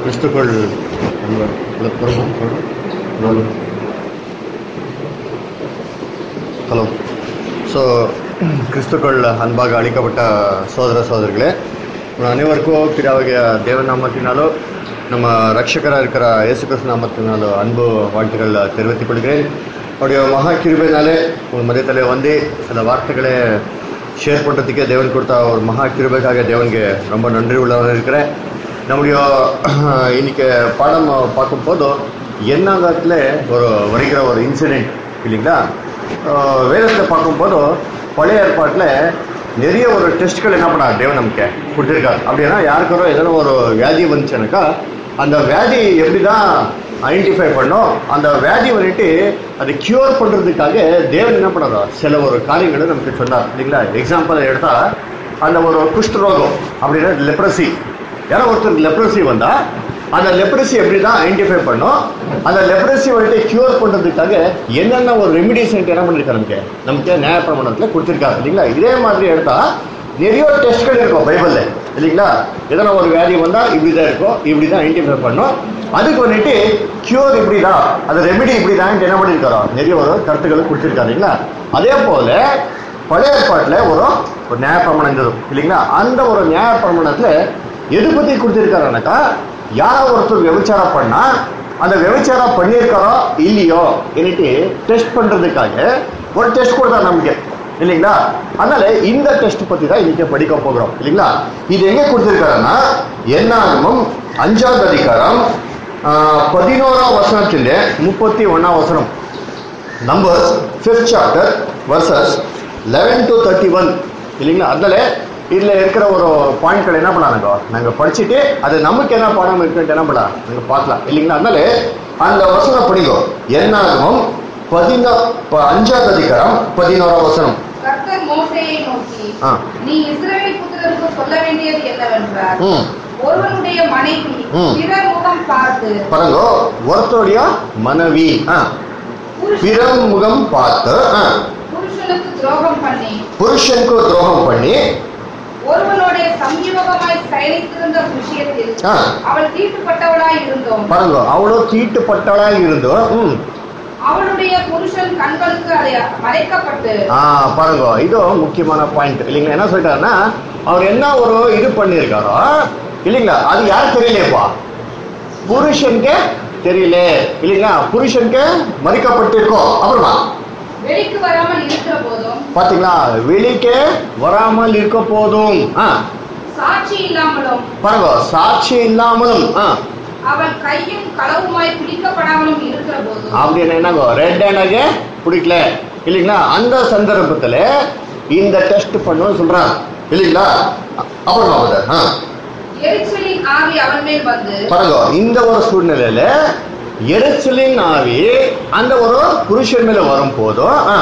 கிறிஸ்துக்குள் அன்பர் Villupuram role hello so கிறிஸ்துக்குள் அன்பாக அளிக்கப்பட்ட சோதர சோதரிகளே உங்கள் அனைவருக்கும் பிதாவாகிய தேவநாமத்தினாலோ நம்ம ரட்சகராக இருக்கிற இயேசு கிறிஸ்து நாமத்தினாலோ அன்பு வாழ்த்துக்கள் தெரிவித்துக் கொள்கிறேன் அவருடைய மகா கிருபைனாலே உங்கள் மதியத்தில் வந்து அந்த வார்த்தைகளை ஷேர் பண்ணுறதுக்கே தேவன் கொடுத்த ஒரு மகா கிருபைக்காக தேவனுக்கு ரொம்ப நன்றி உள்ளவன் இருக்கிறேன் நம்முடைய இன்னைக்கு பாடம் பார்க்கும்போது என்னாங்கத்தில் ஒரு வருகிற ஒரு இன்சிடென்ட் இல்லைங்களா ஆஹ் வேதத்தில் பார்க்கும்போது பழைய ஏற்பாட்டில் நிறைய ஒரு டெஸ்ட்கள் என்ன பண்ணார் தேவன் நமக்கு கொடுத்துருக்காரு அப்படின்னா யாருக்காரோ எதனா ஒரு வியாதி வந்துச்சுனாக்கா அந்த வியாதி எப்படி தான் ஐடென்டிஃபை பண்ணோம் அந்த வியாதி வந்துட்டு அதை கியூர் பண்ணுறதுக்காக தேவன் என்ன பண்ணாரோ சில ஒரு காரியங்களை நமக்கு சொன்னார் இல்லைங்களா எக்ஸாம்பிள் எடுத்தா அந்த ஒரு குஷ்டரோகம் அப்படின்னா லெப்ரசி யாரோ ஒருத்தருக்கு லெப்ரசி வந்தா அந்த லெப்ரசி எப்படி தான் ஐடென்டிஃபை பண்ணோம் அந்த லெப்ரசி வந்துட்டு கியூர் பண்ணுறதுக்காக என்னென்ன ஒரு ரெமிடிஸ் என்ன பண்ணியிருக்காரு நமக்கு நமக்கு நியாயப்பிரமாணத்தில் கொடுத்துருக்காரு இல்லைங்களா இதே மாதிரி எடுத்தா நிறைய டெஸ்ட்கள் இருக்கும் பைபிளில் இல்லைங்களா எதனா ஒரு வியாதி வந்தால் இப்படி தான் இருக்கும் இப்படி தான் ஐடென்டிஃபை பண்ணோம் அதுக்கு வந்துட்டு கியூர் இப்படி தான் அது ரெமிடி இப்படி தான் என்ன பண்ணியிருக்காரோ நிறைய ஒரு கருத்துக்கள் கொடுத்துருக்காரு இல்லைங்களா அதே போல பழைய ஏற்பாட்டில் ஒரு ஒரு நியாயப்பிரமாணம் இருந்தது இல்லைங்களா அந்த ஒரு நியாயப்பிரமாணத்தில் எது பற்றி கொடுத்துருக்காருனாக்கா யாரோ ஒருத்தர் விபச்சாரம் பண்ணா அந்த விபச்சாரம் பண்ணியிருக்காரோ இல்லையோ என்னட்டு டெஸ்ட் பண்ணுறதுக்காக ஒரு டெஸ்ட் கொடுத்தாரு நமக்கு இல்லைங்களா அதனால இந்த டெஸ்ட் பற்றி தான் இன்னைக்கு படிக்க போகிறோம் இல்லைங்களா இது எங்கே கொடுத்துருக்காருன்னா என்னாகமும் அஞ்சாவது அதிகாரம் ஆஹ், பதினோராம் வசனத்தில் முப்பத்தி ஒன்றாம் வசனம் Numbers fifth chapter verses eleven to thirty one இல்லைங்களா அதில் இதில் இருக்கிற ஒரு பாயிண்ட்கள் என்ன பண்ணலாங்க நாங்கள் படிச்சுட்டு அது நமக்கு என்ன பாடம் இருக்குன்ட்டு என்ன பண்ணலாம் நாங்கள் பார்க்கலாம் இல்லைங்களா அதனால அந்த வசனம் படிங்கோ என்னாகும் பதினோ ப- அஞ்சாவது அதிகாரம் பதினோராம் வசனம் கர்த்தர் மோசேயை நோக்கி ஆ. நீ இஸ்ரவேல் புத்திரருக்கு சொல்ல வேண்டியது என்னவென்றால் ம் ஒருவனுடைய மனைவி ம். பிறர் முகம் பார்த்து பாருங்க ஒருத்தருடைய மனைவி ஆ புருஷ- பிறர் முகம் பார்த்து ஆ புருஷனுக்கு துரோகம் பண்ணி புருஷனுக்கு துரோகம் பண்ணி ஒருவனுடைய சம்யோகமாய் சயனித்திருந்த விஷயத்தில் ஆ. அவள் தீட்டுப்பட்டவளாய் இருந்தோம் பாருங்க அவ்வளோ தீட்டுப்பட்டவளா இருந்தோம் ம் அவளுடைய புருஷன் கண்களுக்கு அதை மறைக்கப்பட்டு ஆ பாருங்க இது முக்கியமான பாயிண்ட் இல்லைங்களா என்ன சொல்லிட்டாருன்னா அவர் என்ன ஒரு இது பண்ணியிருக்காரோ இல்லைங்களா அது யாருக்கு தெரியலையப்பா புருஷனுக்கு தெரியல இல்லைங்களா புருஷனுக்கு மறிக்கப்பட்டிருக்கோம் அப்புறமா வெளிக்கு வராமல் இருக்கிற போதும் பாத்தீங்களா வெளிக்கே வராமல் இருக்க போதும் ஆ சாட்சி இல்லாமலும் பாருங்க சாட்சி இல்லாமலும் ஆ அவள் கையும் களவுமாய் பிடிக்கப்படாமலும் இருக்கிற போதும் அப்படின்னு என்னங்கோ ரெட் ஹேண்டாக பிடிக்கல இல்லைங்களா அந்த சந்தர்ப்பத்தில் இந்த டெஸ்ட் பண்ணுன்னு சொல்றான் இல்லைங்களா அ- அப்புறமா brother, ஆ எரிச்சலின் ஆவி அவன் மேல் வந்து பாருங்க இந்த ஒரு சூழ்நிலையில எரிச்சலின் ஆவி அந்த ஒரு புருஷன் மேல வரும் போதும் ஆ,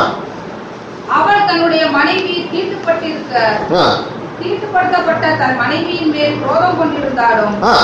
அவள் தன்னுடைய மனைவி தீட்டுப்பட்டிருக்க ஆ, தீட்டுப்படுத்தப்பட்ட தன் மனைவியின் மேல் குரோதம் கொண்டிருந்தாலும் ஆ,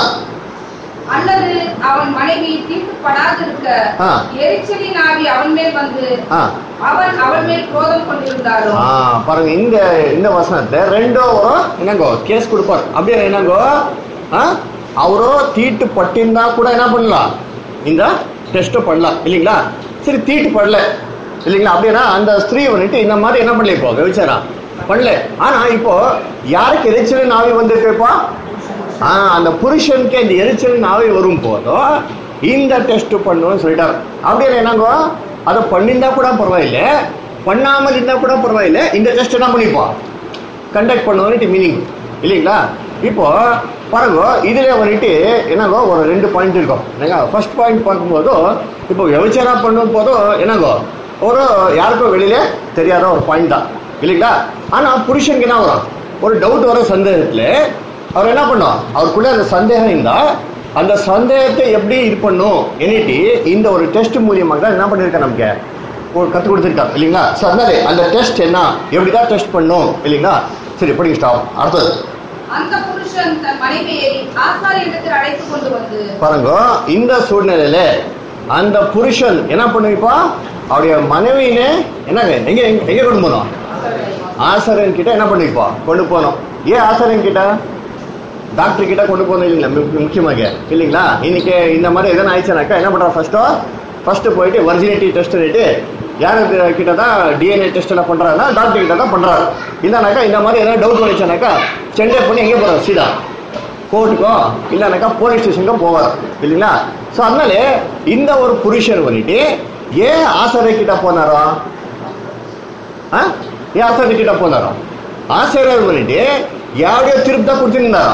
அல்லது அவன் மனைவி தீட்டுப்படாதிருக்க ஆ. எரிச்சலின் ஆவி அவன் மேல் வந்து ஆ. அவன் அவள் மேல் குரோதம் கொண்டிருந்தாலும் ஆ, பாருங்க இந்த இந்த வசனத்தை ரெண்டோ ஒரு என்னங்கோ கேஸ் கொடுப்பார் அப்படியே என்னங்கோ ஆ, அவரோ தீட்டு பட்டிருந்தா கூட என்ன பண்ணலாம் இந்த டெஸ்ட்டை பண்ணலாம் இல்லைங்களா சரி தீட்டு படல இல்லைங்களா அப்படின்னா அந்த ஸ்திரீ வந்துட்டு இந்த மாதிரி என்ன பண்ணல இப்போ விபச்சாரம் பண்ணல ஆனா இப்போ யாருக்கு எரிச்சலின் ஆவி வந்திருக்குப்பா ஆ அந்த புருஷனுக்கு இந்த எரிச்சலின் ஆவி வரும் போதும் இந்த டெஸ்ட் பண்ணணும்னு சொல்லிட்டாரு அப்படியே என்னங்கோ அதை பண்ணியிருந்தா கூட பரவாயில்லை பண்ணாமல் இருந்தா கூட பரவாயில்லை இந்த டெஸ்ட் என்ன பண்ணிப்போம் கண்டக்ட் பண்ணுவோம்னு மீனிங் இல்லைங்களா இப்போ பாருங்க இதுல வந்துட்டு என்னங்கோ ஒரு ரெண்டு பாயிண்ட் இருக்கும் என்னங்க ஃபர்ஸ்ட் பாயிண்ட் பார்க்கும்போது இப்போ விபச்சாரம் பண்ணும் போதும் என்னங்கோ ஒரு யாருக்கும் வெளியில தெரியாத ஒரு பாயிண்ட் தான் இல்லைங்களா ஆனா புருஷனுக்கு என்ன வரும் ஒரு டவுட் வர சந்தேகத்துல அவர் என்ன பண்ணும் அவருக்குள்ள அந்த சந்தேகம் இருந்தா அந்த சந்தேகத்தை எப்படி இது பண்ணும் என்னிட்டு இந்த ஒரு டெஸ்ட் மூலியமாக தான் என்ன பண்ணியிருக்கேன் நமக்கு ஒரு கற்றுக் கொடுத்துருக்காரு இல்லைங்களா ஸோ அதனால அந்த டெஸ்ட் என்ன எப்படி தான் டெஸ்ட் பண்ணும் இல்லைங்களா சரி படிங்க ஸ்டாப் அடுத்தது அந்த புருஷன் தன் மனைவியை ஆசாரியரிடத்தில் அழைத்து கொண்டு வந்து பாருங்க இந்த சூழ்நிலையில அந்த புருஷன் என்ன பண்ணுவிப்பா அவருடைய மனைவியிலே என்னங்க எங்க எங்க எங்க கொண்டு போனோம் ஆசாரியன் கிட்ட என்ன பண்ணிப்பா கொண்டு போனோம் ஏன் ஆசாரியன் கிட்ட டாக்டர் கிட்ட கொண்டு போகணும் இல்லைங்களா மு- முக்கியமாக இல்லைங்களா இன்னைக்கு இந்த மாதிரி எதனா ஆயிடுச்சுனாக்கா என்ன பண்றா ஃபர்ஸ்ட்டோ ஃபர்ஸ்ட் போயிட்டு வர்ஜினிட்டி டெஸ்ட் பண்ணிட்டு யாரு கிட்ட தான் டிஎன்ஏ டெஸ்ட் எல்லாம் பண்றாருன்னா டாக்டர் கிட்ட தான் பண்றாரு இல்லைனாக்கா இந்த மாதிரி எதனா டவுட் வந்துச்சுனாக்கா சென்டே பண்ணி எங்கே போறாரு சீதா கோர்ட்டுக்கோ இல்லைனாக்கா போலீஸ் ஸ்டேஷனுக்கோ போவார் இல்லைங்களா ஸோ அதனால இந்த ஒரு புருஷன் வந்துட்டு ஏன் ஆசிரியர் கிட்ட போனாரோ ಆ? ಏ ಆಚಾರ್ಯ ಕಿಟ ಪೋನಾರ ಆಚಾರ್ಯರು ಬಂದು ಯಾವ್ದೇ ತೀರ್ಪು தான் கொடுத்துருந்தாரா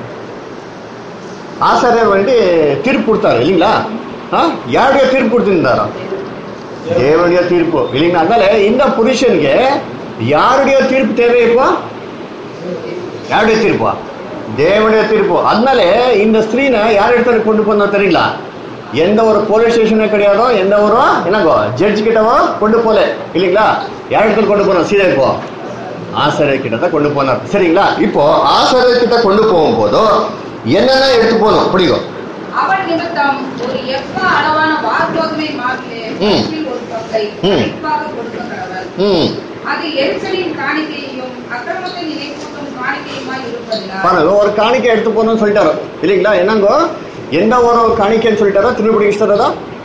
ஆசாரியர் வந்து தீர்ப்பு கொடுத்தாரு இல்லைங்களா ஆ? யாருடைய தீர்ப்பு கொடுத்திருந்தாரா தேவனுடைய தீர்ப்பு இல்லைங்களா அதனால இந்த புருஷனுக்கு யாருடைய தீர்ப்பு தேவை இப்போ யாருடைய தீர்ப்பா தேவனுடைய தீர்ப்பு அதனால இந்த ஸ்திரீனை யார் இடத்துல கொண்டு போனா தெரியுங்களா எந்த ஒரு போலீஸ் ஸ்டேஷனும் கிடையாதோ எந்த ஒரு என்னங்கோ ஜட்ஜ் கிட்டவோ கொண்டு போல இல்லைங்களா யார் இடத்துல கொண்டு போனோம் சீதா இப்போ ஆசிரியர் கிட்ட தான் கொண்டு போனார் சரிங்களா இப்போ ஆசிரியர் கிட்ட கொண்டு போகும்போது என்னென்ன எடுத்து போகணும் பிடிக்கும் அவள் நிமித்தம் ஒரு எப்ப அளவான வார்கோதுமை மாவிலே ம். பத்தில் ஒரு பங்கை ம். கண்டிப்பாக கொடுக்க கடவுள் ம் அது எரிச்சலின் காணிக்கையும் அக்கிரமத்தை நினைப்பூட்டும் காணிக்கையுமாய் இருப்பதினால் பாருங்க ஒரு காணிக்கை எடுத்து போகணும்னு சொல்லிட்டாரு இல்லைங்களா என்னங்கோ எந்த ஒரு காணிக்கைன்னு சொல்லிட்டாரோ திருப்பி இஷ்டதா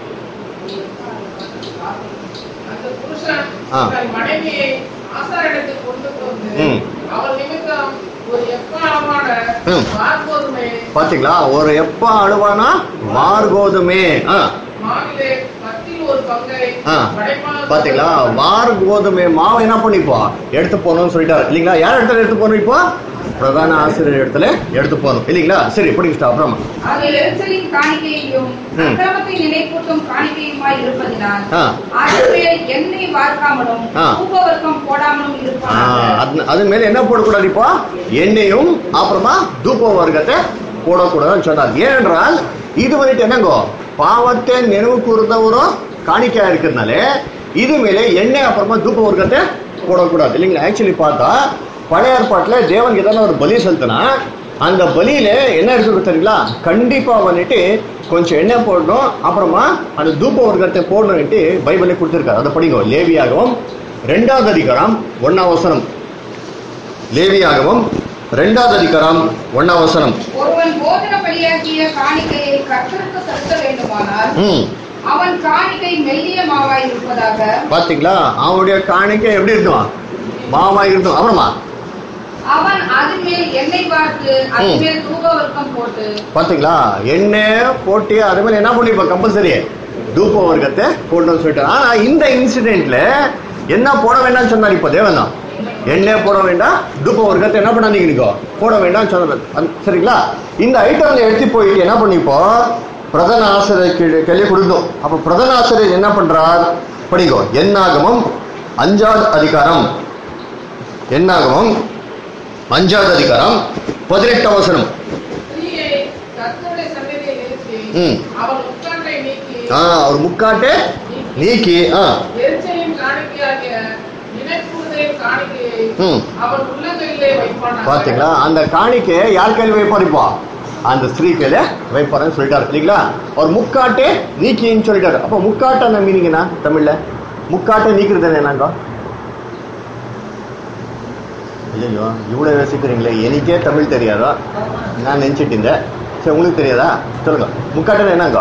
அந்த புருஷன் ஆ. தன் மனைவியை ஆசாரிடத்தில் கொண்டு வந்து ம். அவள் நிமித்தம் ஒரு எக்காலமான ம். வார்கோதுமை பாத்தீங்களா ஒரு எப்ப அழுவானா வார்கோதுமே ஆ மாவிலே பத்தில் ஒரு பங்கை ஆ. படைப்பாக பாத்தீங்களா வார் கோதுமை மாவு என்ன பண்ணிப்போ எடுத்து போகணும்னு சொல்லிட்டாரு இல்லைங்களா யார் இடத்துல எடுத்து போகணும் இப்போ பிரதான ஆசிரியர் இடத்துல எடுத்து போகணும் இல்லைங்களா சரி பிடிக்கிட்டா அப்புறமா அது எரிச்சலின் காணிக்கையும் ம். அக்கிரமத்தை நினைப்பூட்டும் காணிக்கையுமாய் இருப்பதினால் ஆ. அது மேல் எண்ணெய் வார்க்காமலும் ஆ. தூபவர்க்கம் போடாமலும் ஆ, இருப்பாங்க அது அது மேல என்ன போடக்கூடாது இப்போ எண்ணெயும் அப்புறமா தூப வர்க்கத்தை போடக்கூடாதுன்னு சொன்னார் ஏனென்றால் இது வந்துட்டு என்னங்கோ பாவத்தை நினைவு கூர்ந்த ஒரு காணிக்கையா இருக்கிறதுனால இது மேலே எண்ணெய் அப்புறமா தூப வர்க்கத்தை போடக்கூடாது இல்லைங்களா ஆக்சுவலி பார்த்தா பழைய ஏற்பாட்டில் தேவனுக்கு எதனா ஒரு பலி செலுத்தினா அந்த பலியில என்ன இருக்கு தெரியுங்களா கண்டிப்பா வந்துட்டு கொஞ்சம் எண்ணெய் போடணும் அப்புறமா அந்த தூப வர்க்கத்தை போடணும்ட்டு பைபிளே கொடுத்துருக்காரு அதை படிங்க லேவியாகவும் ரெண்டாவது அதிகாரம் ஒன்னாம் வசனம் லேவியாகவும் ரெண்டாவது அதிகாரம் ஒன்னாம் வசனம் ஒருவன் போஜன பலியாகிய காணிக்கையை கர்த்தருக்கு செலுத்த வேண்டுமானால் ம் அவன் காணிக்கை மெல்லிய மாவாய் இருப்பதாக பாத்தீங்களா அவனுடைய காணிக்கை எப்படி இருக்கும் மாமா இருக்கும் அப்புறமா அவன் அதன் மேல் எண்ணெய் வார்த்து அதன் ம். மேல் தூபவர்க்கம் போட்டு பாத்தீங்களா எண்ணெய் போட்டு அது மேல என்ன பண்ணிப்பா கம்பல்சரி தூப வர்க்கத்தை போடணும்னு சொல்லிட்டு ஆனா இந்த இன்சிடென்ட்ல என்ன போட வேண்டாம்னு சொன்னார் இப்போ தேவன் தான் எண்ணெய் போட வேண்டாம் தூப வர்க்கத்தை என்ன பண்ணாதீங்க நீங்க போட வேண்டாம்னு சொன்னார் அந்த- சரிங்களா இந்த ஐட்டம்ல எடுத்து போயிட்டு என்ன பண்ணிப்போ பிரதான ஆசிரியர் கேள்வி கொடுத்தோம் அப்ப பிரதான ஆசிரியர் என்ன பண்றார் படிங்கோ என்னாகமும் அஞ்சாவது அதிகாரம் என்னாகமும் அஞ்சாவது அதிகாரம் பதினெட்டாம் வசனம் ஸ்திரீயை கர்த்தருடைய சந்நிதியை நிறுத்தி ம். அவள் உட்கார்ந்தை நீக்கி ஆ அவர் முக்காட்டே நீக்கி ஆ எரிச்சலின் காணிக்கையாகிய நினைப்புறுதலின் காணிக்கையை ம். அவள் உள்ளங்கையிலே வைப்பானாக பாத்தீங்களா அந்த காணிக்கை யார் கையில் வைப்பார் இப்போ அந்த ஸ்திரீ கையில வைப்பாருன்னு சொல்லிட்டாரு இல்லைங்களா அவர் முக்காட்டே நீக்கின்னு சொல்லிட்டாரு அப்போ முக்காட்டு அந்த மீனிங் என்ன தமிழ்ல முக்காட்டை நீக்கிறது என்னங்க ஐயோ இவ்வளோ யோசிக்கிறீங்களே எனக்கே தமிழ் தெரியாதா நான் நினச்சிட்டு இருந்தேன் சரி உங்களுக்கு தெரியாதா சொல்லுங்க முக்காட்டை என்னங்க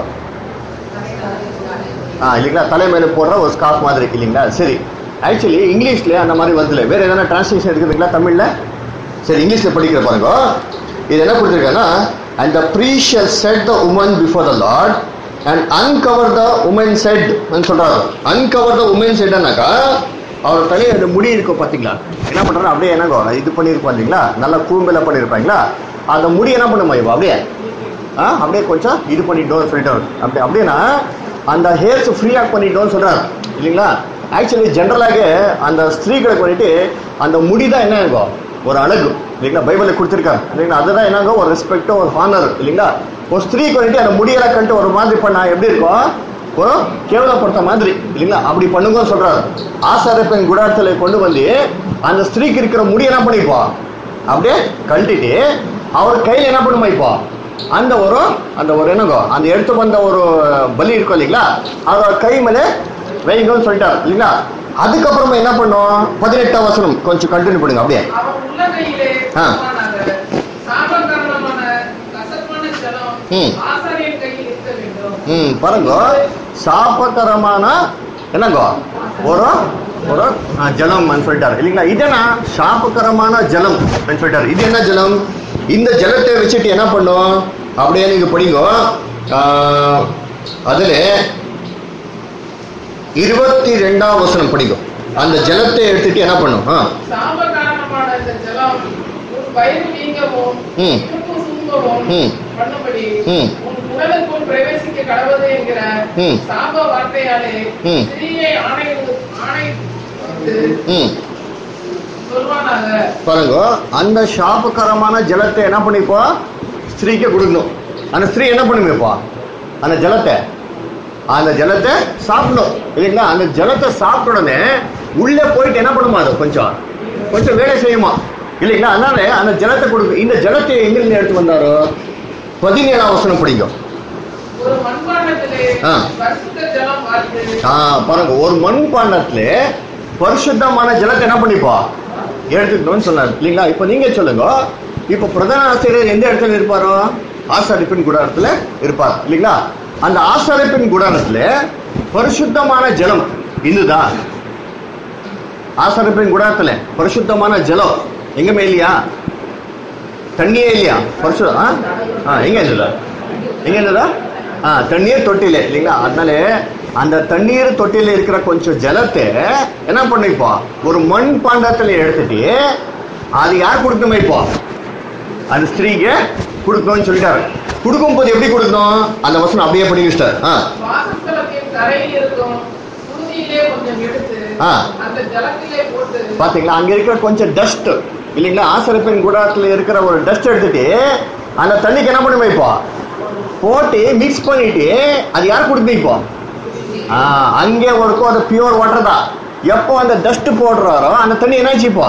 ஆ இல்லைங்களா தலை மேலே போடுற ஒரு ஸ்கார்ஃப் மாதிரி இல்லைங்களா சரி ஆக்சுவலி இங்கிலீஷ்ல அந்த மாதிரி வருதுல வேற எதனா டிரான்ஸ்லேஷன் இருக்குதுங்களா தமிழ்ல சரி இங்கிலீஷ்ல படிக்கிற பாருங்க இது என்ன கொடுத்துருக்கேன்னா and the priest shall set the woman before the Lord and uncover the woman set சொல்றாரு அன்கவர் த உமன் செட்னாக்கா அவர் தலை அந்த முடி இருக்கும் பாத்தீங்களா என்ன பண்றாரு அப்படியே என்னங்கோ இது பண்ணியிருப்போம் இல்லைங்களா நல்லா கூம்பெல பண்ணியிருப்பாங்களா அந்த முடி என்ன பண்ணுமா இவ அப்படியே ஆ அப்படியே கொஞ்சம் இது பண்ணிட்டோம்னு சொல்லிட்டு அப்படி அப்படின்னா அந்த ஹேர்ஸ் ஃப்ரீயாக பண்ணிட்டோம்னு சொல்றாரு இல்லைங்களா ஆக்சுவலி ஜென்ரலாக அந்த ஸ்திரீகளுக்கு வந்துட்டு அந்த முடி தான் என்ன இருக்கும் ஒரு அழகு இல்லைங்களா பைபிளில் கொடுத்துருக்காங்க இல்லைங்களா அதுதான் என்னங்க ஒரு ரெஸ்பெக்டோ ஒரு ஹானர் இல்லைங்களா ஒரு ஸ்திரீக்கு வந்துட்டு அந்த முடியெல்லாம் கண்டு ஒரு மாதிரி பண்ணா எப்படி இருக்கும் ஒரு கேவலப்படுத்த மாதிரி இல்லைங்களா அப்படி பண்ணுங்கன்னு சொல்றாரு ஆசார பெண் குடாரத்தில் கொண்டு வந்து அந்த ஸ்திரீக்கு இருக்கிற முடியெல்லாம் பண்ணிப்பா அப்படியே கழட்டிட்டு அவர் கையில் என்ன பண்ணுமா இப்போ அந்த ஒரு அந்த ஒரு என்னங்கோ அந்த எடுத்து வந்த ஒரு பலி இருக்கும் இல்லைங்களா அதோட கை மேலே வைங்கன்னு சொல்லிட்டார் இல்லைங்களா அதுக்கப்புறமா என்ன பண்ணோம் பதினெட்டாம் வசனம் கொஞ்சம் கண்டினியூ பண்ணுங்க அப்படியே அவன் உள்ளங்கையிலே ஆ. வைப்பானாக. சாபகரணமான ம். ஆசாரியன் கையில் இருக்க வேண்டும் ம் பாருங்க சாபகரமான என்னங்க ஒரு ஒரு ஆ, ஜலம் అని சொல்லிட்டாரு இல்லைங்களா இதனா சாபகரமான ஜலம் అని சொல்லிட்டாரு இது என்ன ஜலம் இந்த ஜலத்தை வச்சுட்டு என்ன பண்ணும் அப்படியே நீங்க படிங்க ஆ, அதுல இருபத்தி ரெண்டாம் வசனம் படிக்கும் அந்த ஜலத்தை எடுத்துட்டு என்ன பண்ணும் ஆ, சாப காரணமான இந்த ஜலம் உன் வயிறு நீங்கவும் ம். இடுப்பு சுருங்கவும் ம். பண்ணும்படி ம். உன் உடலுக்குள் பிரவேசிக்க கடவுது என்கிற ம். சாப வார்த்தையாலே ம். ஸ்திரீயை ஆணை ஆணை ம் சொல்வானாக பாருங்க அந்த சாபகரமான ஜலத்தை என்ன பண்ணிப்போ ஸ்திரீக்கு கொடுக்கணும் அந்த ஸ்திரீ என்ன பண்ணுமேப்பா அந்த ஜலத்தை அந்த ஜலத்தை சாப்பிடணும் இல்லைங்களா அந்த ஜலத்தை சாப்பிட்ட உடனே உள்ளே போயிட்டு என்ன பண்ணுமா அது கொஞ்சம் கொஞ்சம் வேலை செய்யுமா இல்லைங்களா அதனால அந்த ஜலத்தை கொடுக்கும் இந்த ஜலத்தை எங்கிருந்து எடுத்து வந்தாரோ பதினேழாம் வசனம் பிடிக்கும் ஒரு மண்பாண்டத்திலே ஆ. பரிசுத்த ஜலம் வார்த்து ஆ பாருங்க ஒரு மண் பாண்டத்துல பரிசுத்தமான ஜலத்தை என்ன பண்ணிப்பா எடுத்துக்கணும்னு சொன்னார் இல்லைங்களா இப்போ நீங்க சொல்லுங்க இப்போ பிரதான ஆசிரியர் எந்த இடத்துல இருப்பாரோ ஆசாரிப்பின் குடாரத்துல இருப்பார் இல்லைங்களா அந்த ஆசாரிப்பின் குடாரத்துல பரிசுத்தமான ஜலம் இதுதா ஆசாரிப்பின் குடாரத்துல பரிசுத்தமான ஜலம் எங்கமே இல்லையா தண்ணியே இல்லையா பரிசு ஆ ஆ, எங்க இருந்ததா எங்க இருந்ததா ஆ தண்ணீர் தொட்டில இல்லைங்களா அதனால அந்த தண்ணீர் தொட்டில இருக்கிற கொஞ்சம் ஜலத்தை என்ன பண்ணிப்போ ஒரு மண் பாண்டத்துல எடுத்துட்டு அது யார் கொடுக்கணுமே இப்போ அந்த ஸ்திரீக்கு கொடுக்கணும்னு சொல்லிட்டாரு கொடுக்கும்போது எப்படி கொடுக்கணும் அந்த வசனம் அப்படியே பண்ணி வச்சிட்டார் ஆ வாசஸ்தலத்தின் தரையில் இருக்கும் புழுதியிலே கொஞ்சம் எடுத்து ஆ. அந்த ஜலத்திலே போட்டு பாத்தீங்களா அங்க இருக்கிற கொஞ்சம் டஸ்ட் இல்லைங்களா ஆசிரியப்பின் குடாரத்துல இருக்கிற ஒரு டஸ்ட் எடுத்துட்டு அந்த தண்ணிக்கு என்ன பண்ணுமே இப்போ போட்டு மிக்ஸ் பண்ணிட்டு அது யார் கொடுக்கணும் இப்போ ஆ, அங்கே ஒருக்கும் அது பியூர் வாட்டர் தான் எப்போ அந்த டஸ்ட் போடுறாரோ அந்த தண்ணி என்னாச்சு இப்போ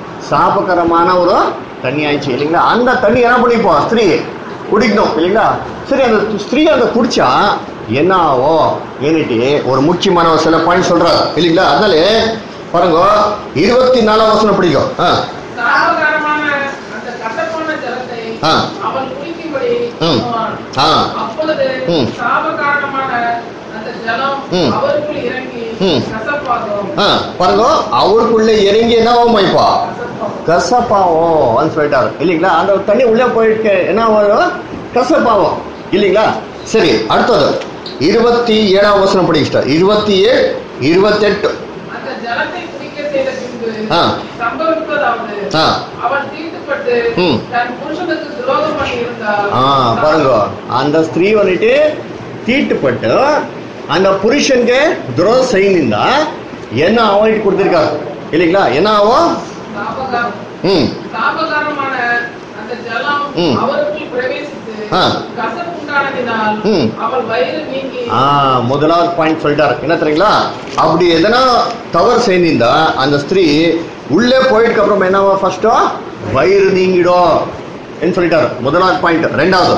சாபகரமான ஒரு தண்ணி ஆயிடுச்சு இல்லைங்களா அந்த தண்ணி என்ன பண்ணிப்போம் ஸ்திரீ குடிக்கணும் இல்லைங்களா சரி அந்த ஸ்திரீ அதை குடிச்சா என்ன ஆகும் ஏன்னுட்டு ஒரு முக்கியமான ஒரு சில பாயிண்ட் சொல்றாரு இல்லைங்களா அதனால பாருங்க இருபத்தி நாலாம் வசனம் பிடிக்கும் ஆ சாபகாரமான அந்த கட்டப்போன ஜலத்தை ஆ. அவன் குடிக்கும்படி ம். பண்ணுவான். ஆ அப்பொழுது ம். சாபகாரணமான அந்த ஜலம் ம். அவருக்குள் இறங்கி ம். கசப்பாகும் ஆ பாருங்க அவருக்குள்ள இறங்கி என்ன ஆகுமா இப்போ கசப்பாகும் கசப்பாவும் அப்படின்னு சொல்லிட்டாரு இல்லைங்களா அந்த தண்ணி உள்ளே போயிட்டு என்ன வரும் கசப்பாவும் இல்லைங்களா சரி அடுத்தது இருபத்தி ஏழாம் வசனம் படிக்கிட்டார் இருபத்தி ஏழு இருபத்தெட்டு அந்த ஜலத்தை குடிக்க செய்த பின்பு ஆ. சம்பவிப்பதாவது ஆ. அவன் தீட்டுப்பட்டு ம். தன் புருஷனுக்கு துரோகம் பண்ணி இருந்தால் ஆ பாருங்க அந்த ஸ்திரீ வந்துட்டு தீட்டுப்பட்டு அந்த புருஷனுக்கு துரோகம் செய்யுங்க என்ன அவன்கிட்ட கொடுத்துருக்காரு இல்லைங்களா என்ன ஆகும் சாபகாரம் ம் சாபகாரமான அந்த ஜலம் ம். அவருக்குள் பிரவேசித்து ஆ. கசப்புண்டானதினால் ம். அவள் வயிறு நீங்கி ஆ முதலாவது பாயிண்ட் சொல்லிட்டாரு என்ன தெரியுங்களா அப்படி எதனா தவறு செய்திருந்தா அந்த ஸ்திரீ உள்ளே போயிட்டு அப்புறம் என்னவா ஃபர்ஸ்டோ வயிறு நீங்கிடும் என்று சொல்லிட்டாரு முதலாவது பாயிண்ட் ரெண்டாவது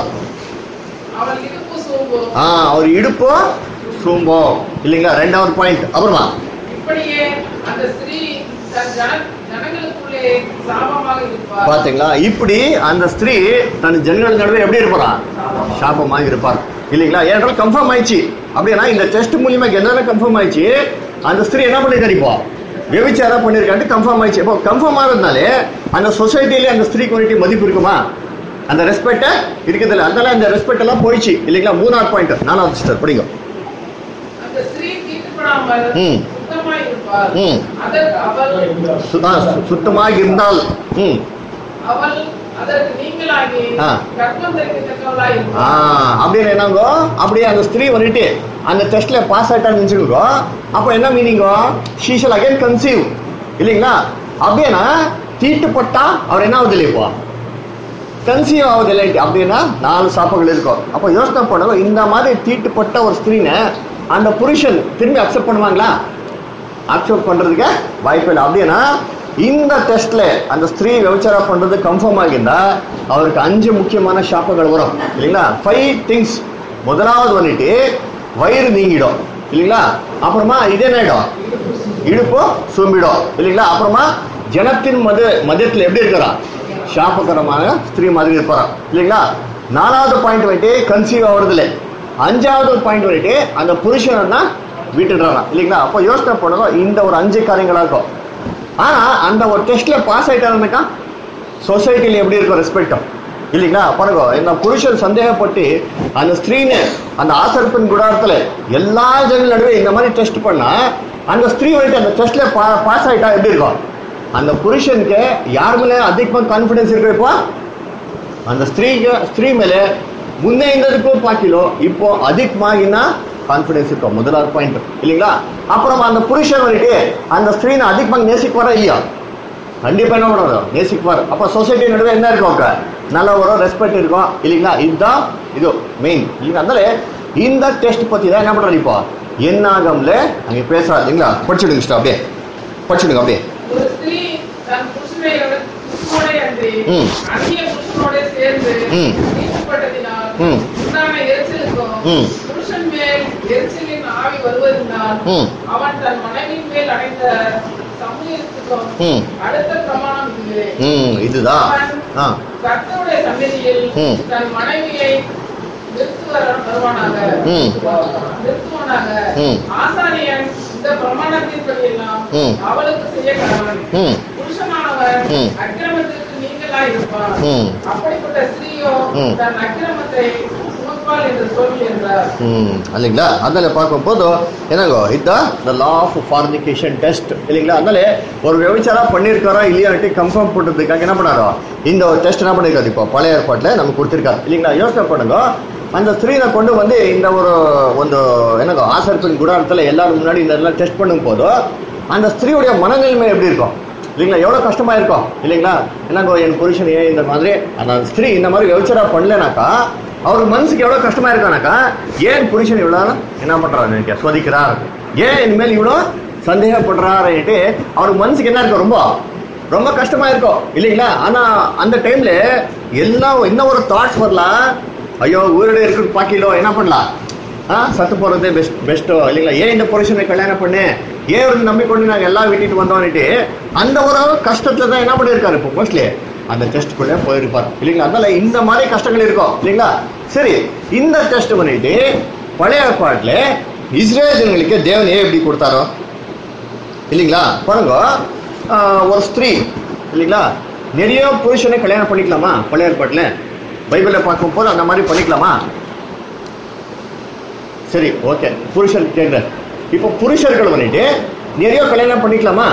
அவள் இடுப்பு சூம்பும் ஆ அவர் இடுப்போ சூம்போ இல்லைங்களா ரெண்டாவது பாயிண்ட் அப்புறமா இப்படியே அந்த ஸ்திரீ தன் ஜன ஜனங்களுக்குள்ளே சாபமாக இருப்பார் பாத்தீங்களா இப்படி அந்த ஸ்திரீ தன் ஜனங்கள் நடுவே எப்படி இருப்பாரா சாபமாக இருப்பார் இல்லைங்களா ஏன்றால் கன்ஃபார்ம் ஆயிடுச்சு அப்படின்னா இந்த டெஸ்ட் மூலியமா என்னென்ன கன்ஃபார்ம் ஆயிடுச்சு அந்த ஸ்திரீ என்ன பண்ணிருக்காரு இப்போ விபச்சாரம் பண்ணிருக்காட்டு கன்ஃபார்ம் ஆயிடுச்சு இப்போ கன்ஃபார்ம் ஆகிறதுனாலே அந்த சொசைட்டிலே அந்த ஸ்திரீ குவாலிட்டி மதிப்பு இருக்குமா அந்த ரெஸ்பெக்ட் இருக்குதுல்ல அதனால அந்த ரெஸ்பெக்ட் எல்லாம் போயிடுச்சு இல்லைங்களா மூணாவது பாயிண்ட் நாலாவது சிஸ்டர் படிங்க அந்த ஸ்திரீ தீட்டுப்படாமல் ம். சுத்தமாய் இருப்பார் ம். அதற்கு அவள் சு- ஆ, சு- சுத்தமாக இருந்தால் ம் அவள் அதற்கு நீங்களாகி ஆ. கர்ப்பம் தரிக்கத்தக்கவளாய் ஆ இருப்பார் அப்படின்னு என்னங்கோ அப்படியே அந்த ஸ்திரீ வந்துட்டு அந்த டெஸ்ட்ல பாஸ் ஆயிட்டான்னு நினைச்சுக்கோ அப்போ என்ன மீனிங்கோ ஷீஷல் அகைன் கன்சீவ் இல்லைங்களா அப்படின்னா தீட்டுப்பட்டா அவர் என்ன ஆகுது இப்போ கன்சீவ் ஆகுது இல்லை அப்படின்னா நாலு சாப்பங்கள் இருக்கும் அப்போ யோசனை பண்ணுவோம் இந்த மாதிரி தீட்டுப்பட்ட ஒரு ஸ்திரீனை அந்த புருஷன் திரும்பி அக்செப்ட் பண்ணுவாங்களா அக்செப்ட் பண்றதுக்கு வாய்ப்பு இல்லை அப்படின்னா இந்த டெஸ்ட்ல அந்த ஸ்திரீ விபச்சாரம் பண்றது கன்ஃபார்ம் ஆகியிருந்தா அவருக்கு அஞ்சு முக்கியமான சாப்பங்கள் வரும் இல்லைங்களா ஃபைவ் திங்ஸ் முதலாவது வந்துட்டு வயிறு நீங்கிடும் இல்லைங்களா அப்புறமா இது என்ன ஆயிடும் இடுப்பு சூம்பிடும் இல்லைங்களா அப்புறமா ஜனத்தின் மத மதத்தில் எப்படி இருக்கிறா சாப்பகரமான ஸ்திரீ மாதிரி இருப்பாரா இல்லைங்களா நாலாவது பாயிண்ட் வந்துட்டு கன்சீவ் ஆகுறதுல அஞ்சாவது பாயிண்ட் வந்துட்டு அந்த புருஷன் தான் விட்டுடுறானா இல்லைங்களா அப்போ யோசனை பண்ணுங்க இந்த ஒரு அஞ்சு காரியங்களா இருக்கும் ஆனா அந்த ஒரு டெஸ்ட்ல பாஸ் ஆயிட்டாருனாக்கா சொசைட்டில எப்படி இருக்கும் ரெஸ்பெக்டும் இல்லைங்களா பாருங்க இந்த புருஷன் சந்தேகப்பட்டு அந்த ஸ்திரீனை அந்த ஆசர்பின் குடாரத்துல எல்லா ஜனங்கள் நடுவே இந்த மாதிரி டெஸ்ட் பண்ணா அந்த ஸ்திரீ வந்துட்டு அந்த டெஸ்ட்ல பாஸ் ஆயிட்டா எப்படி இருக்கும் அந்த புருஷனுக்கு யார் மேல அதிகமா கான்ஃபிடன்ஸ் இருக்கு இப்போ அந்த ಸ್ತ್ರೀಗೆ ಸ್ತ್ರೀ ಮೇಲೆ முன்னே இருந்ததுக்கு பாக்கிலோ இப்போ அதிகமாகினா கான்ஃபிடன்ஸ் இருக்கும் முதலாவது பாயிண்ட் இல்லைங்களா அப்புறம் அந்த புருஷன் வந்துட்டு அந்த ஸ்திரீனை அதிகமாக நேசிக்குவாரா இல்லையா கண்டிப்பா என்ன பண்ணுவோம் நேசிக்குவார் அப்ப சொசைட்டி நடுவே என்ன இருக்கும் அவங்க நல்ல ஒரு ரெஸ்பெக்ட் இருக்கும் இல்லைங்களா இதுதான் இது மெயின் இல்லைங்களா அதனால இந்த டெஸ்ட் பத்தி தான் என்ன பண்றாரு இப்போ என்னாகம்ல அங்க பேசுறாரு இல்லைங்களா படிச்சுடுங்க sister, அப்படியே படிச்சுடுங்க அப்படியே ஒரு ஸ்திரீ தன் புருஷனை புருஷனோட அன்றி ம். அந்நிய புருஷனோட சேர்ந்து ம். நீக்கப்பட்டதினால் ம். உண்டான எரிச்சலுக்கும் ம். புருஷன் மேல் எரிச்சலின் ஆவி வருவதினால் ம். அவன் தன் மனைவியின் மேல் அடைந்த சமூகத்துக்கும் ம். அடுத்த பிரமாணம் இதுவே ம் இதுதான் ஆ கர்த்தருடைய சந்நிதியில் ம். தன் மனைவியை நிறுத்துவர வருவானாக ம். நிறுத்துவானாக ம். ஆசாரியன் இந்த பிரமாணத்தின்படியெல்லாம் ம். அவளுக்கு செய்ய கடவன் ம் புருஷனானவர் ம். அக்கிரமத்திற்கு நீங்களாய் இருப்பார் ம். அப்படிப்பட்ட ஸ்திரீயோ ம். தன் அக்கிரமத்தை சுமப்பாள் என்று சொல்லி என்றார் ம் இல்லைங்களா அதில் பார்க்கும்போது என்னங்கோ இதுதான் the law of fornication test இல்லைங்களா அதனால ஒரு விபச்சாரா பண்ணியிருக்காரா இல்லையாட்டி கன்ஃபார்ம் பண்ணுறதுக்காக என்ன பண்ணாரோ இந்த ஒரு டெஸ்ட் என்ன பண்ணிருக்காரு இப்போ பழைய ஏற்பாட்டில் நமக்கு கொடுத்துருக்காரு இல்லைங்களா யோசனை பண்ணுங்க அந்த ஸ்திரீனை கொண்டு வந்து இந்த ஒரு ಒಂದು என்னங்கோ ஆசர்பின் குடாரத்தில் எல்லாரும் முன்னாடி இந்த எல்லாம் டெஸ்ட் பண்ணும் போதோ அந்த ஸ்திரீயுடைய மனநிலைமை எப்படி இருக்கும் இல்லைங்களா எவ்வளோ கஷ்டமா இருக்கும் இல்லைங்களா என்னங்கோ என் புருஷன் ஏன் இந்த மாதிரி அந்த ஸ்திரீ இந்த மாதிரி விபச்சாரா பண்ணலனாக்கா அவருக்கு மனசுக்கு எவ்வளோ கஷ்டமா இருக்கானாக்கா ஏன் புருஷன் இவ்வளோ என்ன பண்றாரு நினைக்க சோதிக்கிறார் ஏன் இனிமேல் இவ்வளோ சந்தேகப்படுறாருன்ட்டு அவருக்கு மனசுக்கு என்ன இருக்கும் ரொம்ப ரொம்ப கஷ்டமா இருக்கும் இல்லைங்களா ஆனா அந்த டைம்ல எல்லாம் என்ன ஒரு தாட்ஸ் வரலாம் ஐயோ ஊரோட இருக்கிற பாக்கிலோ என்ன பண்ணலாம் ஆ சத்து போறது பெஸ்ட் பெஸ்ட்டோ இல்லைங்களா ஏன் இந்த புருஷனை கல்யாணம் பண்ணு ஏன் இவருக்கு நம்பிக்கொண்டு நாங்கள் எல்லாம் விட்டுட்டு வந்தோம்னுட்டு அந்த ஒரு கஷ்டத்துல தான் என்ன பண்ணியிருக்காரு இப்போ மோஸ்ட்லி அந்த டெஸ்ட்டுக்குள்ளே போயிருப்பார் இல்லைங்களா அதனால இந்த மாதிரி கஷ்டங்கள் இருக்கும் இல்லைங்களா சரி இந்த டெஸ்ட் பண்ணிட்டு பழைய ஏற்பாட்டில் இஸ்ரேலுங்களுக்கு தேவன் ஏன் இப்படி கொடுத்தாரோ இல்லைங்களா பாருங்க ஆஹ், ஒரு ஸ்திரீ இல்லைங்களா நிறைய புருஷனை கல்யாணம் பண்ணிக்கலாமா பழைய ஏற்பாட்டில் பைபிளில் பார்க்கும்போது அந்த மாதிரி பண்ணிக்கலாமா சரி ஓகே புருஷன் கேட்குறேன் இப்போ புருஷர்கள் வந்துட்டு நிறைய கல்யாணம் பண்ணிக்கலாமா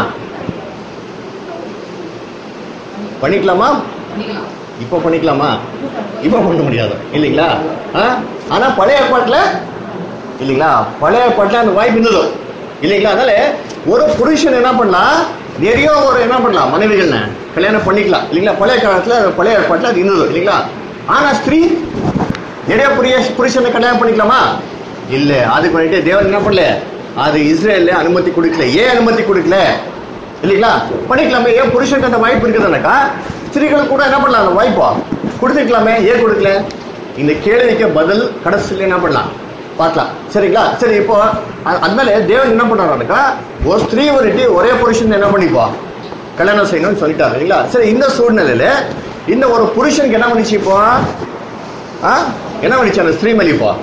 பண்ணிக்கலாமா பண்ணிக்கலாம் இப்போ பண்ணிக்கலாமா இப்போ பண்ண முடியாது இல்லைங்களா ஆ ஆனா பழைய ஏற்பாட்டில் இல்லைங்களா பழைய ஏற்பாட்டில் அந்த வாய்ப்பு இருந்தது இல்லைங்களா அதனால ஒரு புருஷன் என்ன பண்ணலாம் நிறைய ஒரு என்ன பண்ணலாம் மனைவிகள் கல்யாணம் பண்ணிக்கலாம் இல்லைங்களா பழைய காலத்துல பழைய ஏற்பாட்டில் அது இருந்தது இல்லைங்களா ஆனா ஸ்திரீ நிறைய புரிய புருஷனை கல்யாணம் பண்ணிக்கலாமா இல்ல அதுக்கு வந்துட்டு தேவன் என்ன பண்ணல அது இஸ்ரேல்ல அனுமதி கொடுக்கல ஏன் அனுமதி கொடுக்கல இல்லைங்களா பண்ணிக்கலாமே ஏன் புருஷனுக்கு அந்த வாய்ப்பு இருக்குதுனாக்கா ஸ்திரீகள் கூட என்ன பண்ணலாம் அந்த வாய்ப்பா கொடுத்துக்கலாமே ஏன் கொடுக்கல இந்த கேள்விக்கு பதில் கடைசியில் என்ன பண்ணலாம் பார்க்கலாம் சரிங்களா சரி இப்போ அ- அதனால தேவன் என்ன பண்றாருனாக்கா ஒரு ஸ்திரீ வந்துட்டு ஒரே புருஷன் என்ன பண்ணிப்பா கல்யாணம் செய்யணும்னு சொல்லிட்டாரு இல்லைங்களா சரி இந்த சூழ்நிலையில இந்த ஒரு புருஷனுக்கு என்ன பண்ணிச்சு இப்போ ஆ என்ன பண்ணிச்சு அந்த ஸ்திரீ மேல இப்போ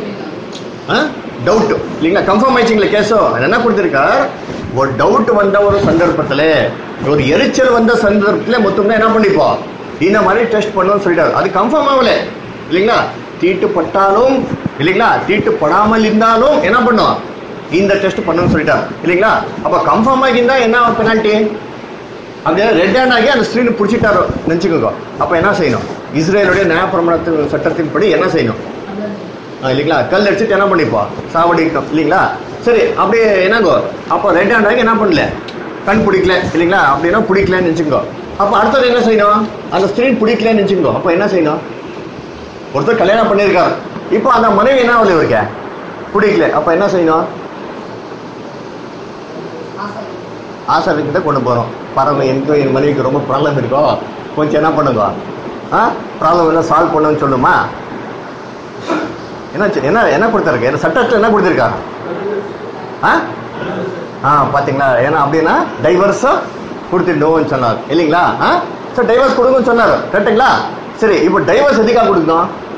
டவுட் இல்லைங்களா கன்ஃபார்ம் ஆயிடுச்சுங்களா கேஸோ அது என்ன கொடுத்துருக்கார் ஒரு டவுட் வந்த ஒரு சந்தர்ப்பத்தில் ஒரு எரிச்சல் வந்த சந்தர்ப்பத்தில் மொத்தமே என்ன பண்ணிப்போம் இந்த மாதிரி டெஸ்ட் பண்ணணும்னு சொல்லிட்டாரு அது கன்ஃபார்ம் ஆகல இல்லைங்களா தீட்டுப்பட்டாலும் இல்லைங்களா தீட்டுப்படாமல் இருந்தாலும் என்ன பண்ணும் இந்த டெஸ்ட் பண்ணணும்னு சொல்லிட்டார் இல்லைங்களா அப்போ கன்ஃபார்ம் ஆகியிருந்தா என்ன பெனால்ட்டி அப்படியே ரெட் ஹேண்ட் ஆகி அந்த ஸ்க்ரீனை பிடிச்சிட்டாரோ நினச்சிக்கோங்க அப்போ என்ன செய்யணும் இஸ்ரேலுடைய நியாயப்பிரமாணத்தின் சட்டத்தின்படி என்ன செய்யணும் ஆ, இல்லைங்களா கல் அடிச்சுட்டு என்ன பண்ணிப்போம் சாவடிக்கணும் இல்லைங்களா சரி அப்படியே என்னங்கோ அப்போ ரெட் ஹேண்ட் ஆகி என்ன பண்ணல கண் பிடிக்கல இல்லைங்களா அப்படின்னா பிடிக்கலன்னு நினச்சிக்கோ அப்போ அடுத்தது என்ன செய்யணும் அந்த ஸ்க்ரீன் பிடிக்கலன்னு நினச்சிக்கோ அப்போ என்ன செய்யணும் ஒருத்தர் கல்யாணம் பண்ணியிருக்காரு இப்போ அந்த மனைவி என்ன ஆகுது இவருக்கு பிடிக்கல அப்போ என்ன செய்யணும் ஆசாரிக்கிட்ட கொண்டு போகிறோம் பரவ எனக்கு என் மனைவிக்கு ரொம்ப ப்ராப்ளம் இருக்கோ கொஞ்சம் என்ன பண்ணுங்க ஆ ப்ராப்ளம் என்ன சால்வ் பண்ணுன்னு சொல்லுமா என்னாச்சு என்ன என்ன கொடுத்துருக்கு என்ன சட்டத்தில் என்ன கொடுத்துருக்காரு ஆ ஆ பார்த்தீங்களா ஏன்னா அப்படின்னா டைவர்ஸும் கொடுத்துட்டோம்னு சொன்னார் இல்லைங்களா ஆ சார் டைவர்ஸ் கொடுங்கன்னு சொன்னார் கரெக்டுங்களா சரி இப்போ டைவர்ஸ் எதுக்காக கொடுக்கணும்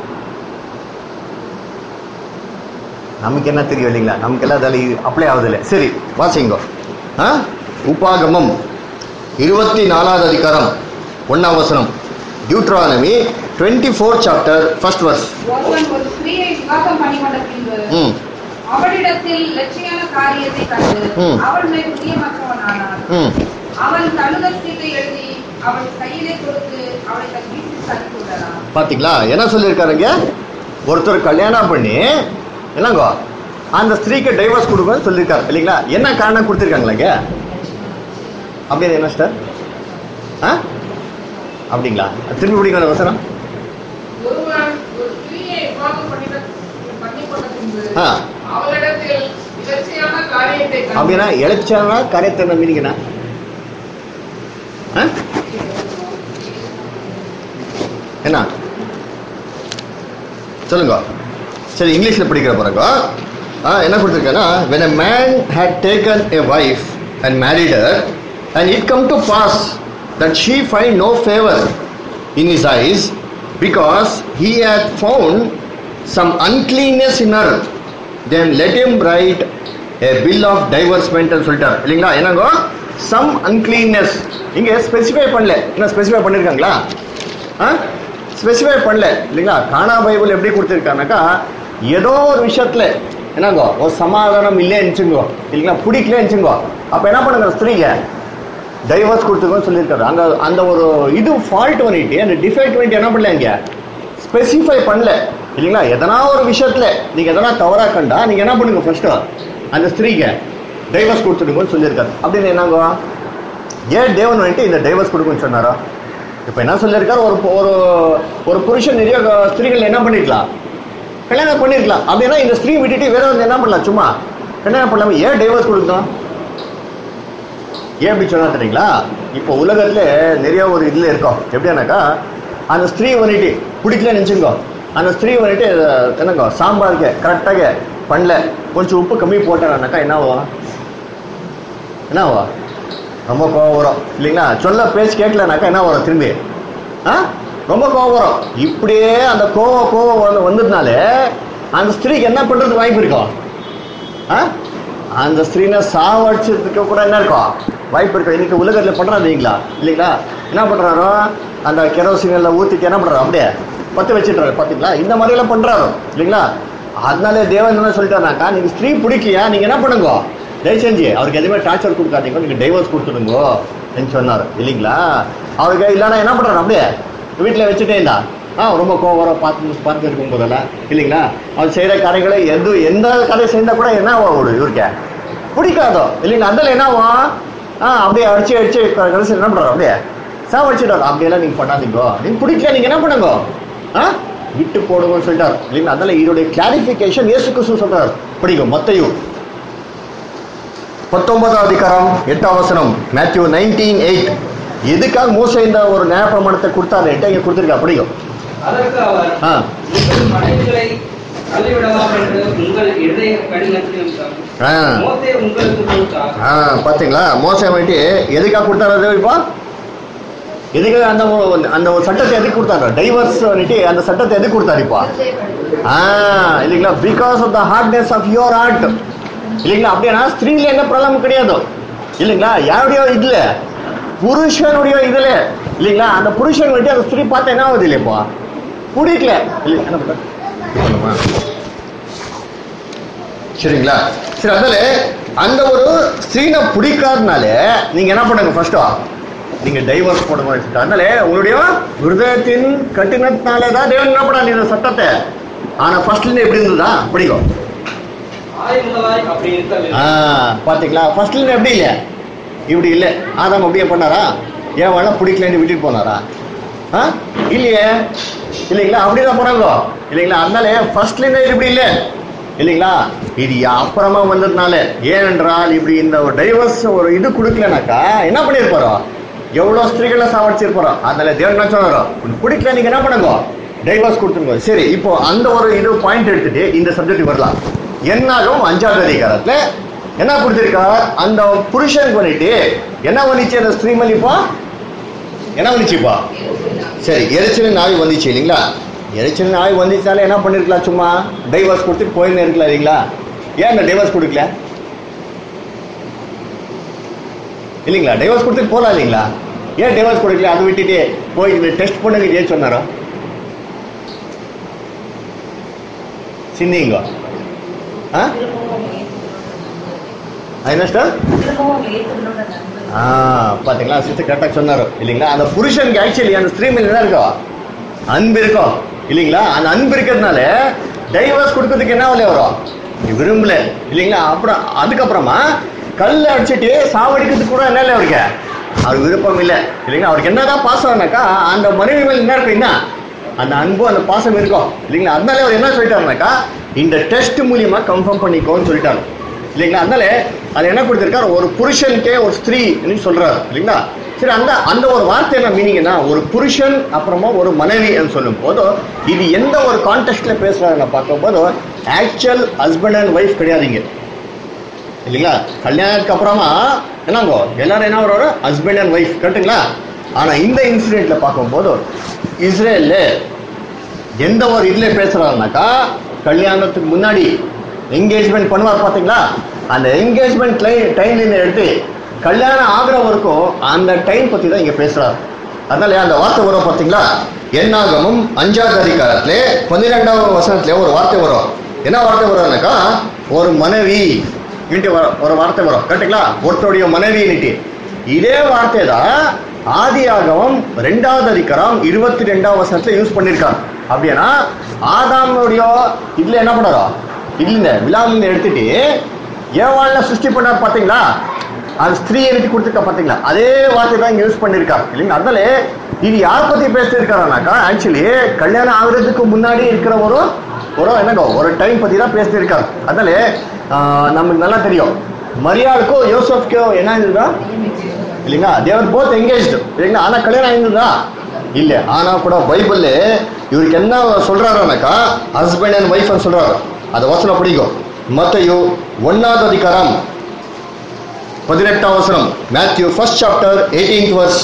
நமக்கு என்ன தெரியும் இல்லைங்களா நமக்கெல்லாம் அதில் அப்ளை ஆகுதில்ல சரி வாசிங்கோ ஆ உபாகமம் இருபத்தி நாலாவது அதிகாரம் ஒன்னாம் வசனம் Deuteronomy twenty four chapter first verse ஒருவன் ஒரு ஸ்திரீயை விவாகம் பண்ணி கொண்ட பின்பு ம் அவளிடத்தில் லட்சியான காரியத்தை கண்டு ம். அவள் மேல் பிரியமற்றவனானான் ம் அவன் தழுதல் சீட்டை எழுதி அவள் கையிலே கொடுத்து அவளை தன் வீட்டுக்கு அனுப்பி விடலாம் பாத்தீங்களா என்ன சொல்லியிருக்காருங்க ஒருத்தர் கல்யாணம் பண்ணி என்னங்கோ அந்த ஸ்திரீக்கு டைவர்ஸ் கொடுக்கணும்னு சொல்லியிருக்காரு இல்லைங்களா என்ன காரணம் கொடுத்துருக்காங்களாங்க அப்படின்னு என்ன சார் ஆ அப்படிங்களா திரும்பி பிடிக்கிற வசனம் ஒருவன் ஒரு ஸ்திரீயை விவாகம் பண்ணின பண்ணிக்கொண்ட பின்பு ஆ. அவளிடத்தில் இலட்சியான காரியத்தை கண்டு அப்படின்னா எலெக்ஷனா காரியத்தை மீனிங்கண்ணா ஆ என்ன சொல்லுங்க சரி இங்கிலீஷ்ல படிக்கிற பிறகு ஆ, என்ன கொடுத்துருக்கேன்னா when a man had taken a wife and married her and it come to pass that she find no favor in his eyes because he had found some uncleanness in her then let him write a bill of divorcement ன்னு சொல்லிட்டார் இல்லைங்களா என்னங்கோ some uncleanness இங்க specify பண்ணல என்ன specify பண்ணிருக்காங்களா ஆ specify பண்ணல இல்லைங்களா காணா பைபிள் எப்படி கொடுத்துருக்காங்கனாக்கா ஏதோ ஒரு விஷயத்துல என்னங்கோ ஒரு சமாதானம் இல்லைன்னு நினச்சுங்கோ இல்லைங்களா பிடிக்கல நினச்சுங்கோ அப்போ என்ன பண்ணுங்க ஸ்திரீங்க டைவர்ஸ் கொடுத்துருக்கோன்னு சொல்லியிருக்காரு அங்கே அந்த ஒரு இது ஃபால்ட் பண்ணிட்டு அந்த டிஃபெக்ட் பண்ணிட்டு என்ன பண்ணல இங்கே ஸ்பெசிஃபை பண்ணல இல்லைங்களா எதனா ஒரு விஷயத்துல நீங்கள் எதனா தவறாக கண்டா நீங்கள் என்ன பண்ணுங்க ஃபர்ஸ்ட்டு அந்த ஸ்திரீக்கு டைவர்ஸ் கொடுத்துடுங்கன்னு சொல்லியிருக்காரு அப்படின்னு என்னங்கோ ஏன் தேவன் வந்துட்டு இந்த டைவர்ஸ் கொடுக்குன்னு சொன்னாரோ இப்போ என்ன சொல்லியிருக்காரு ஒரு ஒரு ஒரு புருஷன் நிறைய ஸ்திரீகள் என்ன பண்ணிருக்கலாம் கல்யாணம் பண்ணிருக்கலாம் அப்படின்னா இந்த ஸ்திரீ விட்டுட்டு வேற வந்து என்ன பண்ணலாம் சும்மா கல்யாணம் பண்ணலாம ஏன் டைவர்ஸ் கொடுக்கணும் ஏன் அப்படி சொன்னா தெரியுங்களா இப்போ உலகத்துல நிறைய ஒரு இதுல இருக்கோம் எப்படின்னாக்கா அந்த ஸ்திரீ வந்துட்டு பிடிக்கல நினச்சிங்கோ அந்த ஸ்திரீ வந்துட்டு அஹ், என்னங்கோ சாம்பாருக்கு கரெக்டாக பண்ணல கொஞ்சம் உப்பு கம்மி போட்டாங்கன்னாக்கா என்னவோ என்னவோ ரொம்ப கோவம் வரும் இல்லைங்களா சொல்ல பேச்சு கேட்கலனாக்கா என்ன வரும் திரும்பி ஆ ரொம்ப கோவம் வரும் இப்படியே அந்த கோவம் கோவம் வந்து வந்ததுனாலே அந்த ஸ்திரீக்கு என்ன பண்றதுக்கு வாய்ப்பு இருக்கும் ஆ அந்த ஸ்திரீனை சாவடிச்சதுக்கு கூட என்ன இருக்கும் வாய்ப்பு இருக்கும் இன்னைக்கு உலகத்தில் பண்றாரு இல்லைங்களா இல்லைங்களா என்ன பண்றாரோ அந்த கெரோசின் எல்லாம் ஊத்திட்டு என்ன பண்றாரு அப்படியே பத்து வச்சிடுறாரு பாத்தீங்களா இந்த மாதிரி எல்லாம் பண்றாரு இல்லைங்களா அதனாலே தேவன் என்ன சொல்லிட்டாருனாக்கா நீங்க ஸ்திரீ பிடிக்கலையா நீங்க என்ன பண்ணுங்க தயவு செஞ்சு அவருக்கு எதுவுமே டார்ச்சர் கொடுக்காதீங்க நீங்க டைவர்ஸ் கொடுத்துடுங்கோ என்று சொன்னார் இல்லைங்களா அவருக்கு இல்லைன்னா என்ன பண்றாரு அப்படியே வீட்டில் வச்சுட்டே இருந்தா ஆ ரொம்ப கோவம் பார்த்து பார்த்து இருக்கும் போதெல்லாம் இல்லைங்களா அவன் செய்கிற கதைகளை எது எந்த கதை செய்தா கூட என்ன ஆகும் இவருக்கு பிடிக்காதோ இல்லைங்களா அதில் என்னவா ஆ அப்படியே அடிச்சு அடிச்சு கடைசி என்ன பண்ணுறாரு அப்படியே சாவடிச்சிட்டாரு அப்படியெல்லாம் நீங்கள் பண்ணாதீங்கோ நீங்கள் பிடிக்கல நீங்கள் என்ன பண்ணுங்க ஆ விட்டு போடுங்கன்னு சொல்லிட்டார் இல்லைங்களா அதில் இதோடைய கிளாரிஃபிகேஷன் இயேசு கிறிஸ்து சொல்றார் படிக்கும் மத்தையும் பத்தொன்பதாம் அதிகாரம் எட்டாம் வசனம் மேத்யூ நைன்டீன் எயிட் எதுக்காக மோச இந்த ஒரு நியாயப்பிரமாணத்தை கொடுத்தாரு என்கிட்ட இங்க கொடுத்துருக்கா படிக்கும் அதற்கு அவர் ஆ உங்கள் மனைவிகளை தள்ளிவிடலாம் என்று உங்கள் இதய கடினத்திலும் ஆ மோசே உங்களுக்கு கொடுத்தார் ஆ பாத்தீங்களா மோசம் வந்துட்டு எதுக்காக கொடுத்தாரு அது இப்போ எதுக்காக அந்த ஒரு- அந்த ஒரு சட்டத்தை எதுக்கு கொடுத்தாரு டைவர்ஸ் வந்துட்டு அந்த சட்டத்தை எதுக்கு கொடுத்தாரு இப்போ ஆ இல்லைங்களா because of the hardness of your heart இல்லைங்களா அப்படின்னா ஸ்திரீல என்ன ப்ராப்ளம் கிடையாது இல்லைங்களா யாருடைய இதுல புருஷனுடைய இதுல இல்லைங்களா அந்த புருஷன் வந்துட்டு அந்த ஸ்திரீ பார்த்தா என்ன ஆகுது இல்லை இப்போ பிடிக்கல இல்லை என்ன பண்ற? இது பண்ணுமா சரிங்களா சரி அதனால அந்த ஒரு ஸ்திரீனை பிடிக்காதனால நீங்க என்ன பண்ணுங்க ஃபர்ஸ்டோ நீங்க டைவர்ஸ் போடுங்க வச்சுட்டு. அதனால உங்களுடைய ஹிருதயத்தின் கட்டினத்தினாலே தான் தேவன் என்ன பண்ணாரு இந்த சட்டத்தை ஆனா ஃபர்ஸ்ட்ல எப்படி இருந்ததா பிடிக்கும் ஆதி முதலாய் அப்படி இருக்கவில்லை ஆ பாத்தீங்களா ஃபர்ஸ்ட்ல எப்படி இல்ல இப்படி இல்ல ஆதாம் அப்படியே பண்ணாரா ஏன் வேணா பிடிக்கலன்னு விட்டுட்டு போனாரா ஆ இல்லையே இல்லைங்களா அப்படிதான் போனாங்க இல்லைங்களா அதனால ஃபர்ஸ்ட்ல இருந்து இப்படி இல்ல இல்லைங்களா இது அப்புறமா வந்ததுனால ஏனென்றால் இப்படி இந்த ஒரு டைவர்ஸ் ஒரு இது கொடுக்கலனாக்கா என்ன பண்ணிருப்பாரோ எவ்வளவு ஸ்திரீகளை சாவடிச்சிருப்பாரோ அதனால தேவன் என்ன சொன்னாரோ உனக்கு பிடிக்கல நீங்க என்ன பண்ணுங்க டைவர்ஸ் கொடுத்துருங்க சரி இப்போ அந்த ஒரு இது பாயிண்ட் எடுத்துட்டு இந்த சப்ஜெக்ட் வரலாம் என்னாலும் அஞ்சாவது அதிகாரத்துல என்ன கொடுத்திருக்கார் அந்த புருஷன் பண்ணிட்டு என்ன வந்துச்சு அந்த ஸ்திரீ மேல இப்போ என்ன வந்துச்சுப்பா சரி எரிச்சல் நாவி வந்துச்சு இல்லைங்களா எரிச்சல் நாய் வந்துச்சுனாலே என்ன பண்ணிருக்கலாம் சும்மா டைவர்ஸ் கொடுத்துட்டு போயின்னு இருக்கலாம் இல்லைங்களா ஏன் அந்த டைவர்ஸ் கொடுக்கல இல்லைங்களா டைவர்ஸ் கொடுத்துட்டு போகலாம் இல்லைங்களா ஏன் டைவர்ஸ் கொடுக்கல அதை விட்டுட்டு போய் இந்த டெஸ்ட் பண்ணுங்க ஏன் சொன்னாரோ சிந்திங்க ஆ என்ன சார் ஆ பாத்தீங்களா சிஸ்டர் கரெக்டாக சொன்னாரு இல்லைங்களா அந்த புருஷனுக்கு ஆக்சுவலி அந்த ஸ்திரீ மேல என்ன இருக்கோ அன்பு இருக்கோ இல்லைங்களா அந்த அன்பு இருக்கிறதுனால டைவர்ஸ் கொடுக்கறதுக்கு என்ன வழியா வரும் நீ விரும்பல இல்லைங்களா அப்புறம் அதுக்கப்புறமா கல் அடிச்சுட்டு சாவடிக்கிறதுக்கு கூட என்ன இல்லை அவருக்கு அவர் விருப்பம் இல்லை இல்லைங்களா அவருக்கு என்னதான் பாசம்னாக்கா அந்த மனைவி மேல என்ன இருக்கு என்ன அந்த அன்பு அந்த பாசம் இருக்கும் இல்லைங்களா அதனால அவர் என்ன சொல்லிட்டாருனாக்கா இந்த டெஸ்ட் மூலியமா கன்ஃபார்ம் பண்ணிக்கோன்னு சொல்லிட்டாரு இல்லைங்களா அதனால அது என்ன கொடுத்திருக்காரு ஒரு புருஷனுக்கே ஒரு ஸ்திரீ சொல்றாரு இல்லைங்களா சரி அந்த அந்த ஒரு வார்த்தை என்ன மீனிங்னா ஒரு புருஷன் அப்புறமா ஒரு மனைவி சொல்லும் போது இது எந்த ஒரு கான்டெஸ்ட்ல பேசுறாங்க பார்க்கும்போது ஆக்சுவல் ஹஸ்பண்ட் அண்ட் ஒய்ஃப் கிடையாதுங்க இல்லைங்களா கல்யாணத்துக்கு அப்புறமா என்னங்கோ எல்லாரும் என்ன வரோட ஹஸ்பண்ட் அண்ட் ஒய்ஃப் கரெக்டுங்களா ஆனா இந்த இன்சிடென்ட்ல பார்க்கும்போது இஸ்ரேல்ல எந்த ஒரு இதுல பேசுறாருனாக்கா கல்யாணத்துக்கு முன்னாடி என்கேஜ்மெண்ட் பண்ணுவார் பாத்தீங்களா அந்த என்கேஜ்மெண்ட் டைம்ல எடுத்து கல்யாணம் ஆகுற வரைக்கும் அந்த டைம் பத்தி தான் இங்க பேசுறாரு அதனால அந்த வார்த்தை வரும் பாத்தீங்களா என்னாகமும் அஞ்சாவது அதிகாரத்துல பன்னிரெண்டாவது வசனத்துல ஒரு வார்த்தை வரும் என்ன வார்த்தை வரும்னாக்கா ஒரு மனைவி இன்ட்டு வர- ஒரு வார்த்தை வரும் கரெக்டுங்களா ஒருத்தருடைய மனைவின்னுட்டு இதே வார்த்தை தான் ஆதியாகமம் ரெண்டாவது அதிகாரம் இருபத்தி ரெண்டாவது வசனத்துல யூஸ் பண்ணிருக்காங்க அப்படின்னா ஆதாமுடைய இதுல என்ன பண்ணாரோ இல்ல விழாவில் எடுத்துட்டு ஏவாள்ல சிருஷ்டி பண்ணார் பாத்தீங்களா அது ஸ்திரீ எழுதி கொடுத்துருக்கா பாத்தீங்களா அதே வார்த்தை தான் யூஸ் பண்ணிருக்காரு இல்லைங்களா அதனால இது யார் பத்தி பேசியிருக்காருனாக்கா ஆக்சுவலி கல்யாணம் ஆகுறதுக்கு முன்னாடி இருக்கிற ஒரு ஒரு என்னங்க ஒரு டைம் பத்தி தான் பேசியிருக்காரு அதனால ஆஹ், நமக்கு நல்லா தெரியும் மரியாளுக்கும் யோசப்க்கும் என்ன இருந்ததா இல்லைங்களா தேவர் போத் எங்கேஜ் இல்லைங்களா ஆனா கல்யாணம் ஆயிருந்ததா இல்ல ஆனா கூட பைபிள்ல இவருக்கு என்ன சொல்றாருனாக்கா ஹஸ்பண்ட் அண்ட் ஒய்ஃப் சொல்றாரு அது வசனம் பிடிக்கும் மத்தையோ ஒன்னாவது அதிகாரம் பதினெட்டாம் வசனம் Matthew first chapter eighteenth verse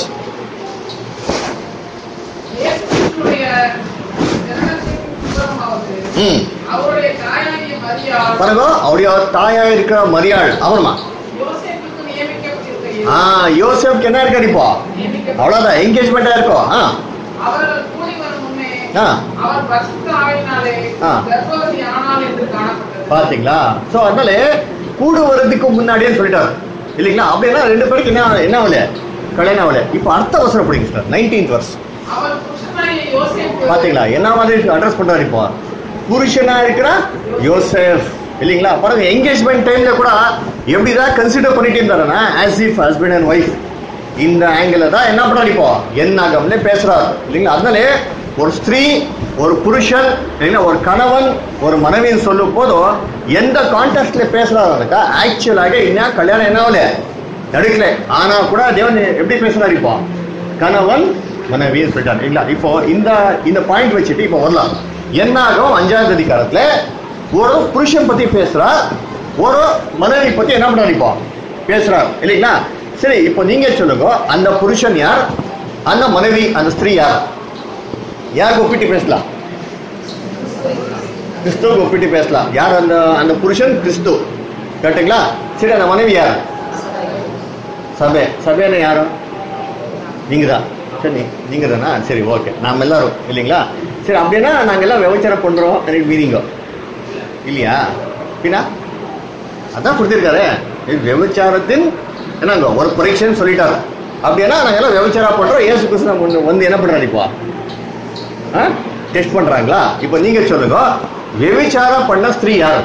இயேசுவினுடைய ஜனனத்தின் சுத்தமாவது ம் அவருடைய தாயாகிய மரியாள் பாருங்க அவருடைய தாயா இருக்கிற மரியாள் அவருமா யோசேப்புக்கு நியமிக்கப்பட்டிருக்க ஆ யோசேப்க்கு என்ன இருக்காரு இப்போ நியமிக்கப்பட்ட அவ்வளவுதான் என்கேஜ்மெண்டா இருக்கும் ஆ அவர்கள் கூடி வரும் முன்னே ஆ. அவர் பரிசுத்த ஆவியினாலே ஆ. கர்ப்பவதி ஆனாள் என்று காணப்பட்டது பாத்தீங்களா சோ அதனால கூடு வர்றதுக்கு முன்னாடியே சொல்லிட்டாரு இல்லைங்களா அப்படின்னா ரெண்டு பேருக்கு என்ன என்ன ஆகல கல்யாணம் ஆகல இப்போ அடுத்த அவசரம் பிடிங்க சார் நைன்டீன்த் வர்ஸ் அவர் புருஷனாகிய யோசேப்பு பாத்தீங்களா என்ன மாதிரி அட்ரஸ் பண்றாரு இப்போ புருஷனா இருக்கிற யோசேஃப் இல்லைங்களா பாருங்க என்கேஜ்மெண்ட் டைம்ல கூட எப்படிதான் கன்சிடர் பண்ணிட்டு இருந்தாருன்னா as if husband and wife இந்த ஆங்கிள் தான் என்ன பண்றாரு இப்போ என்னாகம்னு பேசுறாரு இல்லைங்களா அதனாலே ஒரு ஸ்திரீ ஒரு புருஷன் இல்லைங்களா ஒரு கணவன் ஒரு மனைவின்னு சொல்லும் போதும் எந்த கான்டெக்ட்ல பேசுறாருனாக்கா ஆக்சுவலாக என்ன கல்யாணம் என்ன ஆகல நடக்கல ஆனா கூட தேவன் எப்படி பேசுறாரு இப்போ கணவன் மனைவின்னு சொல்லிட்டாரு இல்லைங்களா இப்போ இந்த இந்த பாயிண்ட் வச்சுட்டு இப்போ வரலாம் என்னாகும் அஞ்சாவது அதிகாரத்துல ஒரு புருஷன் பத்தி பேசுறார் ஒரு மனைவி பத்தி என்ன பண்றாரு இப்போ பேசுறார் இல்லைங்களா சரி இப்போ நீங்க சொல்லுங்க அந்த புருஷன் யார் அந்த மனைவி அந்த ஸ்திரீ யார் யாருக்கு ஒப்பிட்டு பேசலாம் கிறிஸ்துவுக்கு ஒப்பிட்டு பேசலாம் யார் அந்த அந்த புருஷன் கிறிஸ்து கரெக்டுங்களா சரி அந்த மனைவி யார் சபை சபையான யாரும் நீங்க தான் சரி நீ- நீங்க தானா சரி ஓகே நாம எல்லாரும் இல்லைங்களா சரி அப்படின்னா நாங்க எல்லாம் விபச்சாரம் பண்றோம் எனக்கு மீனிங்க இல்லையா பின்னா அதான் கொடுத்திருக்காரு இது விபச்சாரத்தின் என்னங்க ஒரு பரீட்சைன்னு சொல்லிட்டாரு அப்படின்னா நாங்க எல்லாம் விபச்சாரம் பண்றோம் ஏசு கிறிஸ்து நம்ம வந்து- வந்து என்ன பண்றாரு இப்போ டெஸ்ட் பண்றாங்களா இப்போ நீங்க சொல்லுங்க விபச்சாரம் பண்ண ஸ்திரீ யார்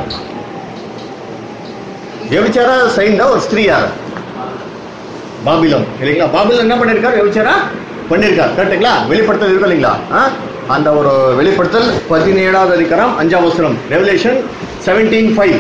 விபச்சாரம் செய்த ஒரு ஸ்திரீ யார் பாபிலோன் இல்லைங்களா பாபிலோன் என்ன பண்ணிருக்காரு விபச்சாரா பண்ணிருக்காரு கரெக்டுங்களா வெளிப்படுத்தல் இருக்கு இல்லைங்களா ஆ? அந்த ஒரு வெளிப்படுத்தல் பதினேழாவது அதிகாரம் அஞ்சாம் வசனம் ரெவலேஷன் செவன்டீன் ஃபைவ்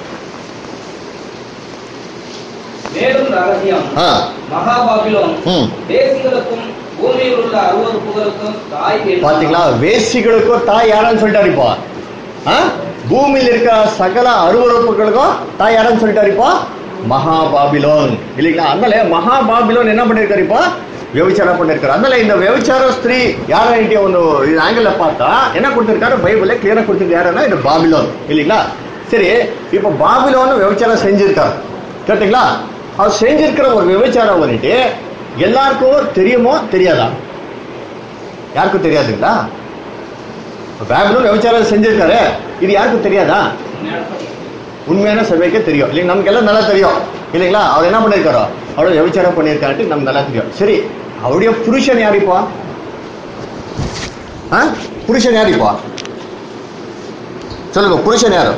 மேலும் ரகசியம் ஆ மகாபாபிலோன் ம் தேசிகளுக்கும் பூமியில் உள்ள அருவறுப்புகளுக்கும் தாய் என்று பாத்தீங்களா வேசிகளுக்கும் தாய் யாருன்னு சொல்லிட்டாரு இப்போ ஆ? பூமியில் இருக்கிற சகல அருவறுப்புகளுக்கும் தாய் யாருன்னு சொல்லிட்டாரு இப்போ மகாபாபிலோன் இல்லைங்களா அதனால மகாபாபிலோன் என்ன பண்ணிருக்காரு இப்போ ವ್ಯಭಿಚಾರ பண்ணிருக்காரு அதனால இந்த ವ್ಯಭಿಚಾರ ஸ்திரீ யாராயிட்டி ಒಂದು இது ஆங்கிள் பார்த்தா என்ன கொடுத்திருக்காரு பைபிள்ல கிளியரா கொடுத்திருக்கு யாருன்னா இது பாபிலோன் இல்லைங்களா சரி இப்போ பாபிலோன் விபச்சாரம் செஞ்சிருக்காரு கேட்டீங்களா அவர் செஞ்சிருக்கிற ஒரு விபச்சாரம் வந்துட்டு எல்லாருக்கும் தெரியுமோ தெரியாதா யாருக்கும் தெரியாதுங்களா பாபிலோன் விபச்சாரம் செஞ்சிருக்காரு இது யாருக்கும் தெரியாதா உண்மையான சபைக்கே தெரியும் இல்லைங்க நமக்கு எல்லாம் நல்லா தெரியும் இல்லைங்களா அவர் என்ன பண்ணியிருக்காரோ அவரோட விபச்சாரம் பண்ணியிருக்காருட்டு நமக்கு நல்லா தெரியும் சரி அவருடைய புருஷன் யார் இப்போ ஆ புருஷன் யார் இப்போ சொல்லுங்க புருஷன் யாரு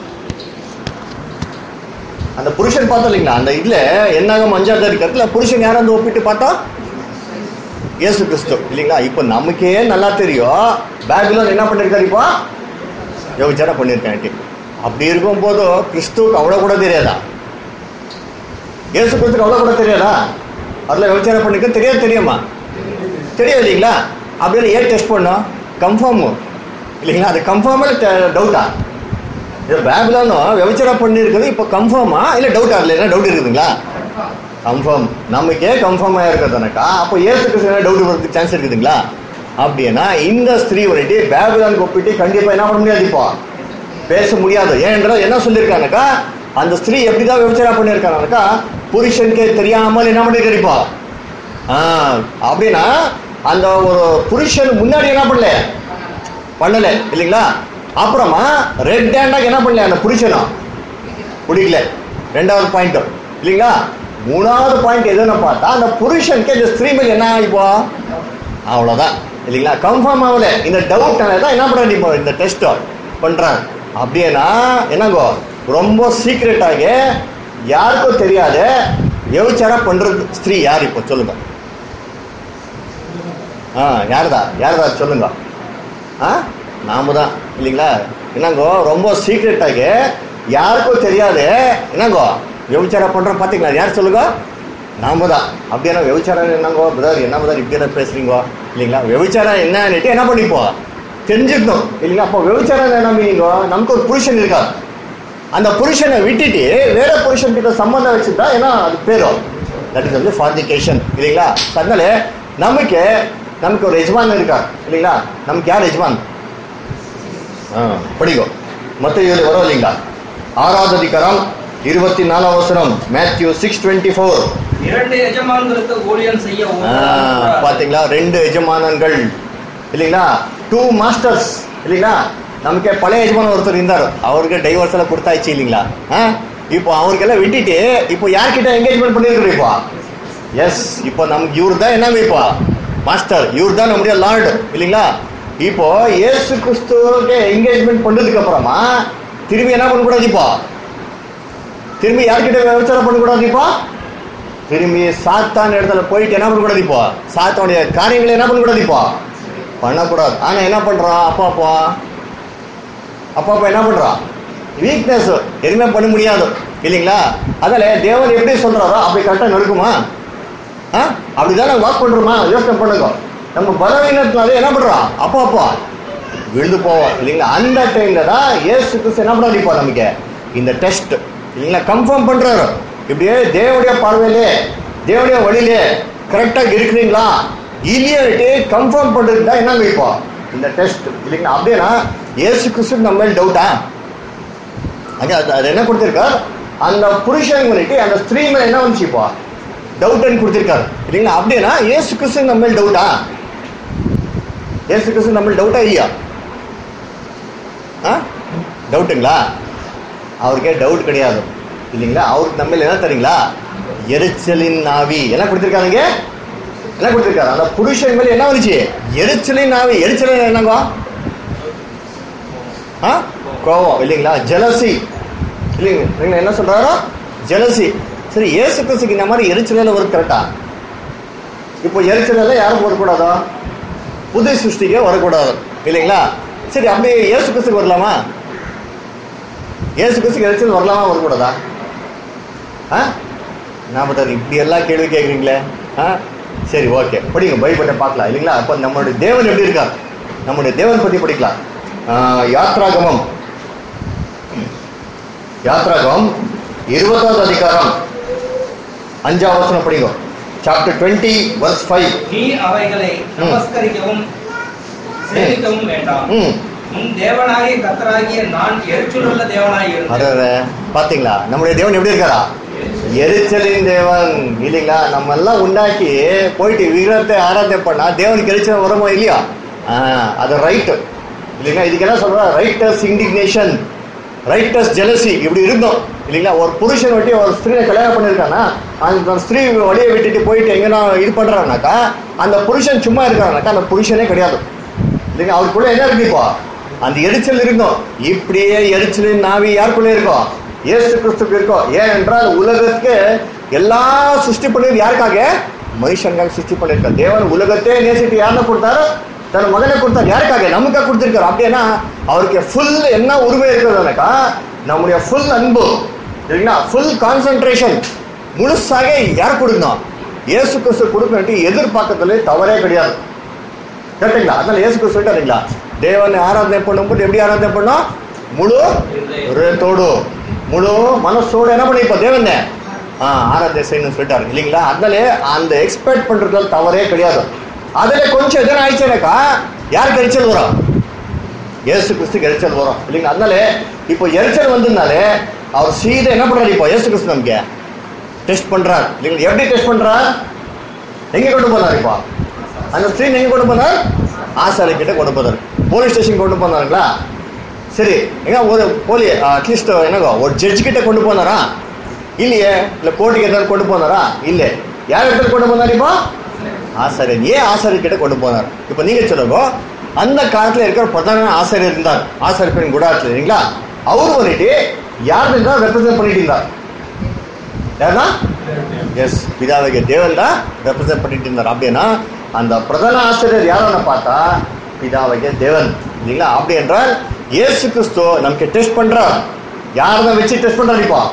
அந்த புருஷன் பார்த்தோம் இல்லைங்களா அந்த இதுல என்னாகும் அஞ்சாவது இருக்கிறதுல புருஷன் யாரும் வந்து ஒப்பிட்டு பார்த்தா இயேசு கிறிஸ்து இல்லைங்களா இப்போ நமக்கே நல்லா தெரியும் பேபிலோன் என்ன பண்ணிருக்காரு இப்போ விபச்சாரம் பண்ணியிருக்காங்க அப்படி இருக்கும்போது கிறிஸ்துவுக்கு அவ்வளோ கூட தெரியாதா இயேசு கிறிஸ்துக்கு அவ்வளோ கூட தெரியாதா அதில் விபச்சாரம் பண்ணிருக்க தெரியாது தெரியுமா தெரியும் இல்லைங்களா அப்படின்னு ஏன் டெஸ்ட் பண்ணோம் கன்ஃபார்மு இல்லைங்களா அது கன்ஃபார்மா இல்லை டவுட்டா இது பேபிலானும் விபச்சாரம் பண்ணியிருக்கிறது இப்போ கன்ஃபார்மா இல்லை டவுட்டா இல்லை என்ன டவுட் இருக்குதுங்களா கன்ஃபார்ம் நமக்கே கன்ஃபார்ம் ஆயிருக்கிறதுனாக்கா அப்போ ஏசு கிறிஸ்து டவுட் வரதுக்கு சான்ஸ் இருக்குதுங்களா அப்படின்னா இந்த ஸ்திரீ வந்துட்டு பேபிலானுக்கு ஒப்பிட்டு கண்டிப்பா என்ன பண்ண முடியாது இப்போ பேச முடியாது ஏனென்றால் என்ன சொல்லியிருக்காங்கக்கா அந்த ஸ்திரீ எப்படிதான் விபச்சாரம் பண்ணியிருக்காங்கக்கா புருஷனுக்கே தெரியாமல் என்ன பண்ணிருக்காரு இப்போ ஆ, அப்படின்னா அந்த ஒரு புருஷன் முன்னாடி என்ன பண்ணல பண்ணல இல்லைங்களா அப்புறமா ரெட் ஹேண்டாக என்ன பண்ணல அந்த புருஷனும் பிடிக்கல ரெண்டாவது பாயிண்ட் இல்லைங்களா மூணாவது பாயிண்ட் எதுன்னு பார்த்தா அந்த புருஷனுக்கு இந்த ஸ்திரீ மேல் என்ன இப்போ அவ்வளோதான் இல்லைங்களா கன்ஃபார்ம் ஆகல இந்த டவுட்னால தான் என்ன பண்ணுறாங்க இப்போ இந்த டெஸ்ட் பண்ணுறாங்க அப்படின்னா என்னங்கோ ரொம்ப சீக்ரெட் ஆகி யாருக்கும் தெரியாத விபச்சாரம் பண்றது ஸ்திரீ யார் இப்போ சொல்லுங்க ஆ யாருதா யாருதா சொல்லுங்க ஆ நாம தான் இல்லைங்களா என்னங்கோ ரொம்ப சீக்ரெட் ஆகி யாருக்கும் தெரியாது என்னங்கோ விபச்சாரம் பண்றோம் பார்த்தீங்களா யார் சொல்லுங்க நாம தான் அப்படியான விபச்சாரம் என்னங்கோ பிரதர் என்ன பிரதர் இப்படி என்ன பேசுறீங்கோ இல்லைங்களா விபச்சாரம் என்னன்னுட்டு என்ன பண்ணிப்போம் தெரிஞ்சுக்கணும் இல்லைங்களா அப்போ விபச்சாரம் என்ன மீனிங்கோ நமக்கு ஒரு புருஷன் இருக்காது அந்த புருஷனை விட்டுட்டு வேற புருஷன் கிட்ட சம்பந்தம் வச்சுட்டா ஏன்னா அது பேரும் தட் இஸ் வந்து ஃபார்னிகேஷன் இல்லைங்களா அதனால நமக்கு நமக்கு ஒரு எஜமான் இருக்கார் இல்லைங்களா நமக்கு யார் எஜமான் ஆ படிக்கும் மற்ற இதில் வரும் இல்லைங்களா ஆறாவது அதிகாரம் இருபத்தி நாலாம் அவசரம் மேத்யூ சிக்ஸ் டுவெண்ட்டி ஃபோர் இரண்டு எஜமான்களுக்கு ஊழியம் செய்ய ஒருவராக பாத்தீங்களா ரெண்டு எஜமானன்கள் இல்லைங்களா டூ மாஸ்டர்ஸ் இல்லைங்களா நமக்கு பழைய எஜமான் ஒருத்தர் இருந்தார் அவருக்கு டைவர்ஸ் எல்லாம் கொடுத்தாச்சு இல்லைங்களா ஆ? இப்போ அவருக்கெல்லாம் விட்டுட்டு இப்போ யார்கிட்ட என்கேஜ்மெண்ட் பண்ணிருக்கிறோம் இப்போ எஸ் இப்போ நமக்கு இவர் தான் என்ன இப்போ மாஸ்டர் இவர் தான் நம்முடைய லார்டு இல்லைங்களா இப்போ இயேசு கிறிஸ்துவுக்கு என்கேஜ்மெண்ட் பண்ணதுக்கு அப்புறமா திரும்பி என்ன பண்ணக்கூடாது இப்போ திரும்பி யார்கிட்ட விபச்சாரம் பண்ணக்கூடாது இப்போ திரும்பி சாத்தான் இடத்துல போயிட்டு என்ன பண்ணக்கூடாது இப்போ சாத்தானுடைய காரியங்களை என்ன பண்ணக்கூடாது இப்போ பண்ணக்கூடாது ஆனா என்ன பண்றான் அப்பா அப்பா அப்பா அப்பா என்ன பண்றான் வீக்னஸ் எதுவுமே பண்ண முடியாது இல்லைங்களா அதில் தேவன் எப்படி சொல்றாரோ அப்படி கரெக்டாக நடக்குமா ஆ அப்படிதானே வாக் பண்றோமா யோசனை பண்ணுங்க நம்ம பலவீனத்தினாலே என்ன பண்றோம் அப்பா அப்பா விழுந்து போவோம் இல்லைங்களா அந்த டைம்ல தான் ஏசு கிறிஸ்து என்ன பண்ணாரு இப்போ நமக்கு இந்த டெஸ்ட் இல்லைங்களா கன்ஃபார்ம் பண்றாரு இப்படியே தேவனுடைய பார்வையிலே தேவனுடைய வழியிலே கரெக்டாக இருக்கிறீங்களா இல்லையாட்டு கன்ஃபார்ம் பண்றதுக்கு தான் என்னங்க இப்போ இந்த டெஸ்ட் இல்லைங்களா அப்படின்னா ஏசு கிறிஸ்து நம்ம மேல் டவுட்டா அங்க அது அது என்ன கொடுத்திருக்கார் அந்த புருஷன் பண்ணிட்டு அந்த ஸ்திரீ மேல என்ன வந்துச்சு இப்போ டவுட்னு கொடுத்திருக்காரு இல்லைங்களா அப்படின்னா ஏசு கிறிஸ்து நம்ம மேல் டவுட்டா ஏசு கிறிஸ்து நம்ம டவுட்டா இல்லையா ஆ டவுட்டுங்களா அவருக்கே டவுட் கிடையாது இல்லைங்களா அவருக்கு நம்ம மேல என்ன தரீங்களா எரிச்சலின் நாவி என்ன கொடுத்திருக்காருங்க என்ன கொடுத்திருக்காரு அந்த புருஷன் மேல என்ன வந்துச்சு எரிச்சலின் நாவி எரிச்சலின் என்னங்க ஆ கோவம் இல்லைங்களா ஜெலசி இல்லைங்க இல்லைங்களா என்ன சொல்றாரோ ஜெலசி சரி ஏசு கிறிஸ்துக்கு இந்த மாதிரி எரிச்சலில் ஒரு கரெக்டா இப்போ எரிச்சலில் யாரும் வரக்கூடாதா புது சிருஷ்டிக்கே வரக்கூடாது இல்லைங்களா சரி அப்படியே ஏசு கிறிஸ்துக்கு வரலாமா ஏசு கிறிஸ்துக்கு எரிச்சல் வரலாமா வரக்கூடாதா ஆ நாம தான் இப்படி எல்லாம் கேள்வி கேட்குறீங்களே ஆ சரி ஓகே படிங்க பைபிளை பார்க்கலாம் இல்லைங்களா அப்போ நம்மளுடைய தேவன் எப்படி இருக்கார் நம்முடைய தேவன் பற்றி படிக்கலாம் ஆ, யாத்ராகமம் யாத்ராகமம் இருபதாவது அதிகாரம் அஞ்சாவது வசனம் படிங்க சாப்டர் டுவெண்ட்டி வர்ஸ் ஃபைவ் நீ அவைகளை நமஸ்கரிக்கவும் சேவிக்கவும் வேண்டாம் ம் உன் தேவனாகிய கத்தராகிய நான் எரிச்சலுள்ள தேவனாய் அத இருந்தேன் பாத்தீங்களா நம்முடைய தேவன் எப்படி இருக்காரா எரிச்சலின் தேவன் இல்லைங்களா நம்ம எல்லாம் உண்டாக்கி போயிட்டு விக்கிரகத்தை ஆராதனை பண்ணா தேவனுக்கு எரிச்சல் வருமோ இல்லையா ஆ, அது ரைட் இல்லைங்களா இதுக்கு என்ன சொல்றா ரைட்டர்ஸ் இண்டிக்னேஷன் ரைட்டர்ஸ் ஜெலசி இப்படி இருந்தோம் இல்லைங்களா ஒரு புருஷன் வெட்டி ஒரு ஸ்திரீயை கல்யாணம் பண்ணியிருக்கானா அந்த ஸ்திரீ வழியை விட்டுட்டு போயிட்டு எங்கன்னா இது பண்றாருனாக்கா அந்த புருஷன் சும்மா இருக்காருனாக்கா அந்த புருஷனே கிடையாது இல்லைங்க அவருக்குள்ள என்ன இருக்கு இப்போ அந்த எரிச்சல் இருக்கும் இப்படியே எரிச்சலின் நாவி யாருக்குள்ள இருக்கும் இயேசு கிறிஸ்துக்கு இருக்கும் ஏனென்றால் உலகத்துக்கு எல்லா சிருஷ்டி பண்ணது யாருக்காக மனுஷனுக்காக சிருஷ்டி பண்ணிருக்கார் தேவன் உலகத்தையே நேசிட்டு யாருன்னு கொடுத்தாரு தன் மகனை கொடுத்தார் யாருக்காக நமக்காக கொடுத்திருக்காரு அப்படின்னா அவருக்கு ஃபுல் என்ன உரிமை இருக்கிறதுனாக்கா நம்முடைய ஃபுல் அன்பு இல்லைங்களா ஃபுல் கான்சென்ட்ரேஷன் முழுசாக யார் கொடுக்கணும் இயேசு கிறிஸ்து கொடுக்கணும் எதிர்பார்க்கறதுல தவறே கிடையாது கரெக்டுங்களா அதனால இயேசு கிறிஸ்து சொல்லிட்டாருங்களா தேவனை ஆராதனை பண்ணும்போது எப்படி ஆராதனை பண்ணோம் முழு ஹிருதயத்தோடு முழு மனசோடு என்ன பண்ணிப்போம் தேவன் ஆ ஆராதனை செய்யணும்னு சொல்லிட்டாரு இல்லைங்களா அதனால அந்த எக்ஸ்பெக்ட் பண்றதுல தவறே கிடையாது அதுல கொஞ்சம் எதனா ஆயிடுச்சுனாக்கா யாருக்கு எரிச்சல் வரும் இயேசு கிறிஸ்துக்கு எரிச்சல் வரும் இல்லைங்களா அதனால இப்போ எரிச்சல் வந்ததுனாலே அவர் சீதை என்ன பண்றாரு இப்போ இயேசு கிறிஸ்து நமக்கு டெஸ்ட் பண்றார் இல்லைங்களா எப்படி டெஸ்ட் பண்றார் எங்க கொண்டு போனார் இப்போ அந்த ஸ்திரீ எங்க கொண்டு போனார் ஆசாரி கிட்ட கொண்டு போனார் போலீஸ் ஸ்டேஷன் கொண்டு போனாருங்களா சரி எங்க ஒரு போலி அட்லீஸ்ட் என்னங்க ஒரு ஜட்ஜ் கிட்ட கொண்டு போனாரா இல்லையே இல்ல கோர்ட்டுக்கு எதாவது கொண்டு போனாரா இல்ல யார் இடத்துல கொண்டு போனார் இப்போ ஆசாரியன் ஏன் ஆசாரியர் கிட்ட கொண்டு போனார் இப்போ நீங்க சொல்லுங்க அந்த காலத்துல இருக்கிற பிரதான ஆசாரியர் இருந்தார் ஆசாரியர் குடாரத்தில் இல்லைங்களா அவர் வந்துட்டு யார் இருந்தா ரெப்ரசென்ட் பண்ணிட்டு இருந்தார் யாருன்னா எஸ் பிதாவகிய தேவன் தான் ரெப்ரசென்ட் பண்ணிட்டு இருந்தார் அப்படின்னா அந்த பிரதான ஆசிரியர் யாரோன்னு பார்த்தா பிதாவகிய தேவன் இல்லைங்களா அப்படி என்றால் இயேசு கிறிஸ்து நமக்கு டெஸ்ட் பண்றார் யார் தான் வச்சு டெஸ்ட் பண்றாரு இப்போ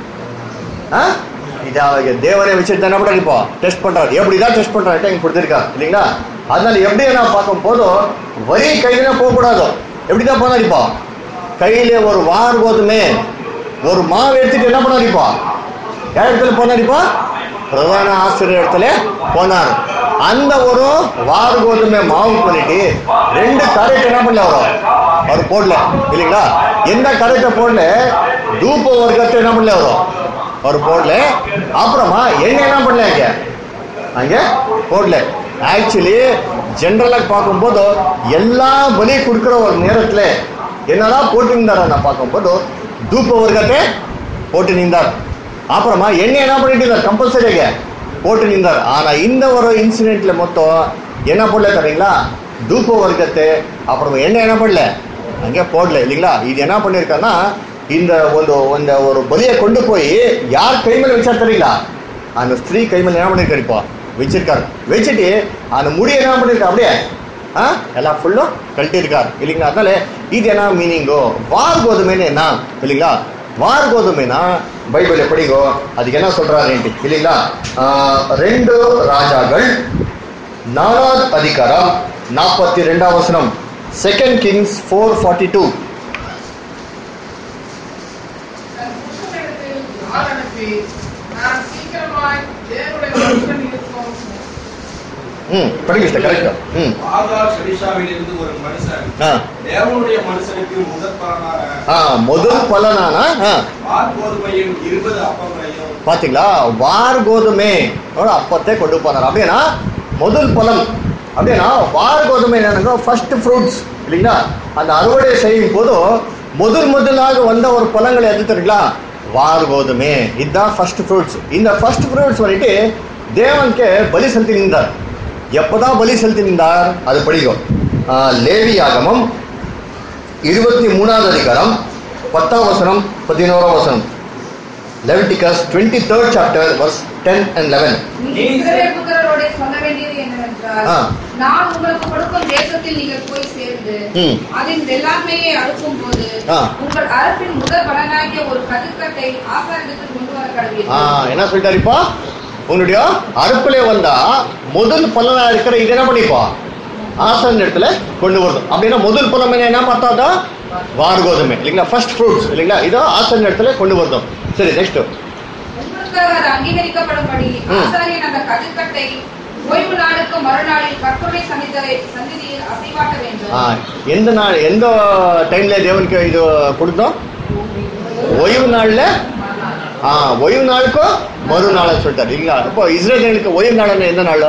ஆ? பிதாவகிய தேவனை வச்சுட்டு என்ன பண்றாரு இப்போ டெஸ்ட் பண்றாரு எப்படிதான் டெஸ்ட் பண்றாரு இங்க கொடுத்திருக்காரு இல்லைங்களா அதனால எப்படி நான் பார்க்கும் போதும் வரி கையில போகக்கூடாது எப்படிதான் போனார் இப்போ கையில ஒரு வார் கோதுமே ஒரு மாவு எடுத்துட்டு என்ன பண்ணார் இப்போ யார் இடத்துல போனார் இப்போ பிரதான ஆசிரியர் இடத்துல போனார் அந்த ஒரு வார் கோதுமை மாவு பண்ணிட்டு ரெண்டு கரெக்ட் என்ன பண்ணல அவரு அவர் போடல இல்லைங்களா எந்த கரெக்டை போடல தூப்ப வர்க்கத்தை என்ன பண்ணல அவரு அவர் போடல அப்புறமா என்ன என்ன பண்ணல இங்க அங்க போடல ஆக்சுவலி ஜென்ரலாக பார்க்கும்போது எல்லா பலி கொடுக்குற ஒரு நேரத்துல என்னதான் போட்டிருந்தார நான் பார்க்கும்போது தூப்ப வர்க்கத்தை போட்டு நின்றார் அப்புறமா எண்ணெய் என்ன பண்ணிட்டு இருந்தார் கம்பல்சரியாக போட்டு நின்றார் ஆனா இந்த ஒரு இன்சிடென்ட்ல மொத்தம் என்ன பண்ணல தரீங்களா தூப்ப வர்க்கத்தை அப்புறமா எண்ணெய் என்ன பண்ணல அங்கே போடல இல்லைங்களா இது என்ன பண்ணியிருக்காருன்னா இந்த ஒரு இந்த ஒரு பலியை கொண்டு போய் யார் கை மேல வச்சா தெரியுங்களா அந்த ஸ்திரீ கை மேல என்ன பண்ணிருக்காரு இப்போ வச்சிருக்காரு வச்சுட்டு அந்த முடியை என்ன பண்ணிருக்கா அப்படியே ஆ எல்லாம் ஃபுல்லும் கழட்டியிருக்கார் இல்லைங்களா அதனால இது என்ன மீனிங்கோ வார் கோதுமைன்னு என்ன இல்லைங்களா வார் கோதுமைனா பைபிள் எப்படிங்கோ அதுக்கு என்ன சொல்றாருன்ட்டு இல்லைங்களா ஆ, ரெண்டு ராஜாக்கள் நாலாவது அதிகாரம் நாற்பத்தி ரெண்டாம் வசனம் second Kings four forty two தன் புருஷனிடத்தில் ஆள் அனுப்பி, நான் சீக்கிரமாய் தேவனுடைய மனுஷன் இருக்கும் ம் படிங்க சார் கரெக்டா ம் ஆகார் ஷெலிஷாவிலிருந்து ஒரு மனுஷன் ஆ தேவனுடைய மனுஷனுக்கு முதற் பலனான ஆ முதல் பலனானா ஆ வார் கோதுமையும் இருபது அப்பங்களையும் பாத்தீங்களா வார் கோதுமை ஒரு அப்பத்தை கொண்டு போனார் அப்படின்னா முதல் பழம் அப்படின்னா வார் கோதுமை என்னன்னா ஃபர்ஸ்ட் ஃப்ரூட்ஸ் இல்லைங்களா அந்த அறுவடை செய்யும் போது முதல் முதலாக வந்த ஒரு பழங்களை எது தெரியுங்களா வார் கோதுமை இதுதான் ஃபர்ஸ்ட் ஃப்ரூட்ஸ் இந்த ஃபர்ஸ்ட் ஃப்ரூட்ஸ் வந்துட்டு தேவனுக்கு பலி செலுத்தி நின்றார் எப்போதான் பலி செலுத்தி நின்றார் அது படிக்கும் ஆ, லேவி ஆகமம் இருபத்தி மூணாவது அதிகாரம் பத்தாம் வசனம் பதினோராம் வசனம் Leviticus twenty third chapter verse ten and eleven நீ இஸ்ரவேல் புத்திரரோட சொல்ல வேண்டியது என்னவென்றால் ஆ. நான் உங்களுக்கு கொடுக்கும் தேசத்தில் நீங்கள் போய் சேர்ந்து ம். அதன் வெள்ளாண்மையை அறுக்கும் போது ஆ. உங்கள் அரசின் முதல் பலனாகிய ஒரு கதிர்க்கட்டை ஆசாரத்துக்கு கொண்டு வர ஆ கடவீர்கள் என்ன சொல்லிட்டாரு இப்போ உன்னுடைய அறுப்பிலே வந்தா முதல் பலனா இருக்கிற இது என்ன பண்ணிப்பா ஆசன் இடத்துல கொண்டு வருது அப்படின்னா முதல் பலம் என்ன என்ன பார்த்தாதா வார் கோதுமை இல்லைங்களா ஃபர்ஸ்ட் ஃப்ரூட்ஸ் இல்லைங்களா இதோ ஆசன் இடத்துல கொண்டு வருதோம் சரி நெக்ஸ்ட் உங்களுக்கு பரிசுத்தராக அது அங்கீகரிக்கப்படும்படி ம். ஆசாரியன் அந்த கதிர்க்கட்டை ஓய்வு நாளுக்கு மறுநாளில் கர்த்தருடைய சந்நிதியை சந்நிதியில் அசைவாட்ட வேண்டும் ஆ, எந்த நாள் எந்த டைம்ல தேவனுக்கு இது கொடுத்தோம் ஓய்வு நாள்ல ஆ ஓய்வு நாளுக்கும் மறுநாள் சொல்லிட்டாரு இல்லைங்களா இப்போ இஸ்ரேலுக்கு ஓய்வு நாள் எந்த நாள்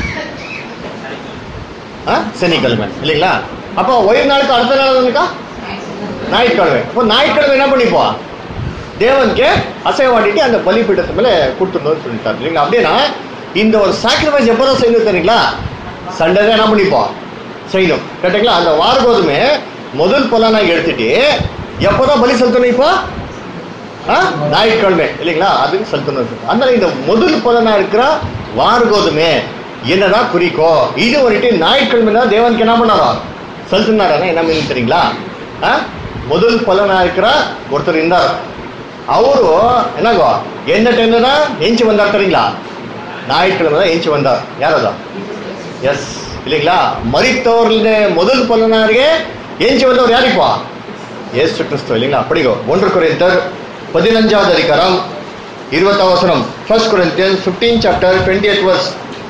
ஆ சனிக்கிழமை இல்லைங்களா அப்போ ஓய்வு நாளுக்கு அடுத்த நாள் வந்துக்கா ஞாயிற்றுக்கிழமை இப்போ ஞாயிற்றுக்கிழமை என்ன பண்ணிப்போம் தேவனுக்கு அசைவாட்டிட்டு அந்த பலிபீடத்து மேல கொடுத்துடணும்னு சொல்லிட்டாரு இல்லைங்களா அப்படின்னா இந்த ஒரு சாக்ரிஃபைஸ் எப்போ தான் செய்யணும் தெரியுங்களா சண்டே தான் என்ன பண்ணிப்போம் செய்யணும் கரெக்டுங்களா அந்த வார கோதுமை முதல் பலனாக எடுத்துட்டு எப்போதான் பலி செலுத்தணும் இப்போ ஆ? ஞாயிற்றுக்கிழமை இல்லைங்களா அதுக்கு செலுத்தணும் அதனால இந்த முதல் பலனா இருக்கிற வார கோதுமை என்னதான் குறிக்கும் இது வந்துட்டு ஞாயிற்றுக்கிழமை தான் தேவனுக்கு என்ன பண்ணாரோ செலுத்தினாரா என்ன மீன் தெரியுங்களா ஆ? முதல் பலனா இருக்கிற ஒருத்தர் இருந்தார் அவரு என்னங்கோ எந்த டைம்ல தான் எஞ்சி வந்தார் தெரியுங்களா ஞாயிற்றுக்கிழமை தான் எஞ்சி வந்தார் யார் அதான் எஸ் இல்லைங்களா மரித்தவர்கள முதல் பலனாரியே எஞ்சி வந்தவர் யாரிப்பா ஏசு கிறிஸ்து இல்லைங்களா படிக்கோ ஒன்று குறைந்தர் பதினஞ்சாவது அதிகாரம் இருபத்தாம் வசனம் first Corinthians fifteen chapter twenty eight verse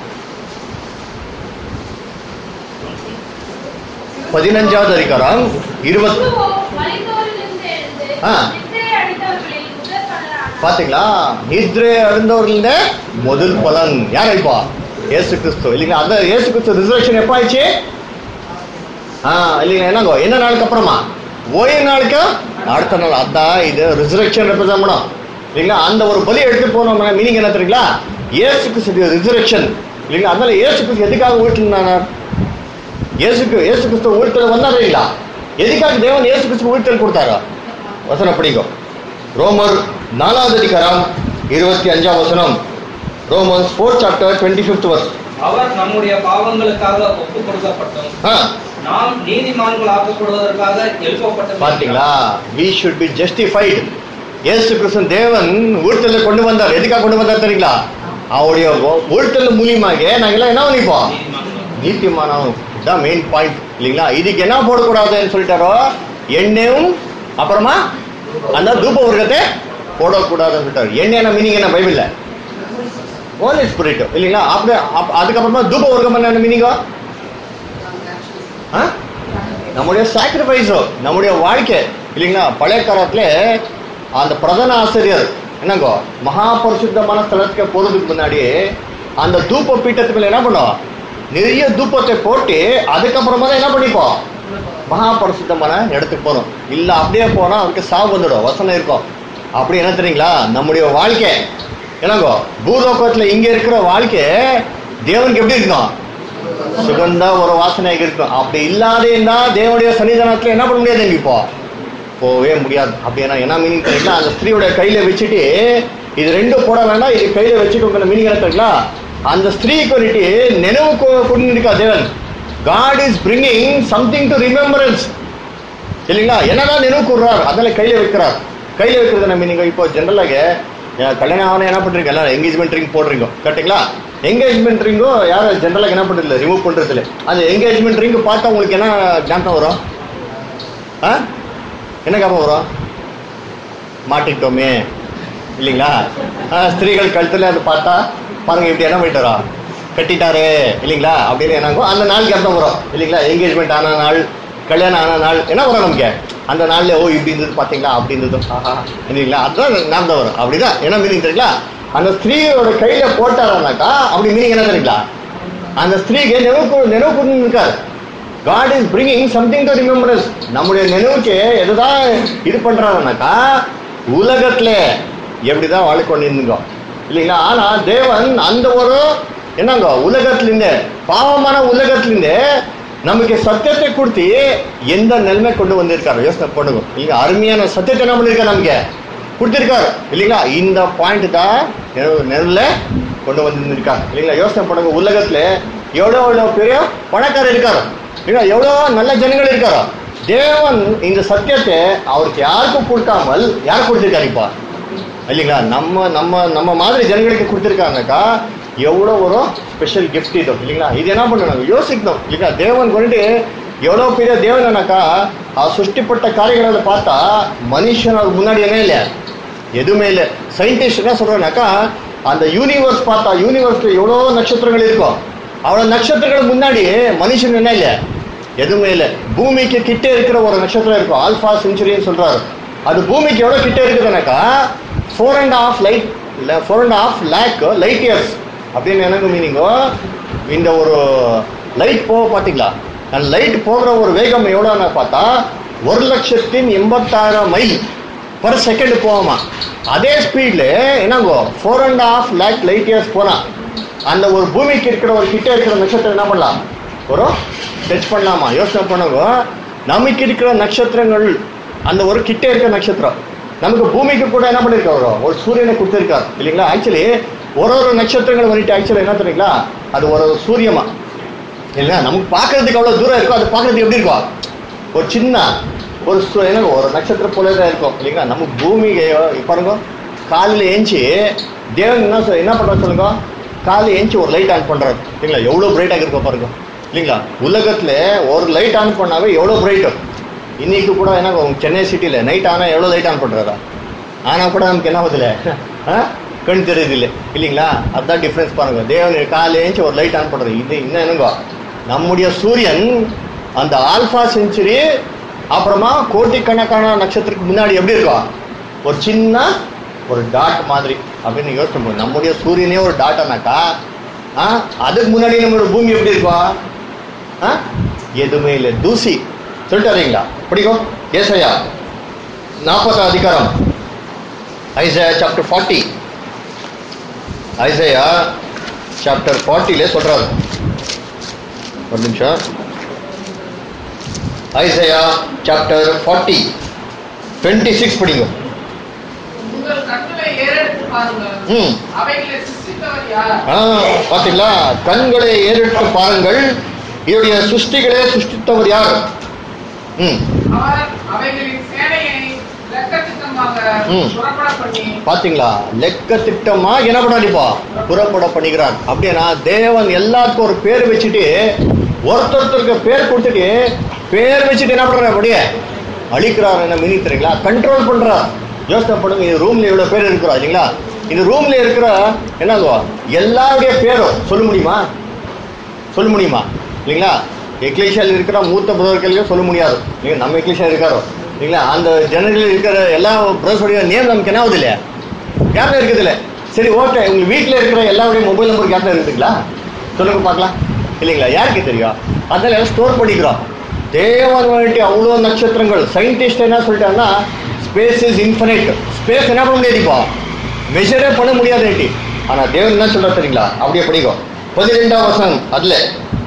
பதினஞ்சாவது அதிகாரம் இருபத் மரித்தோரிலிருந்து எழுந்து ஆ. நித்திரை அடைந்தவர்களில் முதல் பலனான பாத்தீங்களா நித்ரே அடைந்தவர்கள முதல் பலன் யார் இப்போ ஏசு கிறிஸ்து இல்லைங்களா அந்த ஏசு கிறிஸ்து ரிசர்வேஷன் எப்போ ஆயிடுச்சு ஆ இல்லைங்களா என்னங்கோ என்ன நாளுக்கு அப்புறமா ஓய்வு நாளுக்கு அடுத்த நாள் அதான் இது ரிசர்வேஷன் ரெப்ரசென்ட் பண்ணும் இல்லைங்களா அந்த ஒரு பலி எடுத்து போனோம் மீனிங் என்ன தெரியுங்களா ஏசு கிறிஸ்து ரிசர்வேஷன் இல்லைங்களா அதனால ஏசு கிறிஸ்து எதுக்காக வீட்டில் இயேசுக்கு இயேசு கிறிஸ்து உயிர்த்தல் வந்தாரே இல்ல எதுக்காக தேவன் இயேசு கிறிஸ்து உயிர்த்தல் கொடுத்தாரா வசனம் படிக்கும் ரோமர் நாலாவது அதிகாரம் இருபத்தி அஞ்சாம் வசனம் Romans four chapter twenty fifth verse அவர் நம்முடைய பாவங்களுக்காக ஒப்பு கொடுக்கப்பட்டோம் ஆ நாம் நீதிமான்கள் ஆக்கப்படுவதற்காக எழுப்பப்பட்ட பாத்தீங்களா வி ஷுட் பி ஜஸ்டிஃபைடு இயேசு கிறிஸ்து தேவன் உயிர்த்தல கொண்டு வந்தார் எதுக்காக கொண்டு வந்தார் தெரியுங்களா அவருடைய உயிர்த்தல் மூலியமாக நாங்கெல்லாம் என்ன பண்ணிப்போம் நீதிமான்கள். நீதிமானம் தான் மெயின் பாயிண்ட் இல்லைங்களா இதுக்கு என்ன போடக்கூடாதுன்னு சொல்லிட்டாரோ எண்ணெயும் அப்புறமா அந்த தூப வர்க்கத்தை போடக்கூடாதுன்னு சொல்லிட்டாரு எண்ணெய் மீனிங் என்ன பைபிள்ல ஹோலி ஸ்பிரிட் இல்லைங்களா அப்படியே அப்- அதுக்கப்புறமா தூப வர்க்கம் என்ன மீனிங்கோ ஆ? நம்முடைய சாக்ரிஃபைஸோ நம்முடைய வாழ்க்கை இல்லைங்களா பழைய காலத்துல அந்த பிரதான ஆசிரியர் என்னங்கோ மகா பரிசுத்தமான ஸ்தலத்துக்கு போறதுக்கு முன்னாடி அந்த தூப்ப பீட்டத்து மேல என்ன பண்ணுவோம் நிறைய தூப்பத்தை போட்டு அதுக்கப்புறமா தான் என்ன பண்ணிப்போம் மகா பரிசுத்தமான இடத்துக்கு போகணும் இல்ல அப்படியே போனா அதுக்கு சாவு வந்துடும் வசனம் இருக்கும் அப்படி என்ன தெரியுங்களா நம்முடைய வாழ்க்கை என்னங்கோ பூலோகத்துல இங்க இருக்கிற வாழ்க்கை தேவனுக்கு எப்படி இருக்கும் சுகந்தா ஒரு வாசனையாக இருக்கும் அப்படி இல்லாத இருந்தா தேவனுடைய சன்னிதானத்துல என்ன பண்ண முடியாது இப்போ போகவே முடியாது அப்படின்னா என்ன மீனிங் தெரியுங்களா அந்த ஸ்திரீயோட கையில வச்சுட்டு இது ரெண்டும் போட வேண்டாம் இது கையில வச்சுட்டு உங்களை மீனிங் என்ன தெரியுங்களா அந்த ஸ்திரீக்கு வந்துட்டு நினைவு கொண்டு இருக்கா தேவன் God is bringing something to remembrance இல்லைங்களா என்னதான் நினைவு கூறுறார் அதனால கையில வைக்கிறார் கையில வைக்கிறது நம்ம நீங்க இப்போ ஜென்ரலாக கல்யாணம் ஆகணும் என்ன பண்றீங்க எல்லாம் என்கேஜ்மெண்ட் ரிங் போடுறீங்க கரெக்டுங்களா என்கேஜ்மெண்ட் ரிங்கோ யாரும் ஜென்ரலாக என்ன பண்றது ரிமூவ் பண்றது இல்லை அந்த என்கேஜ்மெண்ட் ரிங் பார்த்தா உங்களுக்கு என்ன ஞாபகம் வரும் ஆ என்ன ஞாபகம் வரும் மாட்டிக்கிட்டோமே இல்லைங்களா ஆ, ஸ்திரீகள் கழுத்துல அது பார்த்தா பாருங்க இப்படி என்ன பண்ணிட்டாரா கட்டிட்டாரு இல்லைங்களா அப்படின்னு என்னாகும் அந்த நாளுக்கு அர்த்தம் வரும் இல்லைங்களா என்கேஜ்மெண்ட் ஆன நாள் கல்யாணம் ஆன நாள் என்ன வரும் நமக்கு அந்த நாள்ல ஓ இப்படி இருந்தது பாத்தீங்களா அப்படி இருந்தது ஆஹா இல்லைங்களா அதுதான் ஞாபகம் வரும் அப்படிதான் என்ன மீனிங் தெரியுங்களா அந்த ஸ்திரீயோட கையில போட்டாரானாக்கா அப்படி மீனிங் என்ன தெரியுங்களா அந்த ஸ்திரீக்கு நினைவு கூ- நினைவு கூர்ந்து இருக்காரு God is bringing something to remembrance நம்முடைய நினைவுக்கு எதுதான் இது பண்றாருனாக்கா உலகத்துல எப்படிதான் வாழ்க்கை கொண்டிருந்தோம் இல்லைங்களா ஆனா தேவன் அந்த ஒரு என்னங்க உலகத்திலிருந்து பாவமான உலகத்திலிருந்து நமக்கு சத்தியத்தை கொடுத்து எந்த நிலைமை கொண்டு வந்திருக்காரு யோசனை பண்ணுங்க இல்லைங்க அருமையான சத்தியத்தை என்ன பண்ணிருக்காரு நமக்கு கொடுத்திருக்காரு இல்லைங்களா இந்த பாயிண்ட் தான் நெருல கொண்டு வந்திருக்காரு இல்லைங்களா யோசனை பண்ணுங்க உலகத்துல எவ்வளோ எவ்வளோ பெரிய பணக்காரர் இருக்காரு இல்லைங்களா எவ்வளோ நல்ல ஜனங்கள் இருக்காரோ தேவன் இந்த சத்தியத்தை அவருக்கு யாருக்கும் கொடுக்காமல் யார் கொடுத்திருக்காரு இப்போ இல்லைங்களா நம்ம நம்ம நம்ம மாதிரி ஜனங்களுக்கு கொடுத்துருக்காங்கக்கா எவ்வளோ ஒரு ஸ்பெஷல் கிஃப்ட் இது இல்லைங்களா இது என்ன பண்ணணும் யோசிக்கணும் இல்லைங்களா தேவன் கொண்டு எவ்வளோ பெரிய தேவனாக்கா அவர் சுஷ்டிப்பட்ட காரியங்களை பார்த்தா மனுஷன் அவர் முன்னாடி என்ன இல்லை எதுவுமே இல்லை சயின்டிஸ்ட் என்ன சொல்றானாக்கா அந்த யூனிவர்ஸ் பார்த்தா யூனிவர்ஸ்ல எவ்வளோ நட்சத்திரங்கள் இருக்கும் அவ்வளோ நட்சத்திரங்களுக்கு முன்னாடி மனுஷன் என்ன இல்லை எதுவுமே இல்லை பூமிக்கு கிட்டே இருக்கிற ஒரு நட்சத்திரம் இருக்கும் ஆல்ஃபா செஞ்சுரின்னு சொல்றாரு அது பூமிக்கு எவ்வளோ கிட்டே இருக்குதுனாக்கா ஃபோர் அண்ட் ஆஃப் லைட் இல்லை four and half lakh light years அப்படின்னு எனக்கு மீனிங்கோ இந்த ஒரு லைட் போக பார்த்தீங்களா அந்த லைட் போகிற ஒரு வேகம் எவ்வளோன்னு பார்த்தா ஒரு லட்சத்தின் எண்பத்தாயிரம் மைல் பர் செகண்ட் போகுமா அதே ஸ்பீடில் என்னங்கோ four and half lakh light years போனா அந்த ஒரு பூமிக்கு இருக்கிற ஒரு கிட்ட இருக்கிற நட்சத்திரம் என்ன பண்ணலாம் ஒரு டச் பண்ணலாமா யோசனை பண்ணுங்க நமக்கு இருக்கிற நட்சத்திரங்கள் அந்த ஒரு கிட்ட இருக்கிற நட்சத்திரம் நமக்கு பூமிக்கு கூட என்ன பண்ணிருக்காரு ஒரு சூரியனை கொடுத்துருக்காரு இல்லைங்களா ஆக்சுவலி ஒரு ஒரு நட்சத்திரங்கள் வந்துட்டு ஆக்சுவலி என்ன தெரியுங்களா அது ஒரு ஒரு சூரியமா இல்லைங்களா நமக்கு பார்க்கறதுக்கு அவ்வளோ தூரம் இருக்கும் அது பார்க்கறதுக்கு எப்படி இருக்கும் ஒரு சின்ன ஒரு சு- என்ன ஒரு நட்சத்திரம் போல தான் இருக்கும் இல்லைங்களா நம்ம பூமிக்கு பாருங்க காலையில் ஏஞ்சி தேவன் என்ன சொல்- என்ன பண்ணுறாரு சொல்லுங்க காலையில் ஏஞ்சி ஒரு லைட் ஆன் பண்ணுறாரு இல்லைங்களா எவ்வளோ பிரைட்டாக இருக்கும் பாருங்க இல்லைங்களா உலகத்தில் ஒரு லைட் ஆன் பண்ணாவே எவ்வளோ பிரைட்டு இன்னைக்கு கூட என்ன உங்க சென்னை சிட்டியில் நைட் ஆனால் எவ்வளோ லைட் ஆன் பண்ணுறாரா ஆனால் கூட நமக்கு என்ன ஆகுதுல்ல ஆ கண் தெரியுது இல்லை இல்லைங்களா அதுதான் டிஃப்ரென்ஸ் பாருங்க தேவன் காலையில் ஏஞ்சி ஒரு லைட் ஆன் பண்ணுறது இது இன்னும் என்னங்க நம்முடைய சூரியன் அந்த ஆல்ஃபா செஞ்சுரி அப்புறமா கோட்டிக்கணக்கான நட்சத்திரத்துக்கு முன்னாடி எப்படி இருக்கும் ஒரு சின்ன ஒரு டாட் மாதிரி அப்படின்னு யோசிச்சு போகும் நம்முடைய சூரியனே ஒரு டாட்டானாக்கா ஆ அதுக்கு முன்னாடி நம்மளோட பூமி எப்படி இருக்கும் ஆ எதுவுமே இல்லை தூசி சொல்லிட்டு வரீங்களா பிடிக்கும் ஏசையா நாற்பத்தாம் அதிகாரம் Isaiah chapter forty Isaiah chapter ஃபார்ட்டிலே சொல்றாரு ஒரு நிமிஷம் Isaiah chapter forty twenty six படிங்க உங்கள் கண்களை ஏறெடுத்து பாருங்கள் ம் அவைகளை சிருஷ்டித்தவர் யார் ஆ பாத்தீங்களா கண்களை ஏறிட்டு பாருங்கள் இவருடைய சுஷ்டிகளே சுஷ்டித்தவர் யார் ம் அவர் அவைகளின் சேனையை லக்கத்திட்டமாக ம். புறப்பட பண்ணி பாத்தீங்களா லெக்க திட்டமா என்ன பண்ணாடிப்பா புறப்பட பண்ணிக்கிறார் அப்படின்னா தேவன் எல்லாத்துக்கும் ஒரு பேர் வச்சுட்டு ஒருத்தருக்கு பேர் கொடுத்துட்டு பேர் வச்சுட்டு என்ன பண்றாரு அப்படியே அழிக்கிறார் என்ன மீனி தெரியுங்களா கண்ட்ரோல் பண்றார் யோசனை பண்ணுங்க இந்த ரூம்ல இவ்வளவு பேர் இருக்கிறோம் இல்லைங்களா இந்த ரூம்ல இருக்கிற என்னங்கோ எல்லாருடைய பேரும் சொல்ல முடியுமா சொல்ல முடியுமா இல்லைங்களா எக்லேஷியாவில் இருக்கிற மூத்த பிரதர்களையும் சொல்ல முடியாது இல்லைங்க நம்ம எக்லேஷியா இருக்காரோ இல்லைங்களா அந்த ஜனங்களில் இருக்கிற எல்லா பிரதர்ஸோடைய நேம் நமக்கு என்ன ஆகுது இல்லையா ஞாபகம் இருக்குது இல்லை சரி ஓகே உங்க வீட்டில் இருக்கிற எல்லாருடைய மொபைல் நம்பர் ஞாபகம் இருக்குதுங்களா சொல்லுங்க பார்க்கலாம் இல்லைங்களா யாருக்கு தெரியும் அதனால எல்லாம் ஸ்டோர் பண்ணிக்கிறோம் தேவன் வந்துட்டு அவ்வளோ நட்சத்திரங்கள் சயின்டிஸ்ட் என்ன சொல்லிட்டாங்கன்னா ஸ்பேஸ் இஸ் இன்ஃபினைட் ஸ்பேஸ் என்ன பண்ண முடியாது இப்போ மெஷரே பண்ண முடியாது ஆனா தேவன் என்ன சொல்றாரு தெரியுங்களா அப்படியே படிக்கும் பதிரெண்டாம் வசனம் அதுல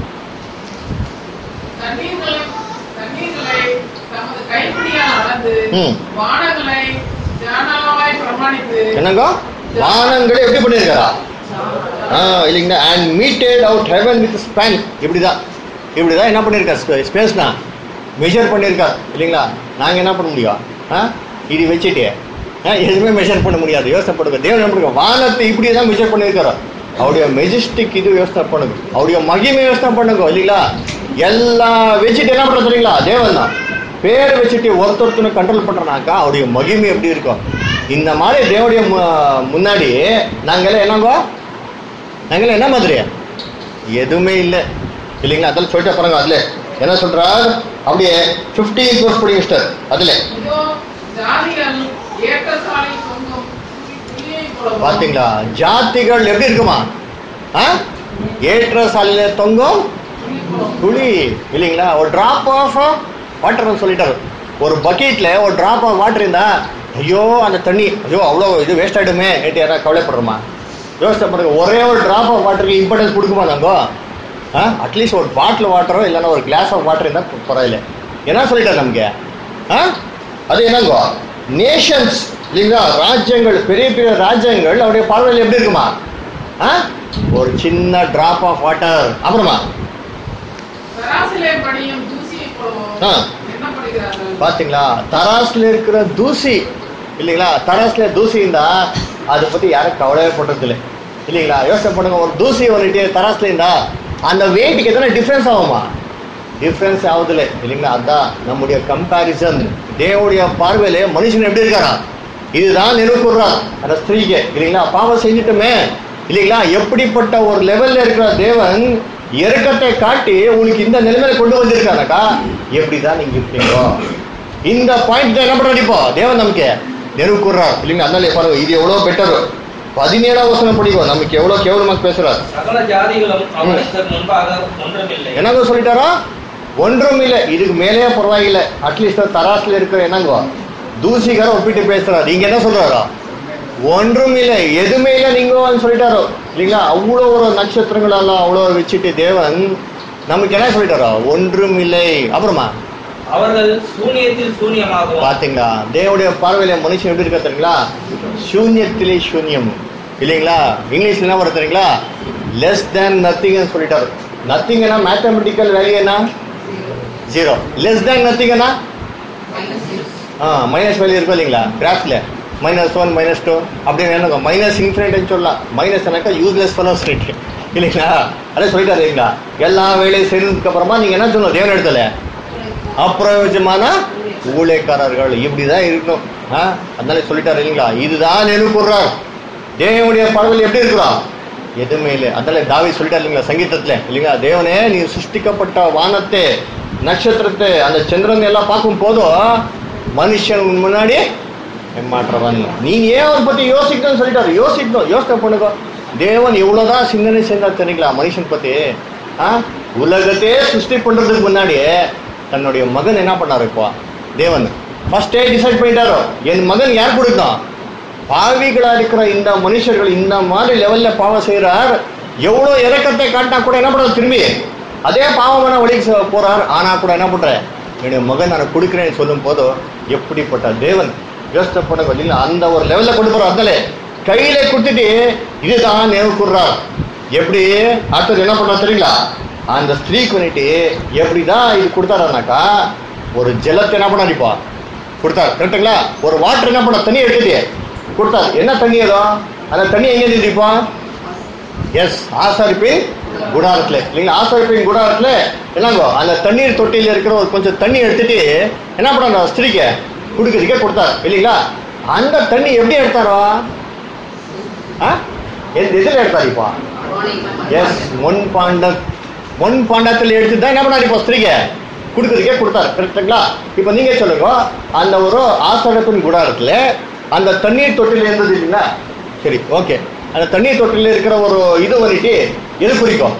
தண்ணீர்களை தண்ணீர்களை தமது கைப்பிடியால் அளந்து ம். வானங்களை ஜானாவாய் பிரமாணித்து என்னங்க வானங்களை எப்படி பண்ணியிருக்காரா ஆ இல்லைங்களா and meted out heaven with span இப்படிதான் இப்படிதான் என்ன பண்ணியிருக்காரு ஸ்பேஸ்னா மெஷர் பண்ணியிருக்கார் இல்லைங்களா நாங்கள் என்ன பண்ண முடியும் ஆ இது வச்சுட்டு ஆ எதுவுமே மெஷர் பண்ண முடியாது யோசனை பண்ணுங்க தேவன் என்ன பண்ணுங்க வானத்தை இப்படி தான் மெஷர் பண்ணியிருக்காரு அவருடைய மெஜஸ்டிக் இது யோசனை பண்ணுங்க அவருடைய மகிமை யோசனை பண்ணுங்க இல்லைங்களா எல்லாம் வச்சுட்டு என்ன பண்ணுறது தெரியுங்களா தேவன் தான் பேர் வச்சுட்டு ஒருத்தொருத்தனை கண்ட்ரோல் பண்ணுறனாக்கா அவருடைய மகிமை எப்படி இருக்கும் இந்த மாதிரி தேவனுடைய மு- முன்னாடி நாங்கெல்லாம் என்னங்கோ நாங்கெல்லாம் என்ன மாதிரி எதுவுமே இல்லை இல்லைங்களா அதெல்லாம் சொல்லிட்டு பாருங்க அதுல என்ன சொல்றார் அப்படியே ஃபிஃப்டீன் கோர்ஸ் படிங்க சிஸ்டர் அதுல இதோ ஜாதிகள் ஏற்ற சாலையில் தொங்கும் புலியை போலவும் பாத்தீங்களா ஜாதிகள் எப்படி இருக்குமா ஆ ஏற்ற சாலையில தொங்கும் புலி போலவும் துளி இல்லைங்களா ஒரு டிராப் ஆஃப் வாட்டர்னு சொல்லிட்டாரு ஒரு பக்கெட்ல ஒரு டிராப் ஆஃப் வாட்டர் இருந்தா ஐயோ அந்த தண்ணி ஐயோ அவ்வளோ இது வேஸ்ட் ஆயிடுமே ஏட்டு யாராவது கவலைப்படுறோமா யோசனை பண்ணுங்க ஒரே ஒரு டிராப் ஆஃப் வாட்டருக்கு இம்பார்ட்டன்ஸ் கொடுக்குமா நாங்க ஆ அட்லீஸ்ட் ஒரு பாட்டில் வாட்டரோ இல்லைன்னா ஒரு கிளாஸ் ஆஃப் வாட்டர் இருந்தால் பரவாயில்ல என்ன சொல்லிட்டார் நமக்கு ஆ அது என்னங்கோ நேஷன்ஸ் இல்லைங்களா ராஜ்யங்கள் பெரிய பெரிய ராஜ்யங்கள் அவருடைய பார்வையில் எப்படி இருக்குமா ஆ ஒரு சின்ன டிராப் ஆஃப் வாட்டர் அப்புறமா சராசிலே படியும் தூசியை போலவும் ஆ. எண்ணப்படுகிறார்கள் பாத்தீங்களா தராஸ்ல இருக்கிற தூசி இல்லைங்களா தராஸ்ல தூசி இருந்தா அதை பத்தி யாரும் கவலையே பண்றது இல்லை இல்லைங்களா யோசனை பண்ணுங்க ஒரு தூசி வந்துட்டு தராஸ்ல இருந்தா அந்த வெயிட்டுக்கு எத்தனை டிஃப்ரென்ஸ் ஆகுமா டிஃப்ரென்ஸ் ஆகுதுல இல்லைங்களா அதான் நம்முடைய கம்பேரிசன் தேவனுடைய பார்வையில மனுஷன் எப்படி இருக்காரா இதுதான் நினைவுறார் அந்த ஸ்திரீக்கு இல்லைங்களா பாவம் செஞ்சுட்டோமே இல்லைங்களா எப்படிப்பட்ட ஒரு லெவல்ல இருக்கிற தேவன் இறக்கத்தை காட்டி உனக்கு இந்த நிலைமையில கொண்டு வந்திருக்காருக்கா எப்படிதான் நீங்க இருப்பீங்களோ இந்த பாயிண்ட் என்ன பண்றாரு இப்போ தேவன் நமக்கு நினைவு கூறுறார் இல்லைங்களா அதனால பாருங்க இது எவ்வளவு பெட்டர் பதினேழாம் வசனம் படிக்கும் நமக்கு எவ்வளவு கேவலமாக பேசுறார் சகல ஜாதிகளும் அவனுக்கு முன்பாக ஒன்றுமில்லை என்னங்க சொல்லிட்டாரா ஒன்றும் இல்லை இதுக்கு மேலேயே பரவாயில்லை அட்லீஸ்ட் தராசுல இருக்கிற என்னங்கோ தூசிகார ஒப்பிட்டு பேசுறாரு நீங்க என்ன சொல்றாரா ஒன்றும் இல்லை எதுவுமே இல்லை நீங்க சொல்லிட்டாரோ இல்லைங்களா அவ்வளோ ஒரு நட்சத்திரங்களெல்லாம் அவ்வளோ வச்சுட்டு தேவன் நமக்கு என்ன சொல்லிட்டாரோ ஒன்றும் இல்லை அப்புறமா அவர்கள் சூனியத்தில் சூனியமாகவும் பாத்தீங்களா தேவனுடைய பார்வையில மனுஷன் எப்படி இருக்க தெரியுங்களா சூன்யத்திலே சூன்யம் இல்லைங்களா இங்கிலீஷ்ல என்ன வரும் தெரியுங்களா லெஸ் தேன் நத்திங் சொல்லிட்டாரு நத்திங்னா மேத்தமெட்டிக்கல் வேல்யூ என்ன ஜீரோ லெஸ் தேன் நத்திங்னா ஆ மைனஸ் வேல்யூ இருக்கும் இல்லைங்களா கிராஃப்ல மைனஸ் ஒன் மைனஸ் டூ அப்படின்னு என்ன மைனஸ் இன்ஃபினிட்னு சொல்லலாம் மைனஸ் என்னக்கா யூஸ்லெஸ் ஃபெலோ ஸ்ட்ரீட் இல்லைங்களா அதே சொல்லிட்டாரு இல்லைங்களா எல்லா வேலையும் செய்ததுக்கு அப்புறமா நீங்க என்ன சொல்லணும் தேவன் இடத்துல அப்பிரயோஜமான ஊழியக்காரர்கள் இப்படிதான் இருக்கணும் ஆ? அதனால சொல்லிட்டாரு இல்லைங்களா இதுதான் நினைவுறார் தேவனுடைய படவில் எப்படி இருக்கிறோம் எதுவுமே இல்லை அதனால தாவி சொல்லிட்டாரு இல்லைங்களா சங்கீதத்துல இல்லைங்களா தேவனே நீ சிருஷ்டிக்கப்பட்ட வானத்தை நட்சத்திரத்தை அந்த சந்திரன் எல்லாம் பார்க்கும் போதும் மனுஷன் உன் முன்னாடி ஏமாற்றவன் நீங்க ஏன் அவரை பத்தி யோசிக்கணும்னு சொல்லிட்டாரு யோசிக்கணும் யோசனை பண்ணுங்க தேவன் எவ்வளவுதான் சிந்தனை செஞ்சா தெரியுங்களா மனுஷன் பத்தி ஆ? உலகத்தையே சிருஷ்டி பண்றதுக்கு முன்னாடி தன்னுடைய மகன் என்ன பண்ணாரு இப்போ தேவன் ஃபர்ஸ்டே டிசைட் பண்ணிட்டாரு என் மகன் யார் கொடுத்தான் பாவிகளா இருக்கிற இந்த மனுஷர்கள் இந்த மாதிரி லெவல்ல பாவம் செய்யறார் எவ்வளவு இறக்கத்தை காட்டினா கூட என்ன பண்றாரு திரும்பி அதே பாவமான வழிக்கு செ- போறார் ஆனா கூட என்ன பண்ற என்னுடைய மகன் நான் கொடுக்கிறேன்னு சொல்லும் போது எப்படிப்பட்ட தேவன் யோசனை பண்ணுங்க இல்லைங்களா அந்த ஒரு லெவல்ல கொண்டு போறார் அதனால கையில கொடுத்துட்டு இதுதான் நினைவு கூறுறார் எப்படி அடுத்தது என்ன பண்றாரு தெரியுங்களா அந்த ஸ்திரீக்கு வந்துட்டு எப்படிதான் இது கொடுத்தாருனாக்கா ஒரு ஜலத்தை என்ன பண்ணாரு இப்போ கொடுத்தாரு கரெக்டுங்களா ஒரு வாட்டர் என்ன பண்ண தண்ணி எடுத்துட்டு கொடுத்தாரு என்ன தண்ணி ஏதோ அந்த தண்ணி எங்க இருந்து இப்போ எஸ் ஆசாரிப்பின் குடாரத்துல இல்லைங்களா ஆசாரிப்பின் குடாரத்துல என்னங்கோ அந்த தண்ணீர் தொட்டியில இருக்கிற ஒரு கொஞ்சம் தண்ணி எடுத்துட்டு என்ன பண்ணாரு அந்த ஸ்திரீக்கு குடிக்கிறதுக்கே கொடுத்தாரு இல்லைங்களா அந்த தண்ணி எப்படி எடுத்தாரோ ஆ எந்த இதில் எடுத்தாரு இப்போ எஸ் மொன் பாண்டம் மொன் பாண்டத்தில் எடுத்து தான் என்ன பண்ணாரு இப்போ ஸ்திரீக்கு கொடுக்கறதுக்கே கொடுத்தாரு கரெக்டுங்களா இப்போ நீங்க சொல்லுங்க அந்த ஒரு ஆசனத்தின் குடாரத்துல அந்த தண்ணீர் தொட்டில இருந்தது இல்லைங்களா சரி ஓகே அந்த தண்ணீர் தொட்டில இருக்கிற ஒரு இது வந்துட்டு எது குறிக்கும்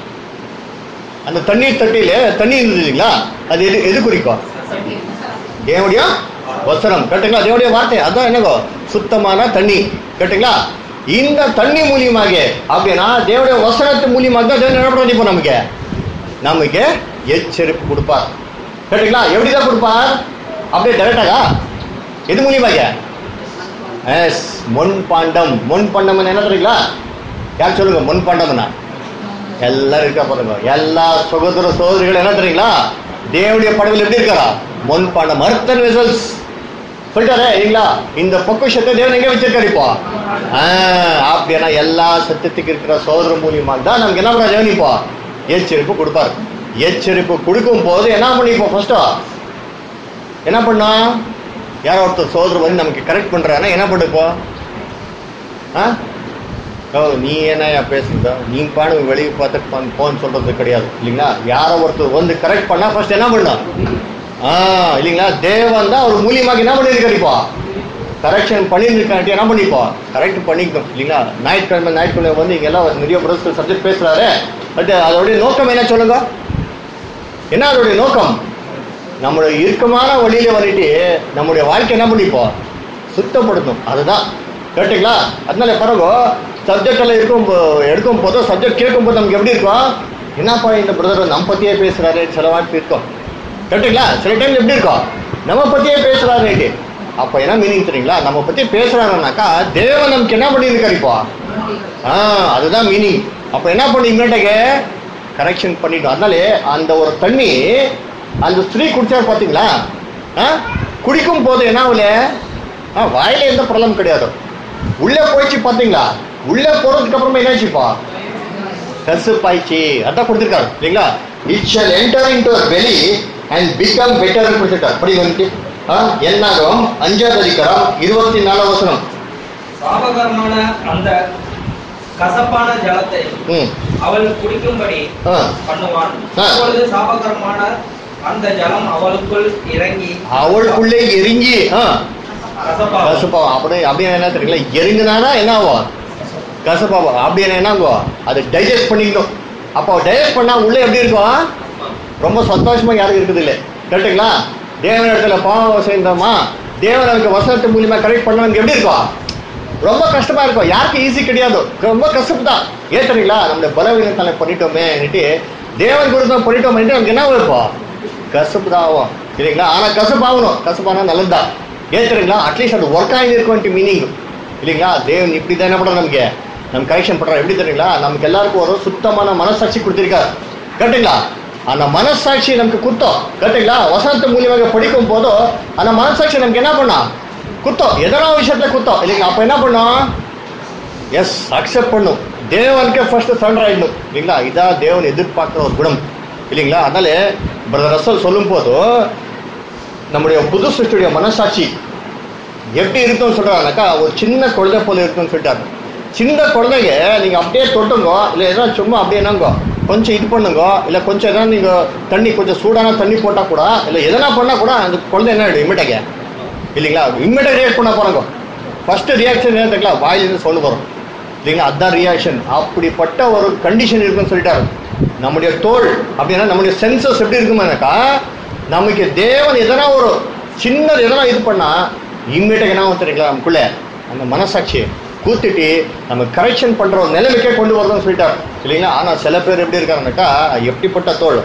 அந்த தண்ணீர் தொட்டியில தண்ணி இருந்தது இல்லைங்களா அது எது எது குறிக்கும் தேவனுடைய வசனம் கேட்டுங்களா தேவனுடைய வார்த்தை அதான் என்னங்கோ சுத்தமான தண்ணி கேட்டுங்களா இந்த தண்ணி மூலியமாக அப்படின்னா தேவனுடைய வசனத்து மூலியமாக தான் தேவன் என்ன பண்ணுவார் இப்போ நமக்கு நமக்கு எச்சரிப்பு கொடுப்பார் கேட்டுங்களா எப்படிதான் கொடுப்பார் அப்படியே டேரக்டாகா எது மூலியமாக எஸ் மொன் பாண்டம் மொன் பாண்டம் என்ன தெரியுங்களா யார் சொல்லுங்க மொன் பாண்டம்னா எல்லாரும் இருக்கா பாருங்க எல்லா சகோதர சகோதரிகள் என்ன தெரியுங்களா தேவனுடைய படவில் எப்படி இருக்காரா மொன் பாண்டம் அர்த்தன் வெசல்ஸ் சொல்லிட்டாரே இல்லைங்களா இந்த பொக்குஷத்தை தேவன் எங்க வச்சிருக்காரு இப்போ ஆ, அப்படின்னா எல்லா சத்தியத்துக்கு இருக்கிற சோதர மூலியமா தான் நமக்கு என்ன பண்ண தேவன் இப்போ எச்சரிப்பு கொடுப்பார் எச்சரிப்பு கொடுக்கும் போது என்ன பண்ணிப்போம் ஃபர்ஸ்டா என்ன பண்ணா யாரோ ஒருத்தர் சோதரர் வந்து நமக்கு கரெக்ட் பண்றாங்கன்னா என்ன பண்ணுப்போ ஆ ஓ நீ என்னையா பேசுறதா நீ பாடு வெளியே பார்த்துட்டு போ- போன்னு சொல்றது கிடையாது இல்லைங்களா யாரோ ஒருத்தர் வந்து கரெக்ட் பண்ணா ஃபர்ஸ்ட் என்ன பண்ணும் ஆ இல்லைங்களா தேவன் தான் அவர் மூலியமாக என்ன பண்ணியிருக்காரு இப்போ கரெக்ஷன் பண்ணியிருக்காட்டி என்ன பண்ணிப்போ கரெக்ட் பண்ணிக்கணும் இல்லைங்களா ஞாயிற்றுக்கிழமை ஞாயிற்றுக்கிழமை வந்து இங்க எல்லாம் நிறைய பிரதர்ஸ் சப்ஜெக்ட் பேசுறாரு பட் அதோடைய நோக்கம் என்ன சொல்லுங்க என்ன அதோடைய நோக்கம் நம்மளுடைய இறுக்கமான வழியில வந்துட்டு நம்முடைய வாழ்க்கை என்ன பண்ணிப்போம் சுத்தப்படுத்தணும் அதுதான் கேட்டுங்களா அதனால பிறகு சப்ஜெக்ட் எல்லாம் இருக்கும் போ- எடுக்கும் போதோ சப்ஜெக்ட் கேட்கும் போது நமக்கு எப்படி இருக்கும் என்னப்பா இந்த பிரதர் நம்ம பத்தியே பேசுறாரு சில வாய்ப்பு இருக்கும் கேட்டுங்களா சில டைம் எப்படி இருக்கும் நம்ம பத்தியே பேசுறாரு அப்ப என்ன மீனிங் தெரியுங்களா நம்ம பத்தி பேசுறாருனாக்கா தேவன் நமக்கு என்ன பண்ணியிருக்காரு இப்போ ஆ அதுதான் மீனிங் அப்ப என்ன பண்ணி இம்மீடியட்டாக கரெக்ஷன் பண்ணிட்டோம் அதனாலே அந்த ஒரு தண்ணி அந்த ஸ்திரீ குடிச்சார் பாத்தீங்களா ஆ? குடிக்கும் போது என்ன ஆகல ஆ, வாயில எந்த ப்ராப்ளம் கிடையாது உள்ள போயிடுச்சு பாத்தீங்களா உள்ள போறதுக்கு அப்புறமா என்னாச்சுப்பா கசுப்பாயிடுச்சு அதான் கொடுத்துருக்காரு இல்லைங்களா it shall enter into belly and become bitter கொடுத்துருக்காரு படி வந்துட்டு ஆ, என்னாகும் அஞ்சாவது அதிகாரம் இருபத்தி நாலாம் வசனம் சாபகரமான அந்த கசப்பான ஜலத்தை ம் அவள் குடிக்கும்படி ஆ பண்ணுவான் ஆ. அப்பொழுது சாபகரமான அந்த ஜலம் அவளுக்குள் இறங்கி அவளுக்குள்ளே எரிஞ்சி ஆ கசப்பாகும் கசப்பாவும் அப்படி அப்படியே என்ன தெரியல எரிஞ்சுனானா என்ன ஆகும் கசப்பாவும் அப்படின்னு என்ன ஆகும் அது டைஜஸ்ட் பண்ணிக்கணும் அப்போ டைஜஸ்ட் பண்ணா உள்ளே எப்படி இருக்கும் ரொம்ப சந்தோஷமா யாரும் இருக்குது இல்லை கரெக்டுங்களா தேவன் இடத்துல பாவம் செய்தோமா தேவன் நமக்கு வசனத்து மூலியமா கரெக்ட் பண்ணவங்க எப்படி இருக்கும் ரொம்ப கஷ்டமா இருக்கும் யாருக்கும் ஈஸி கிடையாது ரொம்ப கஷ்டம் தான் ஏன் தெரியுங்களா நம்மளோட பலவீனத்தால பண்ணிட்டோமே தேவன் கொடுத்தோம் பண்ணிட்டோம் நமக்கு என்ன இருக்கும் கசப்பு தான் ஆகும் சரிங்களா ஆனா கசப்பு ஆகணும் கசப்பானா நல்லதுதான் ஏன் தெரியுங்களா அட்லீஸ்ட் அது ஒர்க் ஆகி இருக்கும் மீனிங் இல்லைங்களா தேவன் இப்படி தான் என்ன பண்றோம் நமக்கு நம்ம கரெக்ஷன் பண்றோம் எப்படி தெரியுங்களா நமக்கு எல்லாருக்கும் ஒரு சுத்தமான மனசாட்சி கொடுத்திருக்காரு கரெக்டுங்களா அந்த மனசாட்சி நமக்கு குத்தம் கரெக்டுங்களா வசனத்து மூலியமாக படிக்கும் போதும் அந்த மனசாட்சி நமக்கு என்ன பண்ணா குத்தம் எதனா விஷயத்துல குத்தம் இல்லைங்களா அப்ப என்ன பண்ணோம் எஸ் அக்செப்ட் பண்ணும் தேவனுக்கே ஃபர்ஸ்ட் சரண்டர் ஆயிடணும் இல்லைங்களா இதான் தேவன் எதிர்பார்க்குற ஒரு குணம் இல்லைங்களா அதனால பிரதர் ரசல் சொல்லும் போது நம்முடைய புது சிருஷ்டியுடைய மனசாட்சி எப்படி இருக்கும்னு சொல்றாங்கனாக்கா ஒரு சின்ன குழந்தை போல இருக்கும்னு சொல்லிட்டாரு சின்ன குழந்தைங்க நீங்க அப்படியே தொட்டுங்க இல்ல எதாவது சும்மா அப்படியே என்னங்கோ கொஞ்சம் இது பண்ணுங்க இல்ல கொஞ்சம் எதாவது நீங்க தண்ணி கொஞ்சம் சூடான தண்ணி போட்டா கூட இல்ல எதனா பண்ணா கூட அந்த குழந்தை என்ன ஆயிடும் இம்மீடியாக இல்லைங்களா இம்மீடியட் ரியாக்ட் பண்ண போறாங்க ஃபர்ஸ்ட் ரியாக்ஷன் என்ன தெரியல வாயிலிருந்து சொல்லு வரும் இல்லைங்களா அதான் ரியாக்ஷன் அப்படிப்பட்ட ஒரு கண்டிஷன் இருக்குன்னு சொல்லிட்டாரு நம்முடைய தோல் அப்படின்னா நம்முடைய சென்சஸ் எப்படி இருக்குமானாக்கா நமக்கு தேவன் எதனா ஒரு சின்னது எதனா இது பண்ணா இம்மீடியட் என்ன ஆகும் தெரியுங்களா நமக்குள்ள அந்த மனசாட்சி கூத்திட்டு நம்ம கரெக்ஷன் பண்ற ஒரு நிலைமைக்கே கொண்டு வரணும்னு சொல்லிட்டாரு இல்லைங்களா ஆனா சில பேர் எப்படி இருக்காங்கனாக்கா எப்படிப்பட்ட தோல்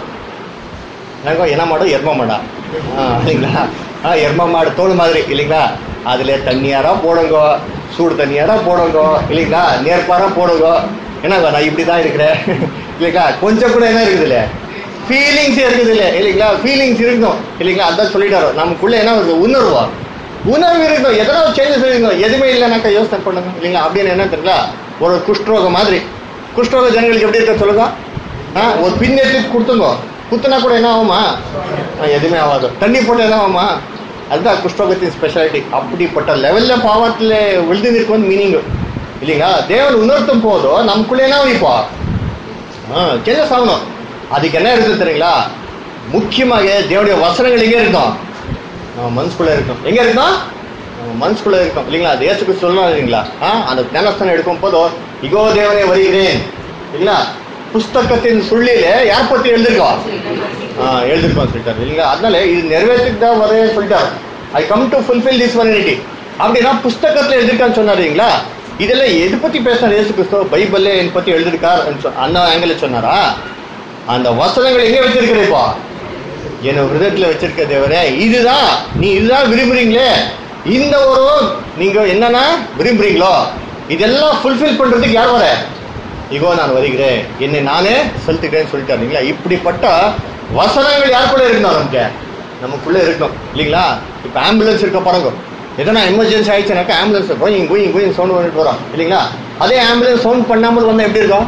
நாங்க என்ன மாடு எரும மாடா ஆ, இல்லைங்களா ஆ எரும மாடு தோல் மாதிரி இல்லைங்களா அதுல தண்ணியாரா போடுங்க சூடு தண்ணியாரா போடுங்க இல்லைங்களா நேர்பாரா போடுங்க என்னங்க நான் இப்படி தான் இருக்கிறேன் இல்லைங்களா கொஞ்சம் கூட என்ன இருக்குது இல்ல ஃபீலிங்ஸ் இருக்குது இல்ல இல்லைங்களா ஃபீலிங்ஸ் இருக்கணும் இல்லைங்களா அதான் சொல்லிட்டாரு நமக்குள்ள என்ன வருது உணர்வு உணர்வு இருக்கணும் எதனா சேஞ்சஸ் இருக்கணும் எதுவுமே இல்லைனாக்கா யோசனை பண்ணுங்க இல்லைங்களா அப்படின்னு என்ன தெரியல ஒரு குஷ்டரோகம் மாதிரி குஷ்டரோக ஜனங்களுக்கு எப்படி இருக்க சொல்லுங்க ஆ, ஒரு பின் எடுத்து கொடுத்துங்க குத்துனா கூட என்ன ஆகுமா ஆ, எதுவுமே ஆகாது தண்ணி போட்டு என்ன ஆகுமா அதுதான் குஷ்டரோகத்தின் ஸ்பெஷாலிட்டி அப்படிப்பட்ட லெவல்ல பாவத்தில் விழுந்து நிற்கும் மீனிங் இல்லைங்களா தேவன் உணர்த்தும் போதும் நமக்குள்ளே என்ன இப்போ சேஞ்சஸ் ஆகணும் அதுக்கு என்ன இருக்குது தெரியுங்களா முக்கியமாக தேவனுடைய வசனங்கள் எங்கே இருக்கும் நம்ம மனசுக்குள்ள இருக்கும் எங்க இருக்கும் நம்ம மனசுக்குள்ள இருக்கும் இல்லைங்களா அது ஏசுக்கு சொல்லணும் இல்லைங்களா ஆ அந்த ஞானஸ்தானம் எடுக்கும் போதோ இகோ தேவனே வருகிறேன் இல்லைங்களா புஸ்தகத்தின் சொல்லில யார் பத்தி எழுதிருக்கோம் ஆ எழுதிருக்கோம் சொல்லிட்டாரு இல்லைங்களா அதனால இது நிறைவேற்றுக்கு தான் வரேன்னு சொல்லிட்டாரு I come to fulfil this வரினிட்டி அப்படின்னா புஸ்தகத்துல எழுதிருக்கான்னு சொன்னாரு இல்லைங்களா இதெல்லாம் எது பத்தி பேசினார் இயேசு கிறிஸ்துவ பைபிள்ல என் பத்தி எழுதிருக்கார் அந்த ஆங்கிள் சொன்னாரா அந்த வசனங்கள் எங்க வச்சிருக்கிற இப்போ என் ஹிருதயத்துல வச்சிருக்க தேவரே இதுதான் நீ இதுதான் விரும்புறீங்களே இந்த ஒரு நீங்க என்னன்னா விரும்புறீங்களோ இதெல்லாம் ஃபுல்ஃபில் பண்றதுக்கு யார் வர இகோ நான் வருகிறேன் என்னை நானே செலுத்துக்கிறேன்னு சொல்லிட்டாரு இல்லைங்களா இப்படிப்பட்ட வசனங்கள் யார் கூட இருக்கணும் நமக்கு நமக்குள்ள இருக்கணும் இல்லைங்களா இப்போ ஆம்புலன்ஸ் இருக்க பாருங்க எதனா எமர்ஜென்சி ஆயிடுச்சுனாக்கா ambulance going going going sound பண்ணிட்டு வரோம் இல்லைங்களா அதே ஆம்புலன்ஸ் சவுண்ட் பண்ணாமல் வந்தா எப்படி இருக்கும்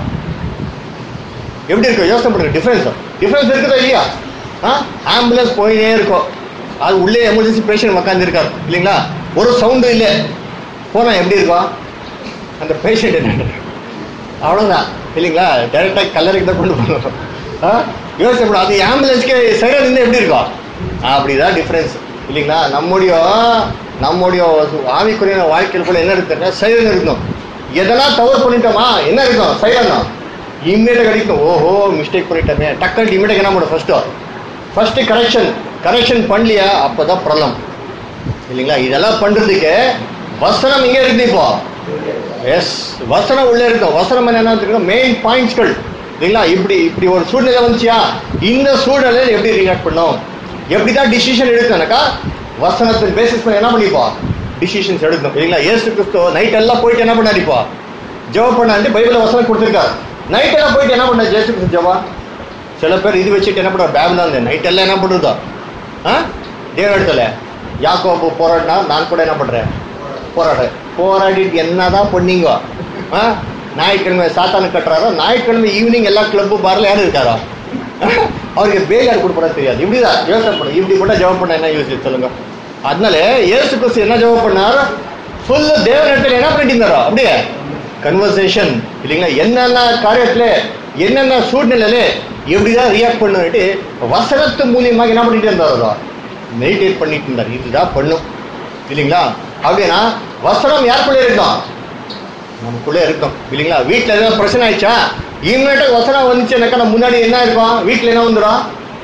எப்படி இருக்கும் யோசனை பண்ணுங்க டிஃபரன்ஸ் டிஃபரன்ஸ் இருக்குதா இல்லையா ஆ ஆம்புலன்ஸ் போயினே இருக்கும் அது உள்ளே எமர்ஜென்சி பேஷண்ட் உட்காந்து இருக்காரு இல்லைங்களா ஒரு சவுண்டு இல்லை போனா எப்படி இருக்கும் அந்த பேஷண்ட் என்ன அவ்வளோதான் இல்லைங்களா டைரெக்டாக கல்லறைக்கு தான் கொண்டு போகணும் ஆ யோசனை பண்ணு. அது ஆம்புலன்ஸ்க்கு சைடாக நின்று எப்படி இருக்கும் அப்படிதான் டிஃப்ரென்ஸ் இல்லைங்களா நம்முடைய நம்முடைய ஆவிக்குரிய வாழ்க்கையில் கூட என்ன இருக்குன்னா சைலன் இருக்கணும் எதெல்லாம் தவறு பண்ணிட்டோமா என்ன இருக்கும் சைலன் இம்மீடியட் அடிக்கணும் ஓஹோ மிஸ்டேக் பண்ணிட்டோமே டக்குனு இம்மீடியட் என்ன பண்ணும் ஃபர்ஸ்ட்டு ஃபர்ஸ்ட் கரெக்ஷன் கரெக்ஷன் பண்ணலையா அப்பதான் ப்ராப்ளம் இல்லைங்களா இதெல்லாம் பண்றதுக்கு வசனம் இங்கே இருக்குது இப்போ எஸ் வசனம் உள்ளே இருக்கும் வசனம் என்ன தெரியும் மெயின் பாயிண்ட்ஸ்கள் இல்லைங்களா இப்படி இப்படி ஒரு சூழ்நிலை வந்துச்சியா இந்த சூழ்நிலையில் எப்படி ரியாக்ட் பண்ணோம் எப்படி தான் டிசிஷன் எடுக்கணும்னாக்கா வசனத்தின் பேசிஸ் பண்ணி என்ன பண்ணிப்போம் டிசிஷன்ஸ் எடுக்கணும் இல்லைங்களா ஏசு கிறிஸ்து நைட் எல்லாம் போயிட்டு என்ன பண்ணாரு இப்போ ஜெபம் பண்ணாண்டு பைபிள் வசனம் கொடுத்துருக்காரு நைட் எல்லாம் போயிட்டு என்ன பண்ண ஜேசு கிறிஸ்து ஜெபா சில பேர் இது வச்சுட்டு என்ன பண்ணுறோம் பேபிலாந்து நைட் எல்லாம் என்ன பண்ணுறதோ ஆ தேவன் இடத்துல யாக்கோபு போராடினா நான் கூட என்ன பண்ணுறேன் போராடு போராடிட்டு என்னதான் பண்ணீங்க ஆ ஞாயிற்றுக்கிழமை சாத்தானு கட்டுறாரோ ஞாயிற்றுக்கிழமை ஈவினிங் எல்லா கிளப்பு பார்ல யாரும் இருக்காரோ அவருக்கு பேல் யார் கொடுப்பா தெரியாது இப்படிதான் யோசனை பண்ணு இப்படி கூட ஜெபம் பண்ண என்ன யோசிச்சு சொல்லுங்க அதனால இயேசு கிறிஸ்து என்ன ஜெபம் பண்ணார் ஃபுல் தேவனிடத்துல என்ன பண்ணிட்டு இருந்தாரோ அப்படியே கன்வர்சேஷன் இல்லைங்களா என்னென்ன காரியத்துல என்னென்ன சூழ்நிலையில எப்படிதான் ரியாக்ட் பண்ணுட்டு வசனத்து மூலியமாக என்ன பண்ணிட்டு இருந்தாரோ மெடிடேட் பண்ணிட்டு இருந்தார் இதுதான் பண்ணும் இல்லைங்களா அப்படின்னா வசனம் யாருக்குள்ள இருக்கும் நமக்குள்ளே இருக்கும் இல்லைங்களா வீட்டில் ஏதாவது பிரச்சனை ஆயிடுச்சா இம்மீடியட்டாக வசனம் வந்துச்சுனாக்கா நம்ம முன்னாடி என்ன இருக்கும் வீட்டில் என்ன வந்துடும்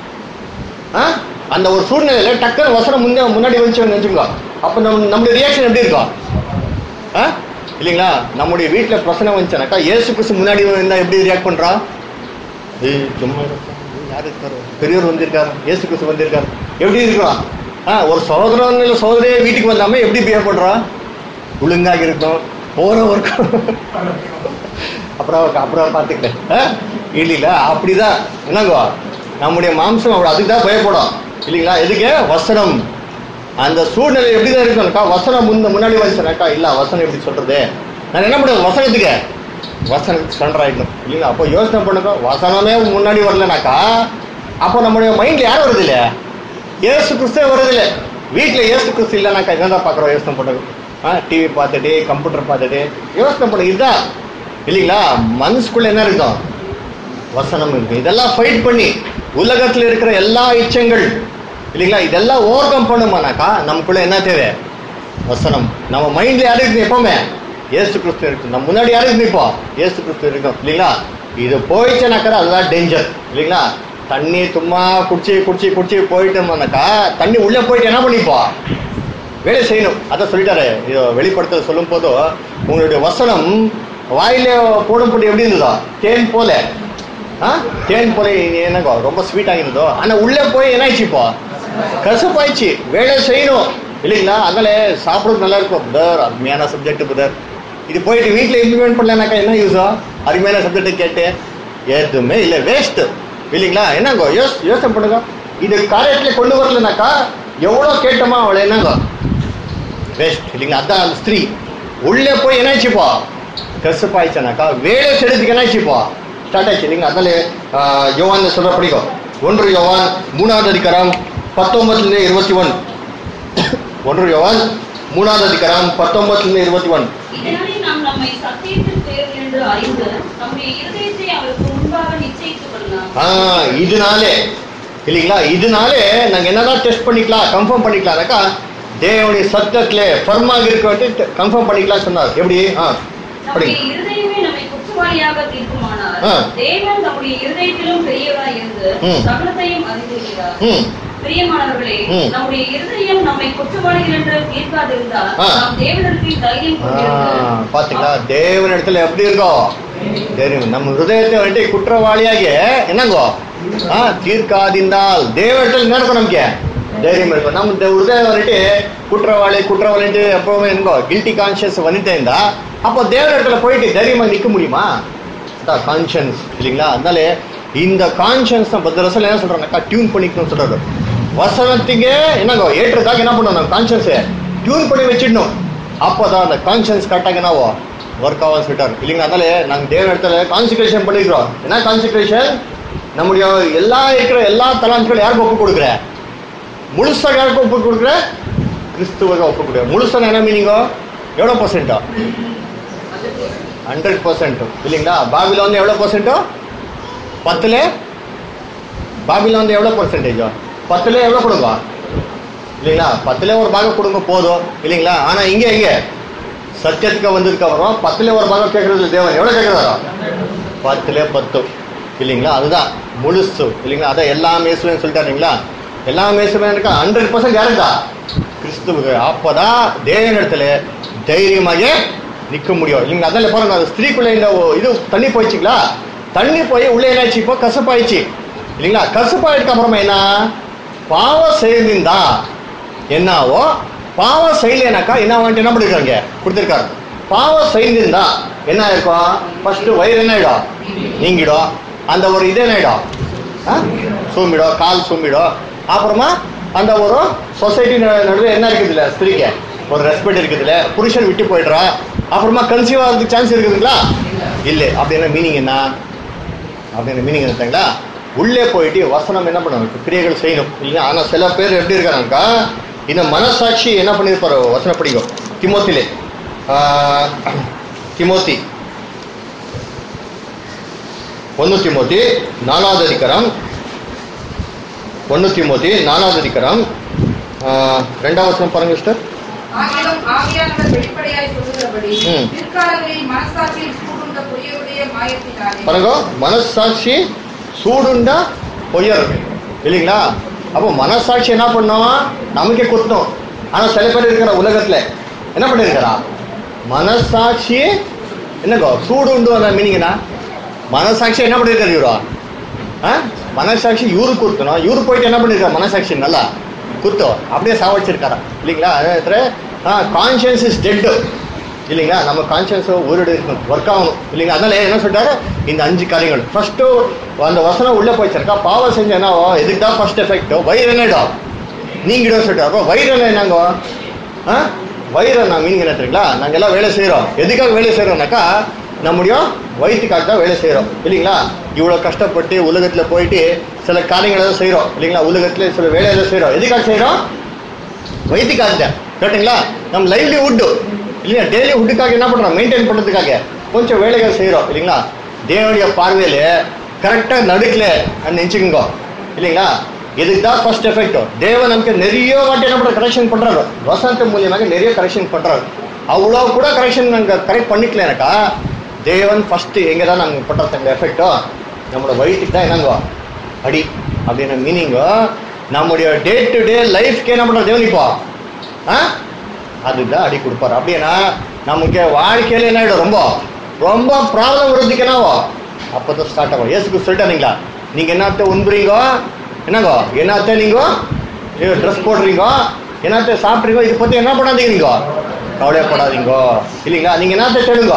ஆ அந்த ஒரு சூழ்நிலையில டக்குன்னு வசனம் முன்னே முன்னாடி வந்துச்சு நினச்சிக்கோ அப்போ நம்ம நம்மளுடைய ரியாக்ஷன் எப்படி இருக்கும் ஆ இல்லைங்களா நம்முடைய வீட்டில் பிரச்சனை வந்துச்சுனாக்கா ஏசு கிறிஸ்து முன்னாடி இருந்தால் எப்படி ரியாக்ட் பண்ணுறான் ஏய் சும்மா இருப்பா. ஏய், யார் இருக்காரு பெரியவர் வந்திருக்காரு ஏசு கிறிஸ்து வந்திருக்காரு எப்படி இருக்கிறான் ஆ ஒரு சகோதரன் இல்லை சகோதரியே வீட்டுக்கு வந்தாம எப்படி பிஹேவ் பண்ணுறான் ஒழுங்காக இருக்கும் போகிற ஒர்க்கும் அப்புறம் அப்புறம் பார்த்துக்கிட்டேன் ஆ? இல்லைல்ல அப்படிதான் என்னங்கோ நம்முடைய மாம்சம் அப்படி அதுக்கு தான் பயப்படும் இல்லைங்களா எதுக்கு வசனம் அந்த சூழ்நிலை எப்படி தான் இருக்கும்க்கா வசனம் முன்ன முன்னாடி வந்துச்சுனாக்கா இல்ல வசனம் எப்படி சொல்றது நான் என்ன பண்ணுறது வசனத்துக்கு வசனத்துக்கு சண்டர் ஆயிடணும் இல்லைங்களா அப்போ யோசனை பண்ணுங்க வசனமே முன்னாடி வரலனாக்கா அப்போ நம்முடைய மைண்ட்ல யார் வருது இல்லையா ஏசு கிறிஸ்தே வருது இல்லை வீட்டில் ஏசு கிறிஸ்து இல்லைனாக்கா என்னதான் பார்க்குறோம் யோசனை பண்ணுறது ஆ டிவி பார்த்துட்டு கம்ப்யூட்டர் பார்த்துட்டு யோசனை பண்ணு இதுதான் இல்லைங்களா மனசுக்குள்ள என்ன இருக்கும் வசனம் இருக்கு இதெல்லாம் ஃபைட் பண்ணி உலகத்துல இருக்கிற எல்லா இச்சங்கள் இல்லைங்களா இதெல்லாம் ஓவர் கம் பண்ணுமானாக்கா நமக்குள்ள என்ன தேவை வசனம் நம்ம மைண்ட்ல யாரு இருக்கு எப்பவுமே ஏசு கிறிஸ்து இருக்கு நம்ம முன்னாடி யாரு இருக்கு இப்போ ஏசு கிறிஸ்து இருக்கும் இல்லைங்களா இது போயிடுச்சுனாக்கா அதுதான் டேஞ்சர் இல்லைங்களா தண்ணி சும்மா குடிச்சு குடிச்சு குடிச்சு போயிட்டோம்னாக்கா தண்ணி உள்ள போயிட்டு என்ன பண்ணிப்போம் வேலை செய்யணும் அதான் சொல்லிட்டாரு இது வெளிப்படுத்த சொல்லும் போது உங்களுடைய வசனம் வாயில போடும்போது எப்படி இருந்ததோ தேன் போல ஆ தேன் போல என்னங்கோ ரொம்ப ஸ்வீட்டாக இருந்ததோ ஆனா உள்ளே போய் என்ன ஆயிடுச்சு இப்போ கசப்பாயிடுச்சு வேலை செய்யணும் இல்லைங்களா அதனால சாப்பிடுறது நல்லா இருக்கும் புதர் அருமையான சப்ஜெக்ட் புதர் இது போயிட்டு வீட்டில் இம்ப்ளிமெண்ட் பண்ணலனாக்கா என்ன யூஸோ அருமையான சப்ஜெக்ட் கேட்டு எதுவுமே இல்லை வேஸ்ட் இல்லைங்களா என்னங்கோ யோஸ் யோசனை பண்ணுங்க இது காரியத்தில் கொண்டு வரலனாக்கா எவ்வளோ கேட்டோமா அவளை என்னங்கோ வேஸ்ட் இல்லைங்களா அதான் அந்த ஸ்திரீ உள்ளே போய் என்ன ஆச்சுப்பா கசப்பாயிடுச்சானாக்கா வேலை செய்யறதுக்கு என்ன ஆச்சுப்பா ஸ்டார்ட் ஆயிடுச்சு இல்லைங்களா அதனால ஆஹ், யோவான் சொல்ற படிக்கும் ஒன்று யோவான் மூணாவது அதிகாரம் பத்தொன்பதுலேருந்து இருபத்தி ஒன் ஒன்று யோவான் மூணாவது அதிகாரம் பத்தொன்பதுலேருந்து இருபத்தி ஒன் இதனாலே நாம் நம்மை சத்தியத்தில் பேர் என்று அறிந்து நம்முடைய இருதயத்தை அவருக்கு முன்பாக நிச்சயித்துக் கொள்ளலாம் ஆ இதனாலே இல்லைங்களா இதனாலே நாங்க என்னதான் டெஸ்ட் பண்ணிக்கலாம் கன்ஃபார்ம் பண்ணிக்கலாம்னாக்கா தேவனுடைய சத்தத்துல ஃபர்மாக இருக்க கன்ஃபார்ம் பண்ணிக்கலாம் சொன்னார் எப்படி ஆ நம்முடைய படிங்க இருதயமே நம்மை குற்றவாளியாக தீர்க்குமானால் ஆ. தேவன் நம்முடைய இருதயத்திலும் பெரியவராய் இருந்து ம். சகலத்தையும் அறிந்திருக்கிறார் ம் பிரியமானவர்களே ம். நம்முடைய இருதயம் நம்மை குற்றவாளிகள் என்று தீர்க்காதிருந்தால் ஆ. நாம் தேவனிடத்தில் தைரியம் ஆ, கொண்டிருக்கிறோம் பாத்தீங்களா தேவன் இடத்துல எப்படி இருக்கும் தெரியும் நம்ம ஹிருதயத்தை வந்துட்டு குற்றவாளியாகி என்னங்கோ ஆ தீர்க்காதிந்தால் தேவனிடத்தில் என்ன இருக்கும் நமக்கு தைரியம் இருக்கும் நம்ம இந்த ஹிருதயம் வந்துட்டு குற்றவாளி குற்றவாளின்ட்டு எப்பவுமே என்னங்கோ கில்ட்டி கான்சியஸ் வந்துட்டே இருந்தா அப்போ தேவனிடத்துல போயிட்டு தைரியமா நிக்க முடியுமா அதான் கான்ஷியன்ஸ் இல்லைங்களா அதனால இந்த கான்ஷியன்ஸ் பத்திரசல் என்ன சொல்றாங்கக்கா டியூன் பண்ணிக்கணும்னு சொல்றாரு வசனத்துக்கு என்னங்கோ ஏற்றதாக என்ன பண்ணணும் கான்ஷியன்ஸை டியூன் பண்ணி வச்சிடணும் அப்போதான் அந்த கான்ஷியன்ஸ் கரெக்டாக என்னவோ ஒர்க் ஆகும் சொல்லிட்டாரு இல்லைங்களா அதனால நாங்கள் தேவ இடத்துல கான்சன்ட்ரேஷன் பண்ணிக்கிறோம் என்ன கான்சன்ட்ரேஷன் நம்முடைய எல்லா இருக்கிற எல்லா தலான்களும் யாருக்கு ஒப்பு கொடுக்குற முழுசாக யாருக்கு ஒப்பு கொடுக்குற கிறிஸ்துவக ஒப்பு கொடுக்குற முழுசாக என்ன மீனிங்கோ எவ்வளோ பர்சன்ட்டோ ஹண்ட்ரட் பர்சன்ட் இல்லைங்களா பாபில வந்து எவ்வளோ பர்சன்ட்டோ பத்தில் பாபில வந்து எவ்வளோ பர்சன்டேஜோ பத்தில் எவ்வளோ கொடுங்க இல்லைங்களா பத்தில் ஒரு பாகம் கொடுங்க போதும் இல்லைங்களா ஆனால் இங்கே இங்கே சத்தியத்துக்கு வந்ததுக்கு அப்புறம் பத்தில் ஒரு பாகம் கேட்கறது தேவன் எவ்வளோ கேட்குறாரோ பத்தில் பத்து இல்லைங்களா அதுதான் முழுசு இல்லைங்களா அதான் எல்லா மேசுவேன்னு சொல்லிட்டாருங்களா எல்லா மேசுவேன் இருக்கா ஹண்ட்ரட் பர்சன்ட் யாருக்கா கிறிஸ்துவுக்கு அப்போதான் தேவன் இடத்துல தைரியமாக நிற்க முடியும் இல்லைங்களா அதில் பாருங்க அது ஸ்திரீக்குள்ள இந்த ஒ- இது தண்ணி போயிடுச்சுங்களா தண்ணி போய் உள்ளே என்னாச்சு இப்போ கசப்பாயிடுச்சு இல்லைங்களா கசப்பாயிடுக்கு அப்புறமா என்ன பாவம் செய்திருந்தா என்னாவோ பாவம் செய்யலைனாக்கா என்ன வந்துட்டு என்ன பண்ணிருக்காங்க கொடுத்துருக்காரு பாவம் செய்திருந்தா என்ன இருக்கும் ஃபர்ஸ்ட் வயிறு என்ன ஆயிடும் நீங்கிடும் அந்த ஒரு இது என்ன ஆயிடும் ஆ? சூம்பிடும் கால் சூம்பிடும் அப்புறமா அந்த ஒரு சொசைட்டி நடுவே என்ன இருக்குதுல்ல ஸ்திரீக்கு ஒரு ரெஸ்பெக்ட் இருக்குதுல்ல புருஷன் விட்டு போயிடுறா அப்புறமா கன்சீவ் ஆகிறதுக்கு சான்ஸ் இருக்குதுங்களா இல்லை அப்படின்னா மீனிங் என்ன அப்படின்னு மீனிங் என்னங்களா உள்ளே போயிட்டு வசனம் என்ன பண்ணணும் கிரியைகள் செய்யணும் இல்லையா ஆனால் சில பேர் எப்படி இருக்காங்கக்கா இந்த மனசாட்சி என்ன பண்ணியிருப்பாரு வசனம் படிக்கும் திமோத்திலே ஆ, திமோத்தி ஒன்று திமோத்தி நாலாவது அதிகாரம் ஒன்று திமோத்தி நாலாவது அதிகாரம் ஆ, ரெண்டாவது வசனம் பாருங்க சிஸ்டர் ஆகிலும் ஆவியானவர் வெளிப்படையாய் சொல்லுகிறபடி ம். பிற்காலங்களில் மனசாட்சியில் சூடுண்ட பொய்யருடைய மாயத்தினாலே பாருங்க மனசாட்சி சூடுண்டா பொய்யர் இல்லைங்களா அப்போ மனசாட்சி என்ன பண்ணும் நமக்கே குத்தம் ஆனா சில பேர் இருக்கிற உலகத்துல என்ன பண்ணிருக்கிறா மனசாட்சி என்னக்கோ சூடு உண்டு அந்த மீனிங்னா மனசாட்சி என்ன பண்ணிருக்காரு இவரோ ஆ மனசாட்சி இவரு குத்தணும் இவரு போயிட்டு என்ன பண்ணிருக்காரு மனசாட்சி நல்லா குத்தம் அப்படியே சாவடிச்சிருக்காரா இல்லைங்களா அதே கான்சியன்ஸ் இஸ் டெட் இல்லைங்களா நம்ம கான்சியன்ஸ் ஒரு ஒர்க் ஆகணும் இல்லைங்களா அதனால என்ன சொல்லிட்டாரு இந்த அஞ்சு காரியங்கள் ஃபர்ஸ்ட் அந்த வசனம் உள்ள போயிச்சிருக்கா பாவம் செஞ்ச என்ன ஆகும்? எதுக்கு தான் ஃபர்ஸ்ட் எஃபெக்ட் வயிறு என்னடும் நீங்கிடும் சொல்லிட்டாரு அப்போ வயிறு என்ன என்னங்க ஆ வயிறு நான் மீனிங் என்ன தெரியுங்களா நாங்கள் எல்லாம் வேலை செய்கிறோம் எதுக்காக வேலை செய்கிறோம்னாக்கா நம்முடைய வயிற்றுக்காக தான் வேலை செய்கிறோம் இல்லைங்களா இவ்வளோ கஷ்டப்பட்டு உலகத்தில் போயிட்டு சில காரியங்களை தான் செய்கிறோம் இல்லைங்களா உலகத்தில் சில வேலையெல்லாம் செய்கிறோம் எதுக்காக செய்கிறோம் வயிற்றுக்காக கேட்டுங்களா நம்ம லைவ்லி வுட்டு இல்லையா டெய்லி வுட்டுக்காக என்ன பண்ணுறோம் மெயின்டைன் பண்ணுறதுக்காக கொஞ்சம் வேலைகள் செய்கிறோம் இல்லைங்களா தேவனுடைய பார்வையில் கரெக்டாக நடுக்கல நினச்சிக்கோங்க இல்லைங்களா இதுக்கு தான் ஃபர்ஸ்ட் எஃபெக்ட் தேவன் நமக்கு நிறைய வாட்டி என்ன பண்ணுற கரெக்ஷன் பண்ணுறாரு வசந்த மூலியமாக நிறைய கரெக்ஷன் பண்ணுறாரு அவ்வளோ கூட கரெக்ஷன் நாங்கள் கரெக்ட் பண்ணிக்கலனாக்கா தேவன் ஃபஸ்ட்டு எங்கே தான் நாங்கள் பண்ணுறது அந்த எஃபெக்டோ நம்மளோட வயிற்றுக்கு தான் என்னங்கோ அடி அப்படின்ற மீனிங்கோ நம்முடைய டே டு டே லைஃப்க்கு என்ன பண்ணுற தேவன் இப்போ ஆ அதுதான் அடி கொடுப்பாரு அப்படின்னா நமக்கு வாழ்க்கையில என்ன ஆயிடும் ரொம்ப ரொம்ப ப்ராப்ளம் வருதுக்கு என்னவோ அப்போ தான் ஸ்டார்ட் ஆகும் ஏசுக்கு சொல்லிட்டாருங்களா நீங்கள் என்னத்த உண்புறீங்க என்னங்கோ என்னத்த நீங்க ட்ரெஸ் போடுறீங்க என்னத்த சாப்பிட்றீங்க இதை பற்றி என்ன பண்ணாதீங்க நீங்க கவலைப்படாதீங்க இல்லைங்களா நீங்கள் என்னத்த தேடுங்க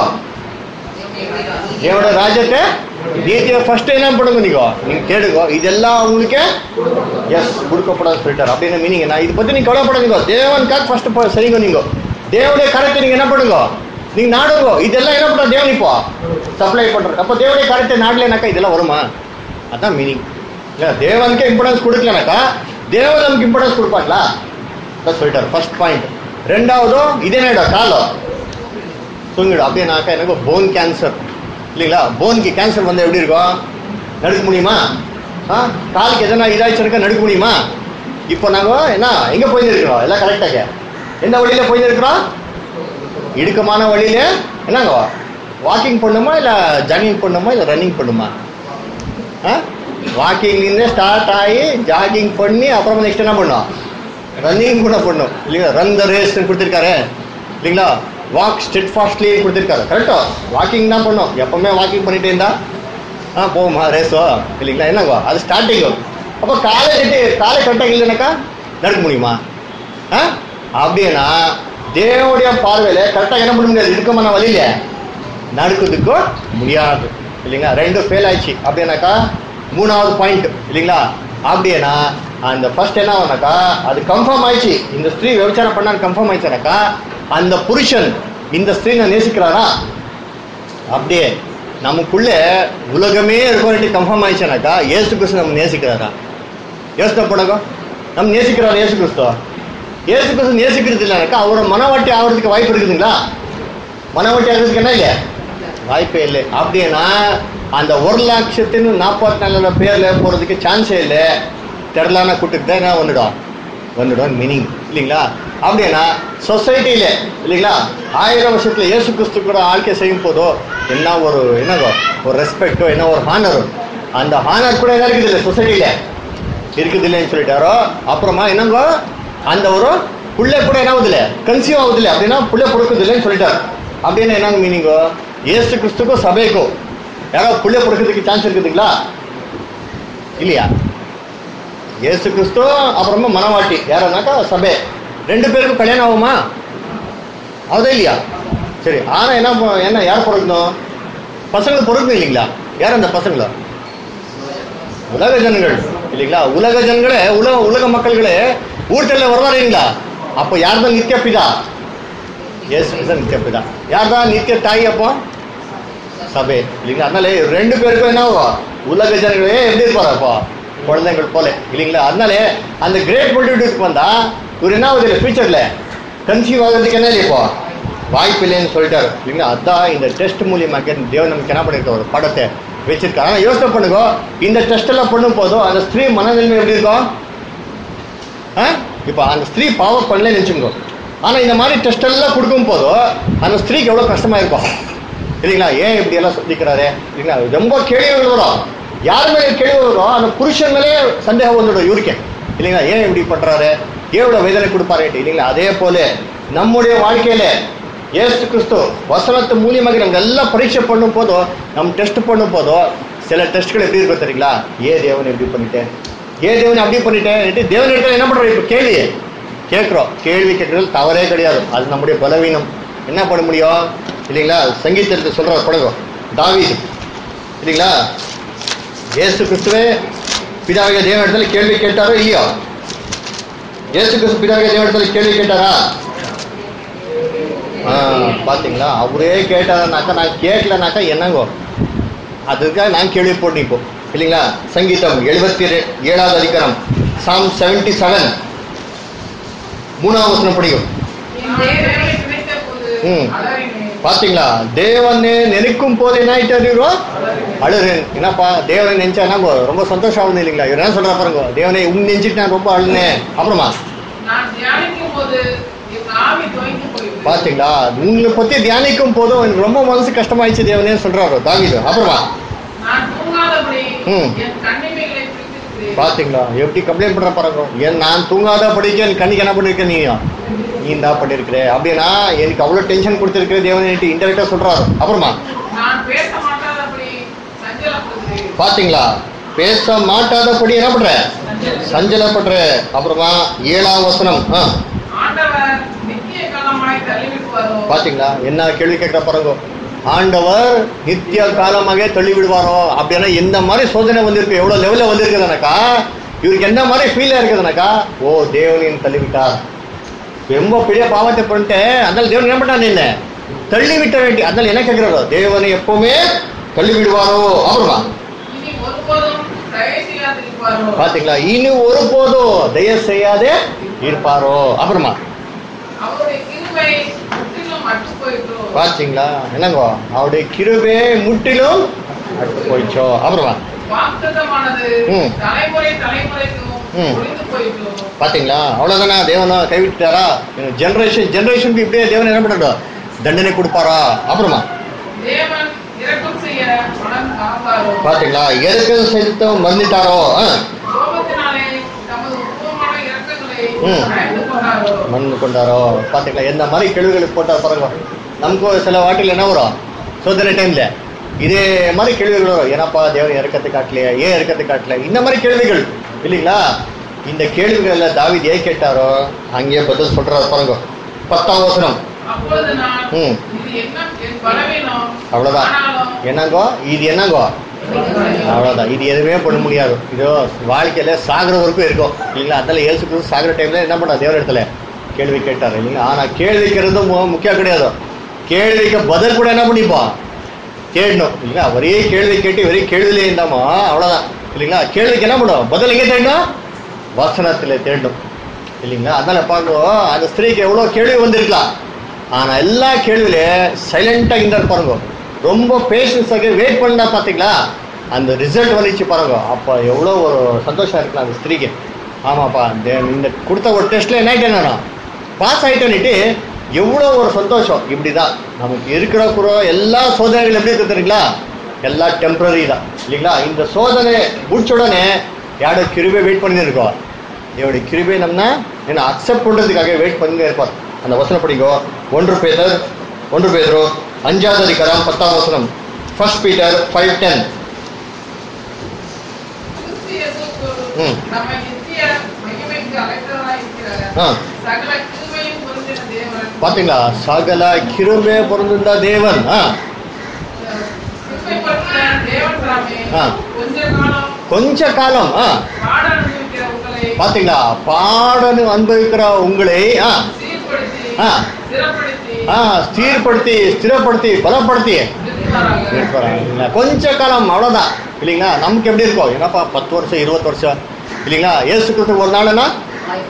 தேவனோட ராஜ்யத்தை நீதியை ஃபர்ஸ்ட் என்ன பண்ணுங்க நீங்க நீங்க கேடுங்க இதெல்லாம் உங்களுக்கு எஸ் கொடுக்கப்படாது சொல்லிட்டார் அப்படின்னு மீனிங் நான் இதை பத்தி நீங்க கவலைப்படாதீங்க தேவனுக்காக ஃபர்ஸ்ட் சரிங்க நீங்க தேவனுடைய கருத்தை நீங்க என்ன பண்ணுங்க நீங்க நாடுங்க இதெல்லாம் என்ன பண்ற தேவன் இப்போ சப்ளை பண்றது அப்ப தேவனுடைய கருத்தை நாடலைனாக்கா இதெல்லாம் வருமா அதான் மீனிங் இல்ல தேவனுக்கே இம்பார்ட்டன்ஸ் கொடுக்கலனாக்கா தேவன் நமக்கு இம்பார்ட்டன்ஸ் கொடுப்பாங்களா அதான் சொல்லிட்டார் ஃபர்ஸ்ட் பாயிண்ட் ரெண்டாவது இதேனடா காலம் தூங்கிடும் அப்படின்னாக்கா எனக்கு போன் கேன்சர் இல்லைங்களா போனுக்கு கேன்சர் வந்து எப்படி இருக்கும் நடுக்க முடியுமா ஆ காலுக்கு எதனா இதாச்சுனாக்கா நடுக்க முடியுமா இப்போ நாங்கள் என்ன எங்கே போயிருக்கிறோம் எல்லாம் கரெக்டாக எந்த வழியில் போயிருக்கிறோம் இடுக்கமான வழியில என்னங்க வாக்கிங் பண்ணுமா இல்லை ஜாகிங் பண்ணுமா இல்லை ரன்னிங் பண்ணுமா ஆ வாக்கிங்லேருந்து ஸ்டார்ட் ஆகி ஜாகிங் பண்ணி அப்புறமா நெக்ஸ்ட் என்ன பண்ணோம் ரன்னிங் கூட பண்ணும் இல்லைங்களா ரன் த ரேஸ் கொடுத்துருக்காரு இல்லைங்களா வாக் ஸ்டெட் ஃபாஸ்ட்லி கொடுத்துருக்காரு கரெக்டா வாக்கிங் தான் பண்ணும் எப்பவுமே வாக்கிங் பண்ணிட்டே இருந்தா ஆ போகுமா ரேஸோ இல்லைங்களா என்னங்கோ அது ஸ்டார்டிங்கு அப்போ காலை கட்டி காலை கரெக்டாக இல்லைனாக்கா நடக்க முடியுமா ஆ அப்படின்னா தேவனுடைய பார்வையில் கரெக்டாக என்ன பண்ண முடியாது இருக்கமான வழியில நடக்கிறதுக்கோ முடியாது இல்லைங்களா ரெண்டு ஃபெயில் ஆயிடுச்சு அப்படின்னாக்கா மூணாவது பாயிண்ட் இல்லைங்களா அப்படின்னா அந்த ஃபர்ஸ்ட் என்ன ஆகுனாக்கா அது கன்ஃபார்ம் ஆயிடுச்சு இந்த ஸ்திரீ விபச்சாரம் பண்ணா கன்ஃபார்ம் ஆயிடுச்சுனாக்கா அந்த புருஷன் இந்த ஸ்திரீனை நேசிக்கிறாரா அப்படியே நமக்குள்ள உலகமே இருக்கும் கன்ஃபார்ம் ஆயிடுச்சுனாக்கா ஏசு கிறிஸ்து நம்ம நேசிக்கிறாரா யோசனை பண்ணுங்க நம்ம நேசிக்கிறாரா ஏசு கிறிஸ்து ஏசு கிறிஸ்து நேசிக்கிறது இல்லைனாக்கா அவரை மனவாட்டி ஆகிறதுக்கு வாய்ப்பு இருக்குதுங்களா மனவாட்டி ஆகிறதுக்கு என்ன இல்லை வாய்ப்பே இல்லை அப்படின்னா அந்த ஒரு லட்சத்தின் நாற்பத்தி நாலு பேர்ல போறதுக்கு சான்ஸே இல்லை திரளான கூட்டுக்கு தான் என்ன வந்துடும் வந்துடும் மீனிங் இல்லைங்களா அப்படின்னா சொசைட்டியில இல்லைங்களா ஆயிரம் வருஷத்துல இயேசு கிறிஸ்து கூட ஆழ்க்கை செய்யும் போதோ என்ன ஒரு என்னதோ ஒரு ரெஸ்பெக்டோ என்ன ஒரு ஹானரோ அந்த ஹானர் கூட என்ன இருக்குது இல்லை சொசைட்டியில இருக்குது இல்லைன்னு சொல்லிட்டாரோ அப்புறமா என்னங்கோ அந்த ஒரு புள்ள கூட என்ன ஆகுதுல கன்சியூவ் ஆகுதுல அப்படின்னா புள்ள கொடுக்குது இல்லைன்னு சொல்லிட்டாரு அப்படின்னு என்னங்க மீனிங்கோ ஏசு கிறிஸ்துக்கும் சபைக்கும் யாராவது புள்ள கொடுக்கறதுக்கு சான்ஸ் இருக்குதுங்களா இல்லையா ஏசு கிறிஸ்து அப்புறமா மனவாட்டி யாருனாக்கா சபை ரெண்டு பேருக்கும் கல்யாணம் ஆகுமா ஆகுதா இல்லையா சரி ஆனா என்ன ப- என்ன யார் பிறக்கணும் பசங்களுக்கு பிறக்கணும் இல்லைங்களா யார் அந்த பசங்களா உலக ஜனங்கள் இல்லைங்களா உலக ஜனங்களே உலக உலக மக்கள்களே ஊர்த்தல்ல வருவாருங்களா அப்போ யார் தான் நித்திய பிதா ஏசு கிறிஸ்து நித்திய பிதா யார் தான் நித்திய தாய் அப்போ சபை இல்லைங்களா அதனால ரெண்டு பேருக்கும் என்ன ஆகும்? உலக ஜனங்களே எப்படி இருப்பாரு அப்போ குழந்தைகள் போல இல்லைங்களா அதனால அந்த கிரேட் மல்டிடியூட்க்கு வந்தா இவர் என்ன ஆகுது இல்லை ஃபியூச்சரில் கன்சீவ் ஆகிறதுக்கு என்ன இல்லை இப்போ வாய்ப்பு இல்லைன்னு சொல்லிட்டாரு இல்லைங்களா அதான் இந்த டெஸ்ட் மூலியமாக தேவன் நமக்கு என்ன பண்ணிருக்க ஒரு படத்தை வச்சிருக்காரு ஆனால் யோசனை பண்ணுங்க இந்த டெஸ்ட் எல்லாம் பண்ணும் போதும் அந்த ஸ்திரீ மனநிலைமை எப்படி இருக்கும் ஆ இப்போ அந்த ஸ்திரீ பாவம் பண்ணலன்னு நினச்சிக்கோ ஆனால் இந்த மாதிரி டெஸ்ட் எல்லாம் கொடுக்கும் போதும் அந்த ஸ்திரீக்கு எவ்வளோ கஷ்டமா இருக்கும் இல்லைங்களா ஏன் இப்படி எல்லாம் சொல்லிக்கிறாரு இல்லைங்களா ரொம்ப கேள்விகள் வரும் யார் மேலே கேள்வி வரும் அந்த புருஷன் மேலே சந்தேகம் வந்துடும் இவருக்கே இல்லைங்களா ஏன் இப்படி பண்றாரு எவ்வளோ வேதனை கொடுப்பாரு இல்லைங்களா அதே போல நம்முடைய வாழ்க்கையில ஏசு கிறிஸ்து வசனத்து மூலியமாக நம்ம எல்லாம் பரீட்சை பண்ணும் போதும் நம்ம டெஸ்ட் பண்ணும் போதும் சில டெஸ்ட்கள் எப்படி இருக்கும் தெரியுங்களா ஏ தேவன் எப்படி பண்ணிட்டேன் ஏ தேவன் அப்படி பண்ணிட்டேன் தேவன் இடத்துல என்ன பண்றோம் இப்போ கேள்வி கேட்குறோம் கேள்வி கேட்கறது தவறே கிடையாது அது நம்முடைய பலவீனம் என்ன பண்ண முடியும் இல்லைங்களா சங்கீதத்தை சொல்ற படகு தாவீது இல்லைங்களா ஏசு கிறிஸ்துவே பிதாவிக தேவன் இடத்துல கேள்வி கேட்டாரோ இல்லையோ ஏசு கிறிஸ்து பிதாவிக தேவன் இடத்துல கேள்வி கேட்டாரா ஆ, பாத்தீங்களா அவரே கேட்டாருனாக்கா நான் கேட்கலனாக்கா என்னங்கோ அதுக்காக நான் கேள்வி போட்டு இப்போ இல்லைங்களா சங்கீதம் எழுபத்தி ஏழாவது அதிகாரம் சாம் செவன்டி செவன் மூணாவது வசனம் படிக்கும் என் தேவனை நினைத்த போது ம். அலறினேன். பாத்தீங்களா தேவனை நினைக்கும் போது என்ன ஆயிட்டு அறிகிறோம் அழுறேன் என்னப்பா தேவனை நினைச்சா என்ன ரொம்ப சந்தோஷம் ஆகுது இல்லைங்களா இவர் என்ன சொல்றா பாருங்க தேவனை உன் நெஞ்சிட்டு நான் ரொம்ப அழுனேன் அப்புறமா நான் தியானிக்கும் போது என் ஆவி தொய்ந்து போயிற்று. பாத்தீங்களா உங்களை பத்தி தியானிக்கும் போதும் எனக்கு ரொம்ப மனசு கஷ்டமாயிடுச்சு தேவனே சொல்றாரு தாவீது அப்புறமா நான் தூங்காதபடி ம். என் கண்ணிமைகளை பிடித்திருக்கிறேன். பாத்தீங்களா எப்படி கம்ப்ளைண்ட் பண்ற பாருங்க ஏன் நான் தூங்காத படிக்க என் கண்ணுக்கு என்ன பண்ணிருக்க நீ நீ தான் பண்ணிருக்கிற அப்படின்னா எனக்கு அவ்வளவு டென்ஷன் கொடுத்திருக்கிற தேவன் இன்டெரக்டா சொல்றாரு அப்புறமா நான் பேச மாட்டாதபடி சஞ்சலப்படுகிறேன். பாத்தீங்களா பேச மாட்டாதபடி என்ன பண்ற சஞ்சலப்படுற அப்புறமா ஏழாம் வசனம் ஆ, ஆண்டவர் நித்திய காலமாய் தள்ளிவிடுவாரோ பாத்தீங்களா என்ன கேள்வி கேட்கிற பாருங்க ஆண்டவர் நித்திய காலமாக தள்ளி விடுவாரோ அப்படின்னா எந்த மாதிரி சோதனை வந்திருக்கு எவ்வளவு லெவல்ல வந்திருக்குதுனாக்கா இவருக்கு என்ன மாதிரி ஃபீல் இருக்குதுனாக்கா ஓ தேவனின் தள்ளிவிட்டார் ரொம்ப பெரிய பாவத்தை பண்ணிட்டு அதனால தேவன் என்ன பண்ணான் என்ன தள்ளி விட்ட வேண்டி அதனால என்ன கேட்கிறாரோ தேவனை எப்பவுமே தள்ளி விடுவாரோ அப்புறமா இனி ஒருபோதும் தயவு செய்யாதிருப்பாரோ பாத்தீங்களா இனி ஒருபோதும் தயவு செய்யாதே இருப்பாரோ அப்புறமா அவருடைய கிருபை முற்றிலும் அற்று போயிற்றோ பாத்தீங்களா என்னங்கோ அவருடைய கிருபே முற்றிலும் அற்று போயிச்சோ அப்புறமா வாக்குத்தமானது ம். தலைமுறை தலைமுறைக்கும் ம். ஒழிந்து போயிற்றோ பாத்தீங்களா அவ்வளவுதானா தேவனா கைவிட்டாரா ஜெனரேஷன் ஜெனரேஷனுக்கு இப்படியே தேவன் என்ன பண்றாரோ தண்டனை கொடுப்பாரா அப்புறமா தேவன் இரக்கம் செய்ய மனம் காப்பாரோ பாத்தீங்களா எதுக்கு செலுத்த மறந்துட்டாரோ ஆ, கோபத்தினாலே தமது உருவமான இரக்கங்களை ம். அழைத்து கொண்டாரோ மறந்து கொண்டாரோ பாத்தீங்களா எந்த மாதிரி கேள்விகளுக்கு போட்டா பாருங்க நமக்கு சில வாட்டில் என்ன வரும் சோதனை டைம்ல இதே மாதிரி கேள்விகள் வரும் ஏன்னாப்பா தேவன் இறக்கத்தை காட்டலையா ஏன் இறக்கத்தை காட்டல இந்த மாதிரி கேள்விகள் இல்லைங்களா இந்த கேள்விகள் எல்லாம் தாவீது ஏன் கேட்டாரோ அங்கேயே பதில் சொல்றாரு பாருங்க பத்தாம் வசனம் அப்பொழுது நான் ம். இது என்ன என் பலவீனம் அவ்வளவுதான் ஆனாலும் என்னங்கோ இது என்னங்கோ அவ்வளவுதான் இது எதுவுமே பண்ண முடியாது இதோ வாழ்க்கையில சாகுற வரைக்கும் இருக்கும் இல்லைங்களா அதனால ஏசு கிறிஸ்து சாகுற டைம்ல என்ன பண்ணா தேவன் இடத்துல கேள்வி கேட்டாரு இல்லைங்களா ஆனா கேள்விக்கிறது மு- முக்கியம் கிடையாது கேள்விக்கு பதில் கூட என்ன பண்ணிப்போம் தேடணும் இல்லைங்களா ஒரே கேள்வி கேட்டு ஒரே கேள்வியிலே இருந்தாமோ அவ்வளவுதான் இல்லைங்களா கேள்விக்கு என்ன பண்ணும் பதில் எங்கே தேடணும் வசனத்துல தேடணும் இல்லைங்களா அதனால பாருங்க அந்த ஸ்திரீக்கு எவ்வளவு கேள்வி வந்திருக்கலாம் ஆனா எல்லா கேள்வியில சைலண்டா இருந்தார் பாருங்க ரொம்ப பேஷன்ஸாக வெயிட் பண்ணா பாத்தீங்களா அந்த ரிசல்ட் வந்துச்சு பாருங்க அப்ப எவ்வளவு ஒரு சந்தோஷம் இருக்கலாம் அந்த ஸ்திரீக்கு ஆமாப்பா இந்த- இந்த கொடுத்த ஒரு டெஸ்ட்ல என்ன ஆயிட்டேன் நான் பாஸ் ஆயிட்டேன்னுட்டு எவ்வளோ ஒரு சந்தோஷம் இப்படிதான் நமக்கு இருக்கிற குறை எல்லா சோதனைகள் எப்படி இருக்கு தெரியுங்களா எல்லாம் டெம்பரரி தான் இல்லைங்களா இந்த சோதனை முடிச்ச உடனே யாரோட கிருபை வெயிட் பண்ணி இருக்கோம் இவருடைய கிருபை நம்ம என்ன அக்செப்ட் பண்றதுக்காக வெயிட் பண்ணி இருப்பார் அந்த வசனம் படிங்கோ ஒன்று பேதர் ஒன்று பேதரோ அஞ்சாவது அதிகாரம் பத்தாம் வசனம் ஃபர்ஸ்ட் பீட்டர் ஃபைவ் டென் கிறிஸ்து இயேசுவுக்குள் ம். நம்மை நித்திய மகிமைக்கு அழைத்தவராய் இருக்கிற ஆ சகல கிருபையும் பொருந்தின தேவன் பாத்தீங்களா சகல கிருபை பொருந்திருந்த தேவன் ஆ கிருபைப்பட்ட தேவன் தாமே ஆ. கொஞ்ச காலம் கொஞ்ச காலம் ஆ பாட அனுபவிக்கிற உங்களை பாத்தீங்களா பாடனு அனுபவிக்கிற உங்களை ஆ சீர்படுத்தி ஆ. ஸ்திரப்படுத்தி ஆ ஸ்திரப்படுத்தி ஸ்திரப்படுத்தி பலப்படுத்தி நிறுத்துவாராக. இருப்பாராங்க. இல்லைங்களா? கொஞ்ச காலம் அவ்வளவுதான் இல்லைங்களா நமக்கு எப்படி இருக்கும் என்னப்பா பத்து வருஷம் இருபது வருஷம் இல்லைங்களா ஏசு கிறிஸ்து ஒரு நாள்னா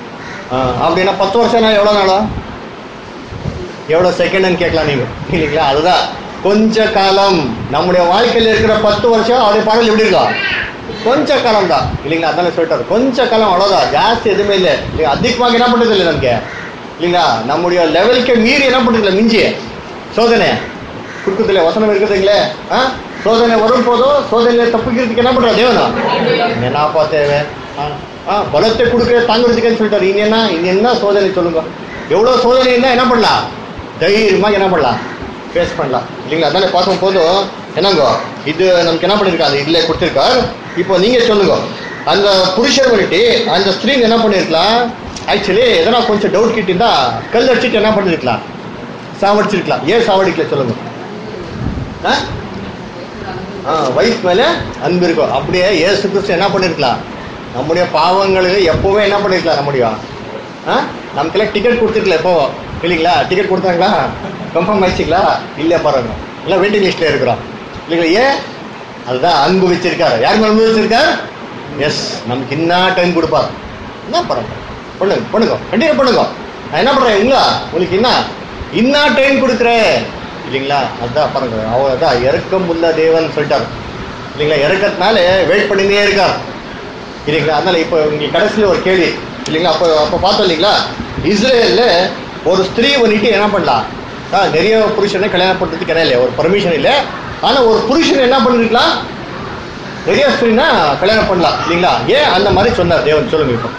ஆ, அப்படின்னா பத்து வருஷம்னா எவ்வளோ நாளா எவ்வளோ செகண்ட்னு கேட்கலாம் நீங்கள் இல்லைங்களா அதுதான் கொஞ்ச காலம் நம்முடைய வாழ்க்கையில் இருக்கிற பத்து வருஷம் அவருடைய பாடல் எப்படி இருக்கும் கொஞ்ச காலம் தான் இல்லைங்களா அதானே சொல்லிட்டாரு கொஞ்ச காலம் அவ்வளோதான் ஜாஸ்தி எதுவுமே இல்லை இல்லைங்க அதிகமாக என்ன பண்ணுறது இல்லை நமக்கு இல்லைங்களா நம்முடைய லெவலுக்கு மீறி என்ன பண்ணுறது இல்லை மிஞ்சி சோதனை குறுக்கத்துல வசனம் இருக்குதுங்களே ஆ சோதனை வரும் போதும் சோதனையில தப்பிக்கிறதுக்கு என்ன பண்றா தேவனா என்னப்பா தேவை ஆ, ஆ பலத்தை கொடுக்குற தாங்குறதுக்குன்னு சொல்லிட்டாரு இனி என்ன இனி என்ன சோதனை சொல்லுங்க எவ்வளோ சோதனை இருந்தால் என்ன பண்ணலாம் தைரியமாக என்ன பண்ணலாம் ஃபேஸ் பண்ணலாம் இல்லைங்களா அதனால பார்க்கும் போதும் என்னங்கோ இது நமக்கு என்ன பண்ணியிருக்காரு இதுல கொடுத்துருக்கார் இப்போ நீங்க சொல்லுங்க அந்த புருஷர் வந்துட்டு அந்த ஸ்திரீங்க என்ன பண்ணிருக்கலாம் ஆக்சுவலி எதனா கொஞ்சம் டவுட் கிட்டிருந்தா கல் அடிச்சுட்டு என்ன பண்ணிருக்கலாம் சாவடிச்சிருக்கலாம் ஏன் சாவடிக்கல சொல்லுங்க ஆ? ஆ வயசு மேலே அன்பு இருக்கும் அப்படியே ஏசு கிறிஸ்து என்ன பண்ணிருக்கலாம் நம்முடைய பாவங்களுக்கு எப்பவுமே என்ன பண்ணிருக்கலாம் நம்முடைய ஆ நமக்கெல்லாம் டிக்கெட் கொடுத்துருக்கல எப்போ இல்லைங்களா டிக்கெட் கொடுத்தாங்களா கன்ஃபார்ம் ஆயிடுச்சிங்களா இல்லை பாருங்க இல்லை வெயிட்டிங் லிஸ்ட்டில் இருக்கிறோம் இல்லைங்களா ஏன் அதுதான் அன்பு வச்சிருக்காரு யார் மேல அன்பு வச்சிருக்கார் எஸ் நமக்கு என்ன டைம் கொடுப்பார் என்ன பரவாயில்ல பண்ணுங்க பண்ணுங்க கண்டினியூ பண்ணுங்க நான் என்ன பண்ணுறேன் இல்லைங்களா உங்களுக்கு என்ன இன்னா டைம் கொடுக்குறேன் இல்லைங்களா அதான் பாருங்க அவர் அதான் இறக்கம் உள்ள தேவன் சொல்லிட்டார் இல்லைங்களா இறக்கத்தினால வெயிட் பண்ணினே இருக்கார் இல்லைங்களா அதனால இப்போ உங்களுக்கு கடைசியில் ஒரு கேள்வி இல்லைங்களா அப்போ அப்போ பார்த்தோம் இல்லைங்களா இஸ்ரேலில் ஒரு ஸ்திரீ வந்துட்டு என்ன பண்ணலாம் ஆ நிறைய புருஷனை கல்யாணம் பண்ணுறதுக்கு என்ன இல்லை ஒரு பர்மிஷன் இல்லை ஆனால் ஒரு புருஷன் என்ன பண்ணிருக்கலாம் நிறைய ஸ்திரீனா கல்யாணம் பண்ணலாம் இல்லைங்களா ஏன் அந்த மாதிரி சொன்னார் தேவன் சொல்லுங்க இப்போ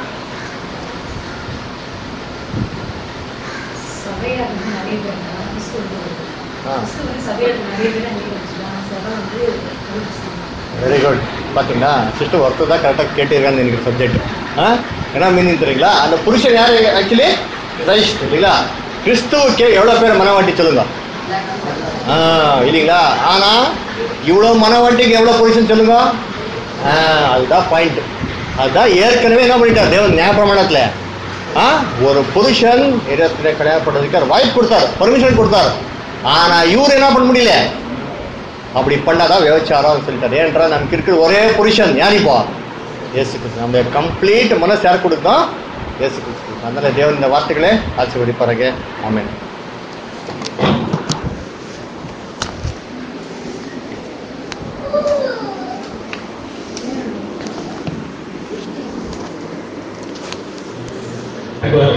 சபையார் வந்து நிறைய பேர் இருக்காங்க. கிறிஸ்துவ வந்து ஆ கிறிஸ்துவ வந்து சபையார் நிறைய பேர் அங்கே வச்சுருக்காங்க சபை வந்து அறிவிச்சிருக்காங்க. வெரி குட் பார்த்தீங்களா சிஸ்டர் ஒருத்தர் தான் கரெக்டாக கேட்டிருக்கான்னு எனக்கு சப்ஜெக்ட் ஆ என்ன மீனிங் தெரியுங்களா அந்த புருஷன் யார் ஆக்சுவலி கிரைஸ்ட் இல்லைங்களா கிறிஸ்துவுக்கே எவ்வளோ பேர் மனவாட்டி சொல்லுங்க ஆ இல்லைங்களா ஆனால் இவ்வளோ மனவாட்டிக்கு எவ்வளோ புருஷன் சொல்லுங்க ஆ அதுதான் பாயிண்ட் அதுதான் ஏற்கனவே என்ன பண்ணிட்டார் தேவன் நியாயப்பிரமாணத்தில் ஆ ஒரு புருஷன் இடத்துல கல்யாணம் பண்ணுறதுக்கு வாய்ப்பு கொடுத்தாரு பர்மிஷன் கொடுத்தாரு ஆனால் இவர் என்ன பண்ண முடியல அப்படி பண்ணாதான் விபச்சாரம் சொல்லிட்டாரு ஏன்றால் நமக்கு இருக்கிற ஒரே புருஷன் யார் இப்போ இயேசு கிறிஸ்து நம்ம கம்ப்ளீட் மனசு யார் கொடுத்தோம் இயேசு கிறிஸ்து அதனால தேவன் இந்த வார்த்தைகளே ஆசீர்வதிப்பாருங்க ஆமென் இப்போ